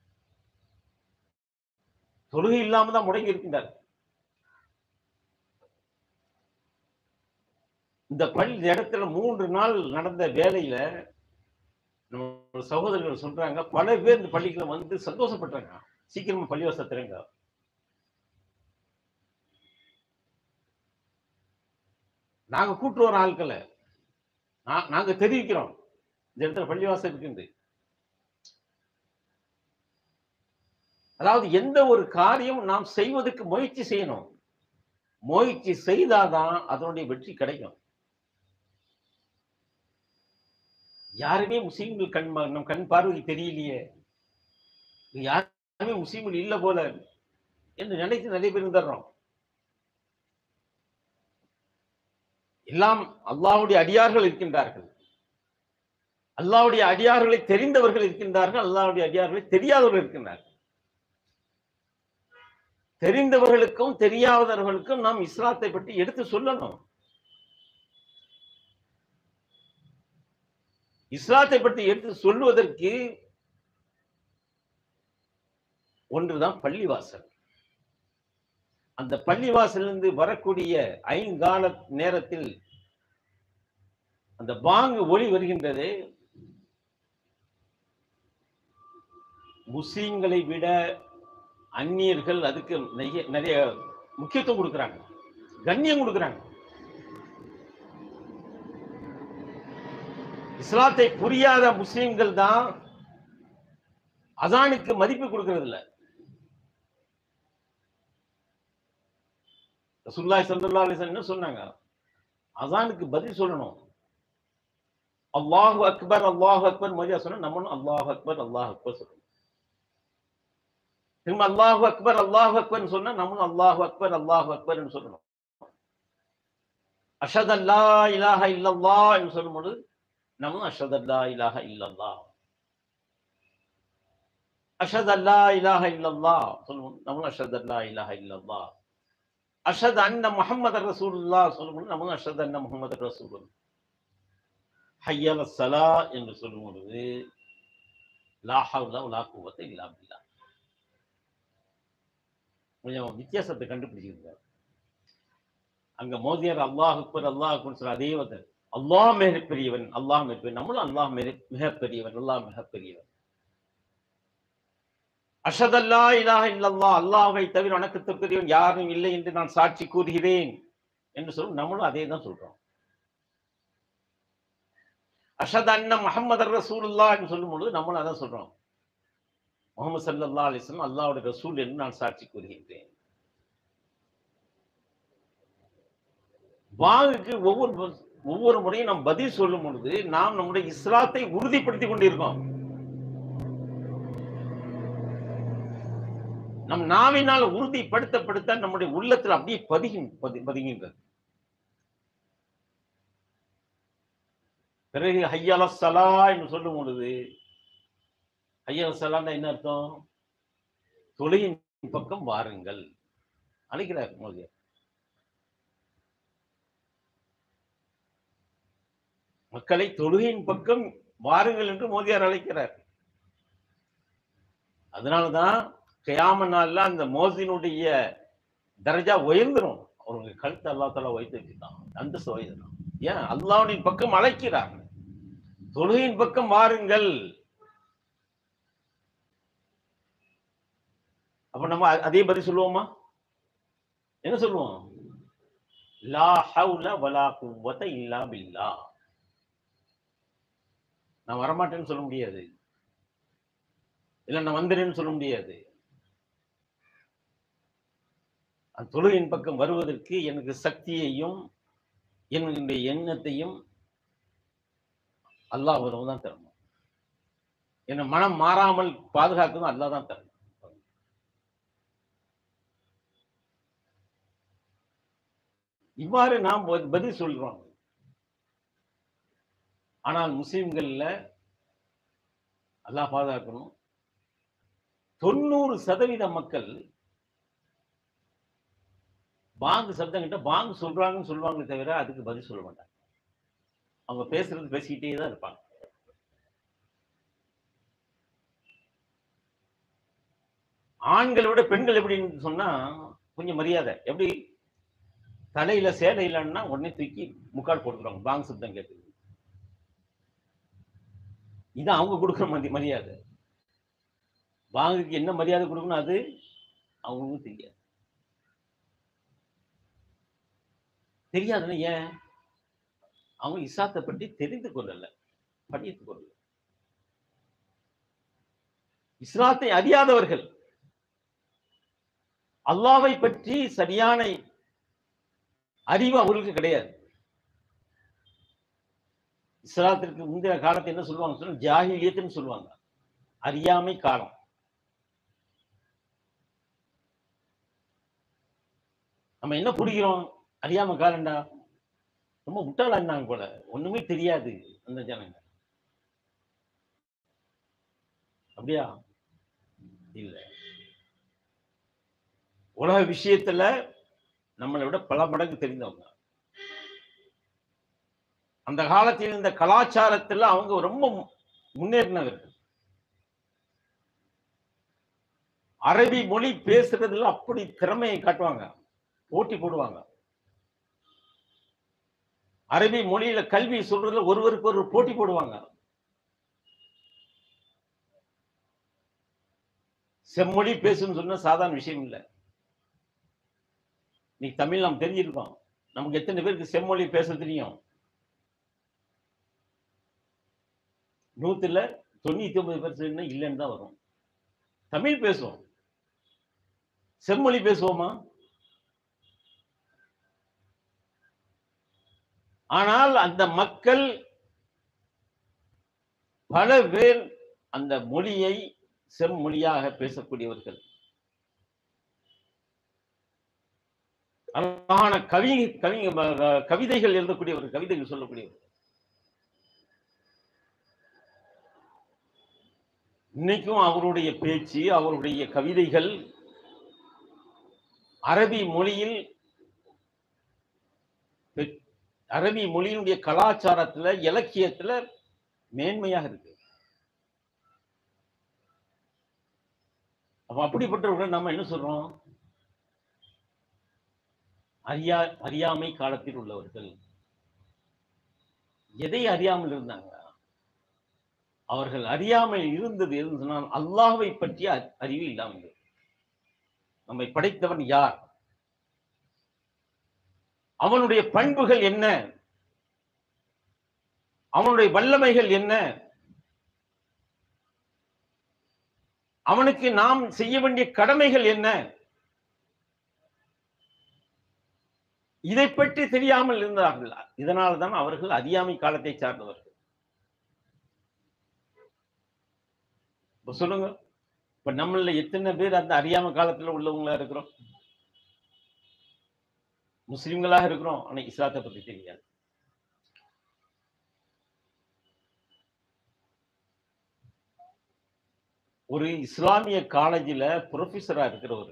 தொழுகை இல்லாம தான் முடங்கி இருக்கின்றார் இந்த பள்ளி இந்த இடத்துல மூன்று நாள் நடந்த வேலையில நம்ம சகோதரர்கள் சொல்றாங்க பல பேர் இந்த பள்ளிக்குள்ள வந்து சந்தோஷப்பட்டாங்க சீக்கிரமா பள்ளிவாச திறங்க நாங்க கூட்டு வர ஆட்களை நா- நாங்க தெரிவிக்கிறோம் இந்த இடத்துல பள்ளிவாசல் இருக்குது அதாவது எந்த ஒரு காரியம் நாம் செய்வதற்கு முயற்சி செய்யணும் முயற்சி செய்தாதான் அதனுடைய வெற்றி கிடைக்கும் யாருமே முஸ்லீம்கள் கண் ம- நம் கண் பார்வை தெரியலையே இது யாருமே முஸ்லீம்கள் இல்ல போல என்று நினைத்து நிறைய பேர் இருந்துடுறோம் எல்லாம் அல்லாஹ்வுடைய அடியார்கள் இருக்கின்றார்கள் அல்லாஹ்வுடைய அடியார்களை தெரிந்தவர்கள் இருக்கின்றார்கள் அல்லாஹ்வுடைய அடியார்களை தெரியாதவர்கள் இருக்கின்றார்கள் தெரிந்தவர்களுக்கும் தெரியாதவர்களுக்கும் நாம் இஸ்லாத்தை பற்றி எடுத்து சொல்லணும் இஸ்லாத்தை பற்றி எடுத்து சொல்வதற்கு ஒன்றுதான் பள்ளிவாசல் அந்த பள்ளிவாசலிருந்து வரக்கூடிய ஐங்கால நேரத்தில் அந்த பாங்கு ஒளி வருகின்றது முஸ்லிம்களை விட அந்நியர்கள் அதுக்கு நிறைய நிறைய முக்கியத்துவம் கொடுக்குறாங்க கண்ணியம் கொடுக்குறாங்க இஸ்லாத்தை புரியாத முஸ்லிம்கள் தான் அசானுக்கு மதிப்பு கொடுக்கறது இல்ல ரசூலுல்லாஹி ஸல்லல்லாஹு அலைஹி வஸல்லம் என்ன சொன்னாங்க அசானுக்கு பதில் சொல்லணும் அல்லாஹு அக்பர் அல்லாஹு அக்பர் மரியா சொன்னா நம்மளும் அல்லாஹு அக்பர் அல்லாஹ் அக்பர் சொல்லணும் திரும்ப அல்லாஹு அக்பர் அல்லாஹு அக்பர் சொன்னா நம்மளும் அல்லாஹு அக்பர் அல்லாஹு அக்பர்னு சொல்லணும் அஷத் அல்லா இலாஹ இல்லல்லாஹ் என்று சொல்லும்போது நம்மளும் அஷத் அல்லா இலாஹ இல்லல்லாஹ் அஷத் அல்லா இலாஹ இல்லல்லாஹ் சொல்லுவோம் நம்மளும் அஷத் அல்லா இலாஹ இல்லல்லாஹ் அஷத் அன்ன முஹம்மது ரசூலுல்லாஹ் சொல்லும்போது நம்மளும் அஷத் அன்ன முஹம்மது ரசூலுல்லாஹ் ஹையல சலா என்று சொல்லும் பொழுது லா ஹவ்ல வலா குவத்த இல்லா பில்லா கொஞ்சம் வித்தியாசத்தை கண்டுபிடிச்சிருக்காரு அங்க மோதியார் அல்லாஹ் அக்பர் அல்லாஹ் அக்பர் சொல்ற அதே வந்து அல்லாஹ் மிக பெரியவன் அல்லாஹ் மிக பெரிய நம்மளும் அல்லாஹ் மிக மிக பெரியவன் அல்லாஹ் மிக பெரியவன் அஷதல்லா இலாஹ இல்லல்லாஹ் அல்லாஹ்வை தவிர வணக்கத்திற்குரியவன் யாரும் இல்லை என்று நான் சாட்சி கூறுகிறேன் என்று சொல்லும் நம்மளும் அதே தான் சொல்றோம் அஷத் அன்ன முஹம்மது ரசூலுல்லாஹ் என்று சொல்லும் பொழுது நம்மளும் அதான் சொல்றோம் முகமது சல்லா அலிஸ்லாம் அல்லாஹ்வுடைய ரசூல் என்று நான் சாட்சி கூறுகின்றேன் வாங்குக்கு ஒவ்வொரு ப- ஒவ்வொரு முறையும் நாம் பதில் சொல்லும் பொழுது நாம் நம்முடைய இஸ்லாத்தை உறுதிப்படுத்திக் கொண்டிருக்கோம் நம் நாவினால் உறுதிப்படுத்தப்படுத்த நம்முடைய உள்ளத்தில் அப்படியே பதிகி பதி- பதிகின்றது பிறகு ஹையால சலா என்று சொல்லும் பொழுது ஹையால சலான்னா என்ன அர்த்தம் தொழுகின் பக்கம் வாருங்கள் அழைக்கிறார் மோதி மக்களை தொழுகையின் பக்கம் வாருங்கள் என்று மோதியார் அழைக்கிறார் அதனாலதான் கியாம நாள்ல அந்த மோதினுடைய தரஜா உயர்ந்துரும் அவருடைய கழுத்து அல்லா தலா வைத்து வச்சுட்டான் அந்த உயர்ந்தான் ஏன் அல்லாஹ்வின் பக்கம் அழைக்கிறார் தொழுகையின் பக்கம் வாருங்கள் அப்ப நம்ம அ- அதே பதில் சொல்லுவோமா என்ன சொல்லுவோம் லா ஹவுல வலா குவத்த இல்லா பில்லா நான் வரமாட்டேன்னு சொல்ல முடியாது இல்லை நான் வந்துடுன்னு சொல்ல முடியாது அந்த தொழுகையின் பக்கம் வருவதற்கு எனக்கு சக்தியையும் என்னுடைய எண்ணத்தையும் அல்லாஹ் ஒருவன் தான் தரணும் என்ன மனம் மாறாமல் பாதுகாக்கணும் அல்லாஹ் தான் தரணும் இவ்வாறு நாம் ப- பதில் சொல்றோம் ஆனால் முஸ்லிம்கள்ல அல்லாஹ் பாதுகாக்கணும் தொண்ணூறு சதவீத மக்கள் பாங்கு சப்தம் கிட்ட பாங்கு சொல்றாங்கன்னு சொல்லுவாங்க தவிர அதுக்கு பதில் சொல்ல மாட்டாங்க அவங்க பேசுறது பேசிக்கிட்டே தான் இருப்பாங்க ஆண்களை விட பெண்கள் எப்படின்னு சொன்னா கொஞ்சம் மரியாதை எப்படி தலையில சேலை இல்லைன்னா உடனே தூக்கி முக்கால் போட்டுக்கிறாங்க பாங்கு சப்தம் கேட்குது இது அவங்க கொடுக்குற மதி மரியாதை பாங்குக்கு என்ன மரியாதை கொடுக்கணும் அது அவங்களுக்கும் தெரியாது தெரியாதுன்னா ஏன் அவங்க இசாத்தை பற்றி தெரிந்து கொள்ளல படித்து கொள்ளல இஸ்லாத்தை அறியாதவர்கள் அல்லாவை பற்றி சரியான அறிவு அவர்களுக்கு கிடையாது இஸ்லாத்திற்கு முந்தைய காலத்தை என்ன சொல்லுவாங்க சொன்னா ஜாகிலியத்துன்னு சொல்லுவாங்க அறியாமை காலம் நம்ம என்ன பிடிக்கிறோம் அறியாம காலண்டா ரொம்ப முட்டாளாண்டாங்க போல ஒண்ணுமே தெரியாது அந்த ஜனங்க அப்படியா இல்ல உலக விஷயத்துல நம்மளை விட பல மடங்கு தெரிந்தவங்க அந்த காலத்தில் இருந்த கலாச்சாரத்துல அவங்க ரொம்ப மு- முன்னேறினவர்கள் அரபி மொழி பேசுறதுல அப்படி திறமையை காட்டுவாங்க போட்டி போடுவாங்க அரபி மொழியில கல்வி சொல்றதுல ஒருவருக்கு ஒருவர் போட்டி போடுவாங்க செம்மொழி பேசுன்னு சொன்னா சாதாரண விஷயம் இல்லை நீ தமிழ் நாம் தெரிஞ்சிருக்கோம் நமக்கு எத்தனை பேருக்கு செம்மொழி பேச தெரியும் நூத்துல தொண்ணூத்தி ஒன்பது பேர் இல்லைன்னு தான் வரும் தமிழ் பேசுவோம் செம்மொழி பேசுவோமா ஆனால் அந்த மக்கள் பல பேர் அந்த மொழியை செம்மொழியாக பேசக்கூடியவர்கள் அழகான கவி கவி கவிதைகள் எழுதக்கூடியவர்கள் கவிதைகள் சொல்லக்கூடியவர்கள் இன்னைக்கும் அவருடைய பேச்சு அவருடைய கவிதைகள் அரபி மொழியில் பெ- அரபி மொழியினுடைய கலாச்சாரத்துல இலக்கியத்துல மேன்மையாக இருக்கு அப்ப அப்படிப்பட்டவர்கள் நம்ம என்ன சொல்றோம் அறியா அறியாமை காலத்தில் உள்ளவர்கள் எதை அறியாமல் இருந்தாங்க அவர்கள் அறியாமல் இருந்தது எதுன்னு சொன்னால் அல்லாஹ்வை பற்றிய அ- அறிவு இல்லாமல் இருந்தது. நம்மை படைத்தவன் யார் அவனுடைய பண்புகள் என்ன அவனுடைய வல்லமைகள் என்ன அவனுக்கு நாம் செய்ய வேண்டிய கடமைகள் என்ன இதை பற்றி தெரியாமல் இருந்தார்கள் இதனால் தான் அவர்கள் அறியாமை காலத்தை சார்ந்தவர்கள் இப்ப சொல்லுங்க இப்ப நம்மள எத்தனை பேர் அந்த அறியாமை காலத்துல உள்ளவங்களா இருக்கிறோம் முஸ்லிம்களாக இருக்கிறோம் ஆனா இஸ்லாத்தை பத்தி தெரியாது ஒரு இஸ்லாமிய காலேஜில் ப்ரொஃபஸரா இருக்கிறவர்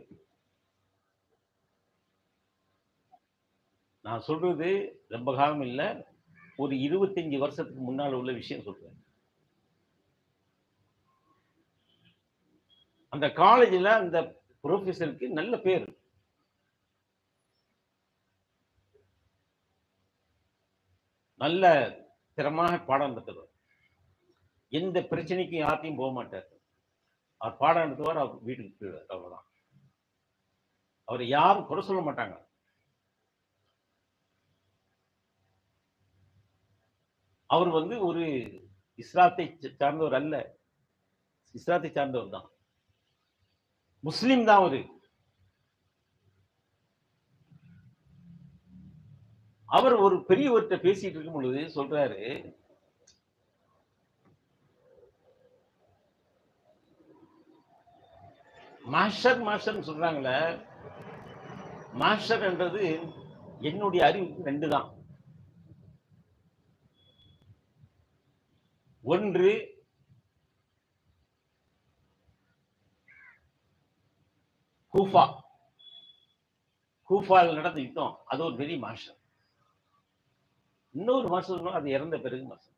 நான் சொல்றது ரொம்ப காலம் இல்ல ஒரு இருபத்தஞ்சு வருஷத்துக்கு முன்னால உள்ள விஷயம் சொல்றேன் அந்த காலேஜில் அந்த ப்ரொஃபஸருக்கு நல்ல பேர் நல்ல திறமாக பாடம் நடத்துவார் எந்த பிரச்சனைக்கும் யார்ட்டையும் போக மாட்டார் அவர் பாடம் நடத்துவார் அவர் வீட்டுக்கு போயிடுவார் அவ்வளவுதான் அவர் யாரும் குறை சொல்ல மாட்டாங்க அவர் வந்து ஒரு இஸ்லாத்தை ச- சார்ந்தவர் அல்ல இஸ்லாத்தை சார்ந்தவர் தான் முஸ்லிம் தான் அவரு அவர் ஒரு பெரியவர்கிட்ட பேசிட்டு இருக்கும் பொழுது சொல்றாரு மாஸ்டர் மாஸ்டர் சொல்றாங்களே மாஸ்டர்ன்றது என்னுடைய அறிவுக்கு ரெண்டு தான் ஒன்று கூஃபா கூஃபாவில் நடந்த யுத்தம் அது ஒரு பெரிய மாஸ்டர் இன்னொரு மாஸ்டர் அது இறந்த பிறகு மாஸ்டர்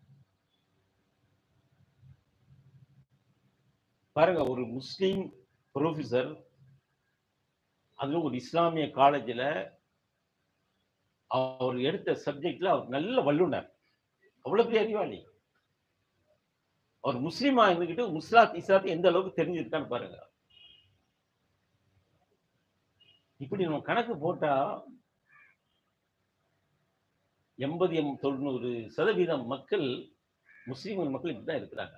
பாருங்க ஒரு முஸ்லீம் ப்ரொஃபஸர் அதுல ஒரு இஸ்லாமிய காலேஜில் அவர் எடுத்த சப்ஜெக்ட்ல அவர் நல்ல வல்லுனர் அவ்வளவு பெரிய அறிவாளி அவர் முஸ்லீமா இருந்துகிட்டு முஸ்லாத் இஸ்லாத்தை எந்த அளவுக்கு தெரிஞ்சிருக்கான்னு பாருங்க இப்படி நம்ம கணக்கு போட்டா எண்பது எம் தொண்ணூறு சதவீதம் மக்கள் முஸ்லீம்கள் மக்கள் இப்படிதான் இருக்கிறாங்க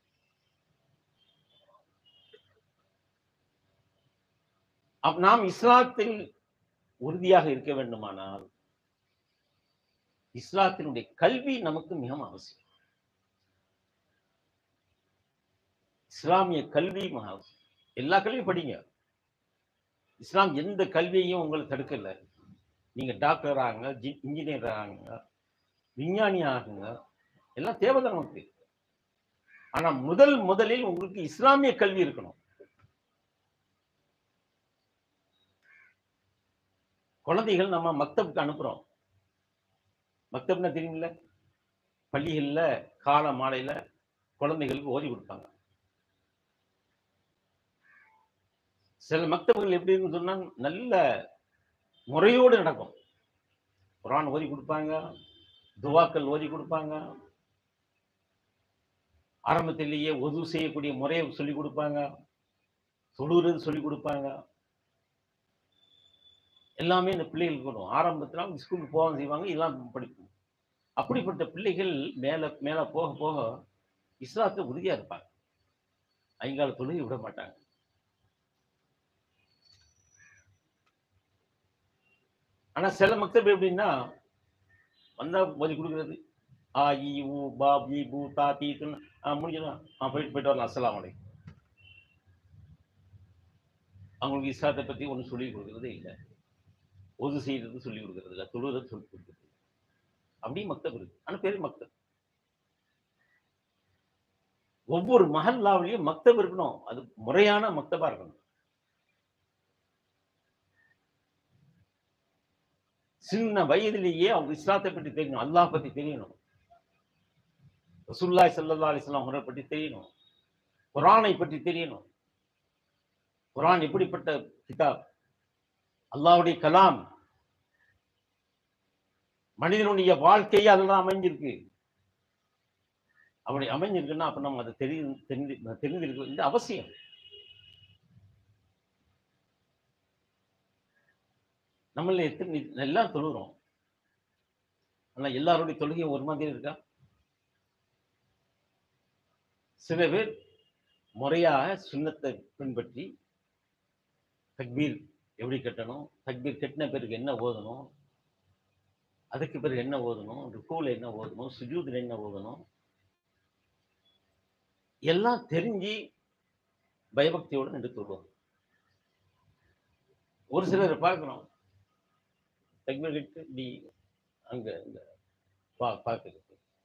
அப் நாம் இஸ்லாத்தில் உறுதியாக இருக்க வேண்டுமானால் இஸ்லாத்தினுடைய கல்வி நமக்கு மிகவும் அவசியம் இஸ்லாமிய கல்வி மிக அவசியம் எல்லா கல்வியும் படிங்க இஸ்லாம் எந்த கல்வியையும் உங்களை தடுக்கல நீங்க டாக்டர் ஆகுங்க ஜி- இன்ஜினியர் ஆகுங்க விஞ்ஞானி ஆகுங்க எல்லாம் தேவைதான் நமக்கு ஆனா முதல் முதலில் உங்களுக்கு இஸ்லாமிய கல்வி இருக்கணும் குழந்தைகள் நம்ம மக்தபுக்கு அனுப்புறோம் மக்தப்னா தெரியுமில்ல பள்ளிகள்ல கால மாலையில குழந்தைகளுக்கு ஓதி கொடுப்பாங்க சில மக்தபுகள் எப்படி இருக்குன்னு சொன்னா நல்ல முறையோடு நடக்கும் குரான் ஓதி கொடுப்பாங்க துவாக்கள் ஓதி கொடுப்பாங்க ஆரம்பத்திலேயே ஒது செய்யக்கூடிய முறையை சொல்லி கொடுப்பாங்க தொழுறது சொல்லி கொடுப்பாங்க எல்லாமே இந்த பிள்ளைகளுக்கு வரும் ஆரம்பத்துல அவங்க ஸ்கூலுக்கு போவாங்க செய்வாங்க எல்லாம் படிக்கும் அப்படிப்பட்ட பிள்ளைகள் மேல மேல போக போக இஸ்லாத்துல உறுதியா இருப்பாங்க ஐங்கால தொழுகை விட மாட்டாங்க ஆனா சில மக்தப் எப்படின்னா வந்தா ஓதி கொடுக்குறது ஆ இ ஊ பா பி பூ தா தீ துன்னு ஆ முடிஞ்சதான் ஆ போயிட்டு போயிட்டு வரலாம் அஸ்ஸலாமு அலைக்கும் அவங்களுக்கு இஸ்லாத்தை பத்தி ஒன்றும் சொல்லி கொடுக்கறதே இல்லை ஒது செய்யறது சொல்லி கொடுக்கறது இல்லை தொழுறது சொல்லி கொடுக்கறது இல்ல. அப்படி மக்தப் இருக்கு ஆனா பேரு மக்தப் ஒவ்வொரு மஹல்லாவிலையும் மக்தப் இருக்கணும் அது முறையான மக்தபா இருக்கணும் சின்ன வயதிலேயே அவங்க இஸ்லாத்தை பற்றி தெரியணும் அல்லாஹ் பத்தி தெரியணும் ரசூலுல்லாஹி ஸல்லல்லாஹு அலைஹி வஸல்லம் அவரை பற்றி தெரியணும் குர்ஆனை பற்றி தெரியணும் குர்ஆன் எப்படிப்பட்ட கிதாப் அல்லாஹ்வுடைய கலாம் மனிதனுடைய வாழ்க்கையே அதெல்லாம் அமைஞ்சிருக்கு அப்படி அமைஞ்சிருக்குன்னா அப்ப நம்ம அதை தெரி தெரிந்து தெரிந்திருக்க வேண்டிய அவசியம் நம்மள எத்தனை எல்லாம் தொழுகிறோம் ஆனா எல்லாருடைய தொழுகையும் ஒரு மாதிரி இருக்கா சில பேர் முறையாக சுண்ணத்தை பின்பற்றி தக்பீர் எப்படி கட்டணும் தக்பீர் கட்டின பிறகு என்ன ஓதணும் அதுக்கு பிறகு என்ன ஓதணும் ருக்கூல என்ன ஓதணும் சுஜூதுல என்ன ஓதணும் எல்லாம் தெரிஞ்சு பயபக்தியோட நின்று தொழுவோம் ஒரு சிலர் பார்க்கிறோம் தக்பீர் கட்டு இப்படி அங்க இந்த பா பார்க்குறது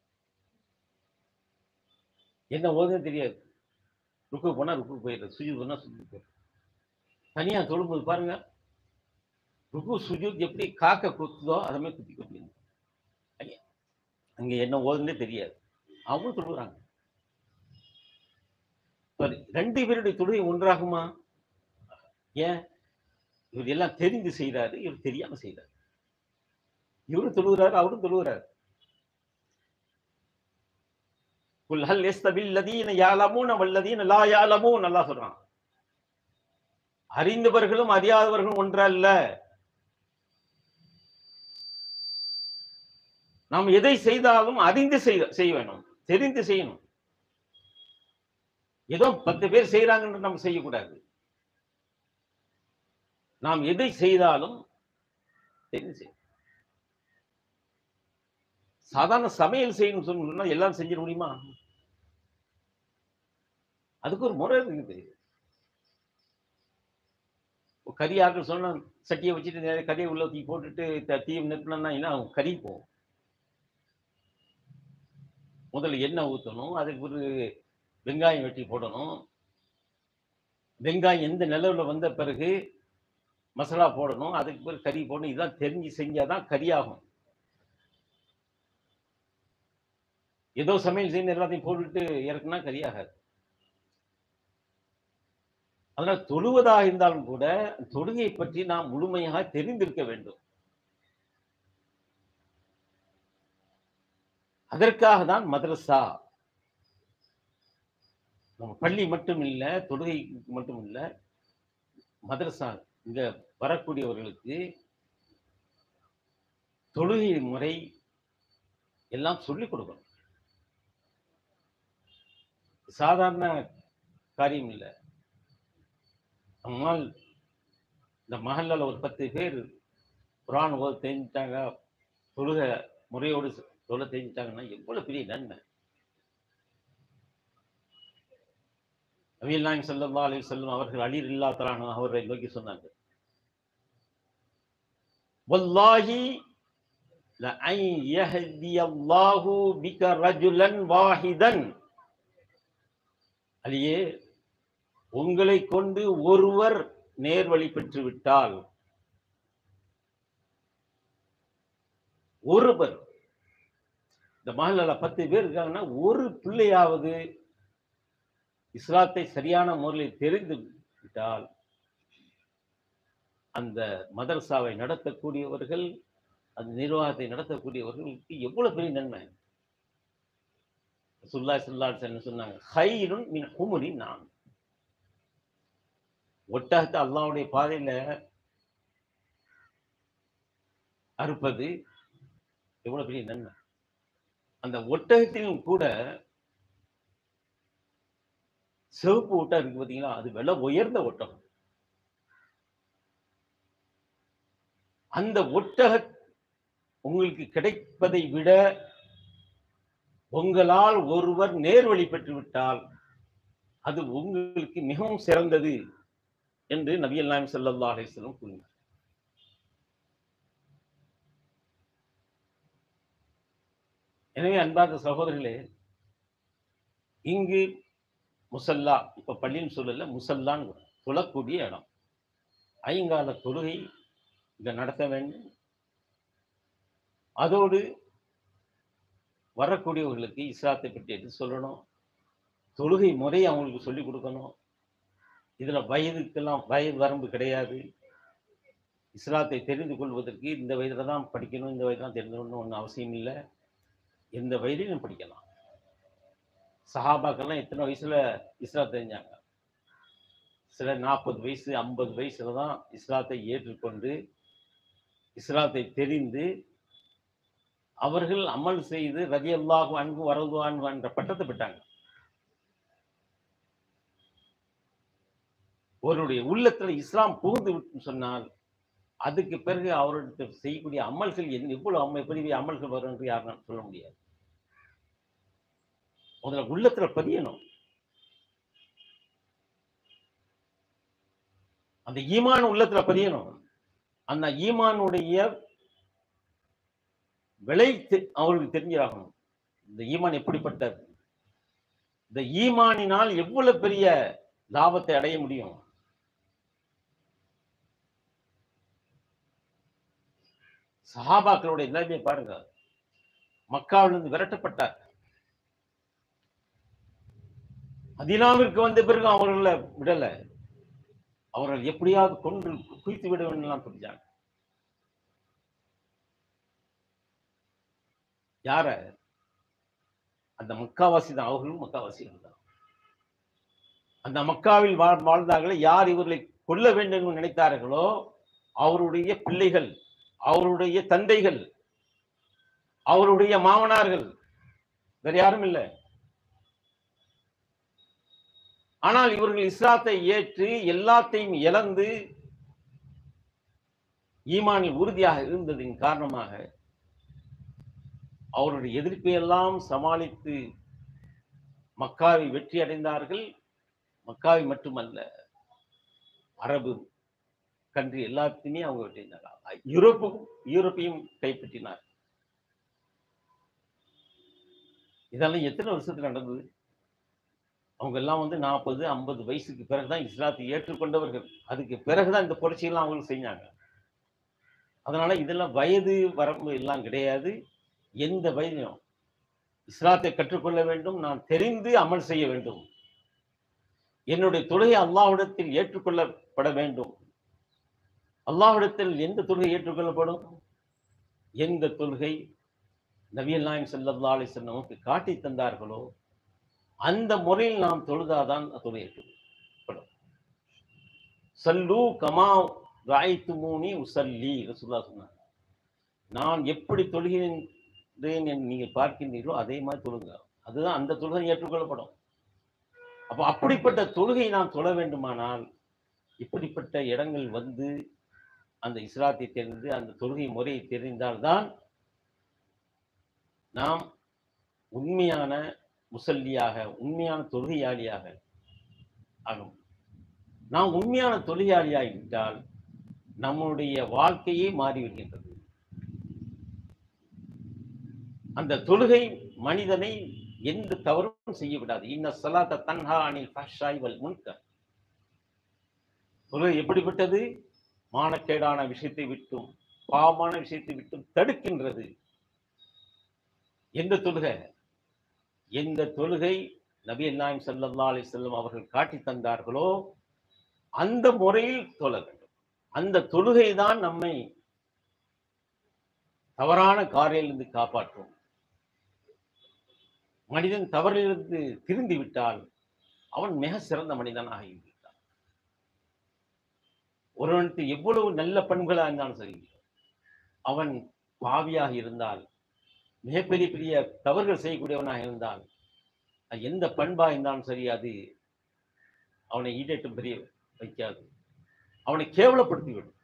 என்ன ஓதுன்னு தெரியாது ருக்கு போனா ருக்கு போயிடுறது சுஜூத் போனா சுஜூத் போயிடுறது தனியா தொழும்போது பாருங்க ருக்கு சுஜூத் எப்படி காக்க குத்துதோ அதை மாதிரி குத்தி குத்தி ஐயா, அங்க என்ன ஓதுன்னே தெரியாது அவங்க தொழுகிறாங்க சரி ரெண்டு பேருடைய தொழுகை ஒன்றாகுமா ஏன் இவர் எல்லாம் தெரிந்து செய்றாரு இவர் தெரியாம செய்றாரு இவரும் தொழுகிறாரு அவரும் தொழுகிறாரு குல் ஹல் யஸ்தபில் லதீன யாலமூன வல்லதீன லா யாலமூன் அல்லாஹ் சொல்றான் அறிந்தவர்களும் அறியாதவர்களும் ஒன்றல்ல நாம் எதை செய்தாலும் அறிந்து செய்ய செய்ய வேணும் தெரிந்து செய்யணும் ஏதோ பத்து பேர் செய்யறாங்கன்னு நம்ம செய்யக்கூடாது நாம் எதை செய்தாலும் தெரிந்து செய்யணும் சாதாரண சமையல் செய்யணும் சொன்னா எல்லாரும் செஞ்சிட முடியுமா அதுக்கு ஒரு முறை இருக்குது ஒரு கறி ஆக்கள் சொன்னா சட்டியை வச்சுட்டு நேரா கறியை உள்ள தூக்கி போட்டுட்டு த- தீயை நிறுத்தினா என்ன ஆகும்? கறி போகும் முதல்ல எண்ணெய் ஊற்றணும் அதுக்கு ஒரு வெங்காயம் வெட்டி போடணும் வெங்காயம் எந்த நிலவுல வந்த பிறகு மசாலா போடணும் அதுக்கு பிறகு கறி போடணும் இதெல்லாம் தெரிஞ்சு செஞ்சாதான் கறி ஆகும் ஏதோ சமையல் செய்யணும் எல்லாத்தையும் போட்டுட்டு இறக்குனா கறி ஆகாது அதனால தொழுவதாக இருந்தாலும் கூட தொழுகையை பற்றி நாம் முழுமையாக தெரிந்திருக்க வேண்டும் அதற்காக தான் மதரசா நம்ம பள்ளி மட்டும் இல்ல தொழுகை மட்டும் இல்ல மதரசா இங்க வரக்கூடியவர்களுக்கு தொழுகை முறை எல்லாம் சொல்லிக் கொடுக்கணும் சாதாரண காரியம் இல்லை நம்மால் இந்த மஹல்லால ஒரு பத்து பேர் குரான் ஓத தெரிஞ்சிட்டாங்க தொழுக முறையோடு சொல்ல தெரிஞ்சிட்டாங்கன்னா எவ்வளவு பெரிய நன்மை நபிகள் நாயகம் ஸல்லல்லாஹு அலைஹி வஸல்லம் அவர்கள் அலி இல்லா தலானு அவரை நோக்கி சொன்னாங்க வல்லாஹி لأن يهدي الله بك رجلا واحدا அலியே உங்களை கொண்டு ஒருவர் நேர்வழி பெற்று விட்டால் ஒருவர் இந்த மஹல்லால பத்து பேர் இருக்காங்கன்னா ஒரு பிள்ளையாவது இஸ்லாத்தை சரியான முறையில் தெரிந்து விட்டால் அந்த மதரசாவை நடத்தக்கூடியவர்கள் அந்த நிர்வாகத்தை நடத்தக்கூடியவர்களுக்கு எவ்வளவு பெரிய நன்மை சுல்லா சுல்லா என்ன சொன்னாங்க ஹைருன் மின் ஹுமுரி நான் ஒட்டகத்தை அல்லாவுடைய பாதையில அறுப்பது எவ்வளவு பெரிய நன்மை அந்த ஒட்டகத்திலும் கூட சிவப்பு ஒட்டகம் இருக்கு பாத்தீங்களா அது விலை உயர்ந்த ஒட்டகம் அந்த ஒட்டக உங்களுக்கு கிடைப்பதை விட உங்களால் ஒருவர் நேர்வழி பெற்று விட்டால் அது உங்களுக்கு மிகவும் சிறந்தது என்று நபிகள் நாயம் ஸல்லல்லாஹு அலைஹி வஸல்லம் கூறினார் எனவே அன்பார்ந்த சகோதரர்களே இங்கு முசல்லா இப்ப பள்ளின்னு சொல்லல முசல்லான்னு தொழக்கூடிய இடம் ஐங்கால தொழுகை இதை நடத்த வேண்டும் அதோடு வரக்கூடியவர்களுக்கு இஸ்லாத்தை பற்றி எடுத்து சொல்லணும் தொழுகை முறையை அவங்களுக்கு சொல்லிக் கொடுக்கணும் இதுல வயதுக்கெல்லாம் வயது வரம்பு கிடையாது இஸ்லாத்தை தெரிந்து கொள்வதற்கு இந்த வயதுல தான் படிக்கணும் இந்த வயதுல தான் தெரிஞ்சுக்கணும்னு ஒன்றும் அவசியம் இல்லை எந்த வயதிலும் படிக்கலாம் சஹாபாக்கெல்லாம் எத்தனை வயசுல இஸ்லாம் தெரிஞ்சாங்க சில நாற்பது வயசு ஐம்பது வயசுல தான் இஸ்லாத்தை ஏற்றுக்கொண்டு இஸ்லாத்தை தெரிந்து அவர்கள் அமல் செய்து ரதி அல்லாஹு அன்பு வரது அன்பு என்ற பட்டத்தை பெற்றாங்க ஒருவருடைய உள்ளத்துல இஸ்லாம் புகுந்து விட்டு சொன்னால் அதுக்கு பிறகு அவருடைய செய்யக்கூடிய அமல்கள் என்ன எவ்வளவு அம்மை பெரிய அமல்கள் வரும் என்று யாரும் சொல்ல முடியாது முதல்ல உள்ளத்துல பதியணும் அந்த ஈமான் உள்ளத்துல பதியணும் அந்த ஈமானுடைய விலை தெ- அவருக்கு தெரிஞ்சாகணும் இந்த ஈமான் எப்படிப்பட்டது இந்த ஈமானினால் எவ்வளவு பெரிய லாபத்தை அடைய முடியும் சஹாபாக்களுடைய நிலைமையை பாருங்க மக்காவிலிருந்து விரட்டப்பட்டார் மதீனாவிற்கு வந்த பிறகு அவர்களை விடல அவர்கள் எப்படியாவது கொன்று குவித்து விட வேண்டும் புரிஞ்சாங்க யார அந்த மக்காவாசி தான் அவர்களும் மக்காவாசிகள் தான் அந்த மக்காவில் வாழ் வாழ்ந்தார்களே யார் இவர்களை கொல்ல வேண்டும் என்று நினைத்தார்களோ அவருடைய பிள்ளைகள் அவருடைய தந்தைகள் அவருடைய மாமனார்கள் வேற யாரும் இல்லை ஆனால் இவர்கள் இஸ்லாத்தை ஏற்று எல்லாத்தையும் இழந்து ஈமானில் உறுதியாக இருந்ததின் காரணமாக அவருடைய எதிர்ப்பை எல்லாம் சமாளித்து மக்காவை வெற்றி அடைந்தார்கள் மக்காவை மட்டுமல்ல அரபு கண்ட்ரி எல்லாத்தையுமே அவங்க வெற்றி அடைந்தார்கள் யூரோப்பு யூரோப்பையும் கைப்பற்றினார் இதெல்லாம் எத்தனை வருஷத்துல நடந்தது அவங்க எல்லாம் வந்து நாற்பது ஐம்பது வயசுக்கு பிறகுதான் இஸ்லாத்தை ஏற்றுக்கொண்டவர்கள் அதுக்கு பிறகுதான் இந்த புரட்சியெல்லாம் அவங்களுக்கு செஞ்சாங்க அதனால இதெல்லாம் வயது வரம்பு எல்லாம் கிடையாது எந்த வயதிலும் இஸ்லாத்தை கற்றுக்கொள்ள வேண்டும் நான் தெரிந்து அமல் செய்ய வேண்டும் என்னுடைய தொழுகை அல்லாஹ்விடத்தில் ஏற்றுக்கொள்ளப்பட வேண்டும் அல்லாஹ்விடத்தில் எந்த தொழுகை ஏற்றுக்கொள்ளப்படும் எந்த தொழுகை நபியல் நாயம் ஸல்லல்லாஹு அலைஹி வஸல்லம் நமக்கு காட்டி தந்தார்களோ அந்த முறையில் நாம் தொழுதாதான் தொழுகை ஏற்றுக்கொள்ளப்படும் சல்லு கமா ராய்த்துமூனி உசல்லி ரசூல்லா சொன்னார் நான் எப்படி தொழுகிறேன் என்று நீங்கள் பார்க்கின்றீர்களோ அதே மாதிரி தொழுங்க அதுதான் அந்த தொழுகை ஏற்றுக்கொள்ளப்படும் அப்போ அப்படிப்பட்ட தொழுகை நாம் தொழ வேண்டுமானால் இப்படிப்பட்ட இடங்கள் வந்து அந்த இஸ்லாத்தை தெரிந்து அந்த தொழுகை முறையை தெரிந்தால்தான் நாம் உண்மையான முசல்லியாக உண்மையான தொழுகையாளியாக ஆகும் நாம் உண்மையான தொழிலாளியாகிவிட்டால் நம்முடைய வாழ்க்கையே மாறிவிடுகின்றது அந்த தொழுகை மனிதனை எந்த தவறும் செய்ய விடாது இன்ன சலாத்த தன்ஹா அனில் ஃபஹ்ஷாய் வல் முன்கர் தொழுகை எப்படிப்பட்டது மானக்கேடான விஷயத்தை விட்டும் பாவமான விஷயத்தை விட்டும் தடுக்கின்றது எந்த தொழுகை எந்த தொழுகை நபி நாயம் ஸல்லல்லாஹு அலைஹி வஸல்லம் அவர்கள் காட்டி தந்தார்களோ அந்த முறையில் தொழ வேண்டும் அந்த தொழுகை தான் நம்மை தவறான காரிலிருந்து காப்பாற்றும் மனிதன் தவறிலிருந்து திருந்தி விட்டால் அவன் மிக சிறந்த மனிதனாக ஆகிவிட்டான் ஒருவனுக்கு எவ்வளவு நல்ல பண்புகளாக இருந்தாலும் சரி அவன் பாவியாக இருந்தால் மிகப்பெரிய பெரிய தவறுகள் செய்யக்கூடியவனாக இருந்தால் அது எந்த பண்பா இருந்தாலும் சரி அது அவனை ஈடேற்றம் பெரிய வைக்காது அவனை கேவலப்படுத்திவிடும்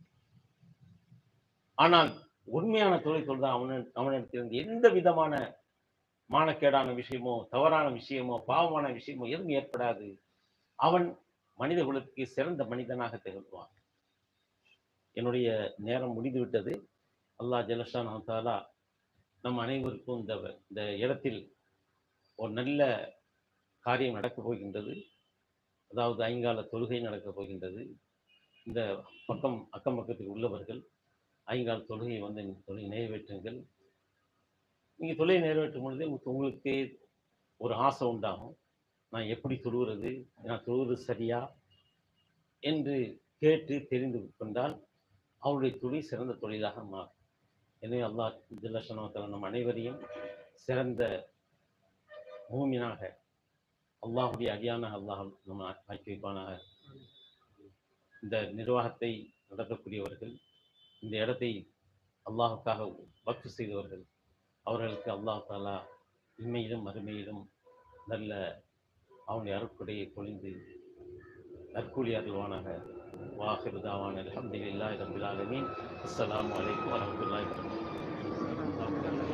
ஆனால் உண்மையான தொழில் சொல்தான் அவன அவனிடத்திலிருந்து எந்த விதமான மானக்கேடான விஷயமோ தவறான விஷயமோ பாவமான விஷயமோ எதுவும் ஏற்படாது அவன் மனித குலத்துக்கு சிறந்த மனிதனாக திகழ்வான் என்னுடைய நேரம் முடிந்துவிட்டது அல்லாஹ் ஜலஷான் தாலா நம் அனைவருக்கும் இந்த இந்த இடத்தில் ஒரு நல்ல காரியம் நடக்கப் போகின்றது அதாவது ஐங்கால தொழுகை நடக்கப் போகின்றது இந்த பக்கம் அக்கம் பக்கத்தில் உள்ளவர்கள் ஐங்கால தொழுகையை வந்து தொழுகை நிறைவேற்றுங்கள் நீங்கள் தொழுகை நிறைவேற்றும் பொழுது உங்களுக்கு- உங்களுக்கு ஒரு ஆசை உண்டாகும் நான் எப்படி தொழுகிறது நான் தொழுவது சரியா என்று கேட்டு தெரிந்து கொண்டால் அவருடைய தொழில் சிறந்த தொழிலாக மாறும் எனவே அல்லாஹ் ஜல்லஷனத்தில் நம் அனைவரையும் சிறந்த மூமினாக அல்லாஹுடைய அடியானாக அல்லாஹ் நம்ம ஆக்கி வைப்பானாக இந்த நிர்வாகத்தை நடத்தக்கூடியவர்கள் இந்த இடத்தை அல்லாஹுக்காக வக்ஃப் செய்தவர்கள் அவர்களுக்கு அல்லாஹ் தாலா இம்மையிலும் மறுமையிலும் நல்ல அவனுடைய அருட்கொடையை பொழிந்து நற்கூலி அருள்வானாக வாஹிருதாவான அல்ஹம்துலில்லாஹி ரப்பில் ஆலமீன் அஸ்ஸலாமு அலைக்கும் வரஹ்மத்துல்லாஹி வபரகாத்துஹு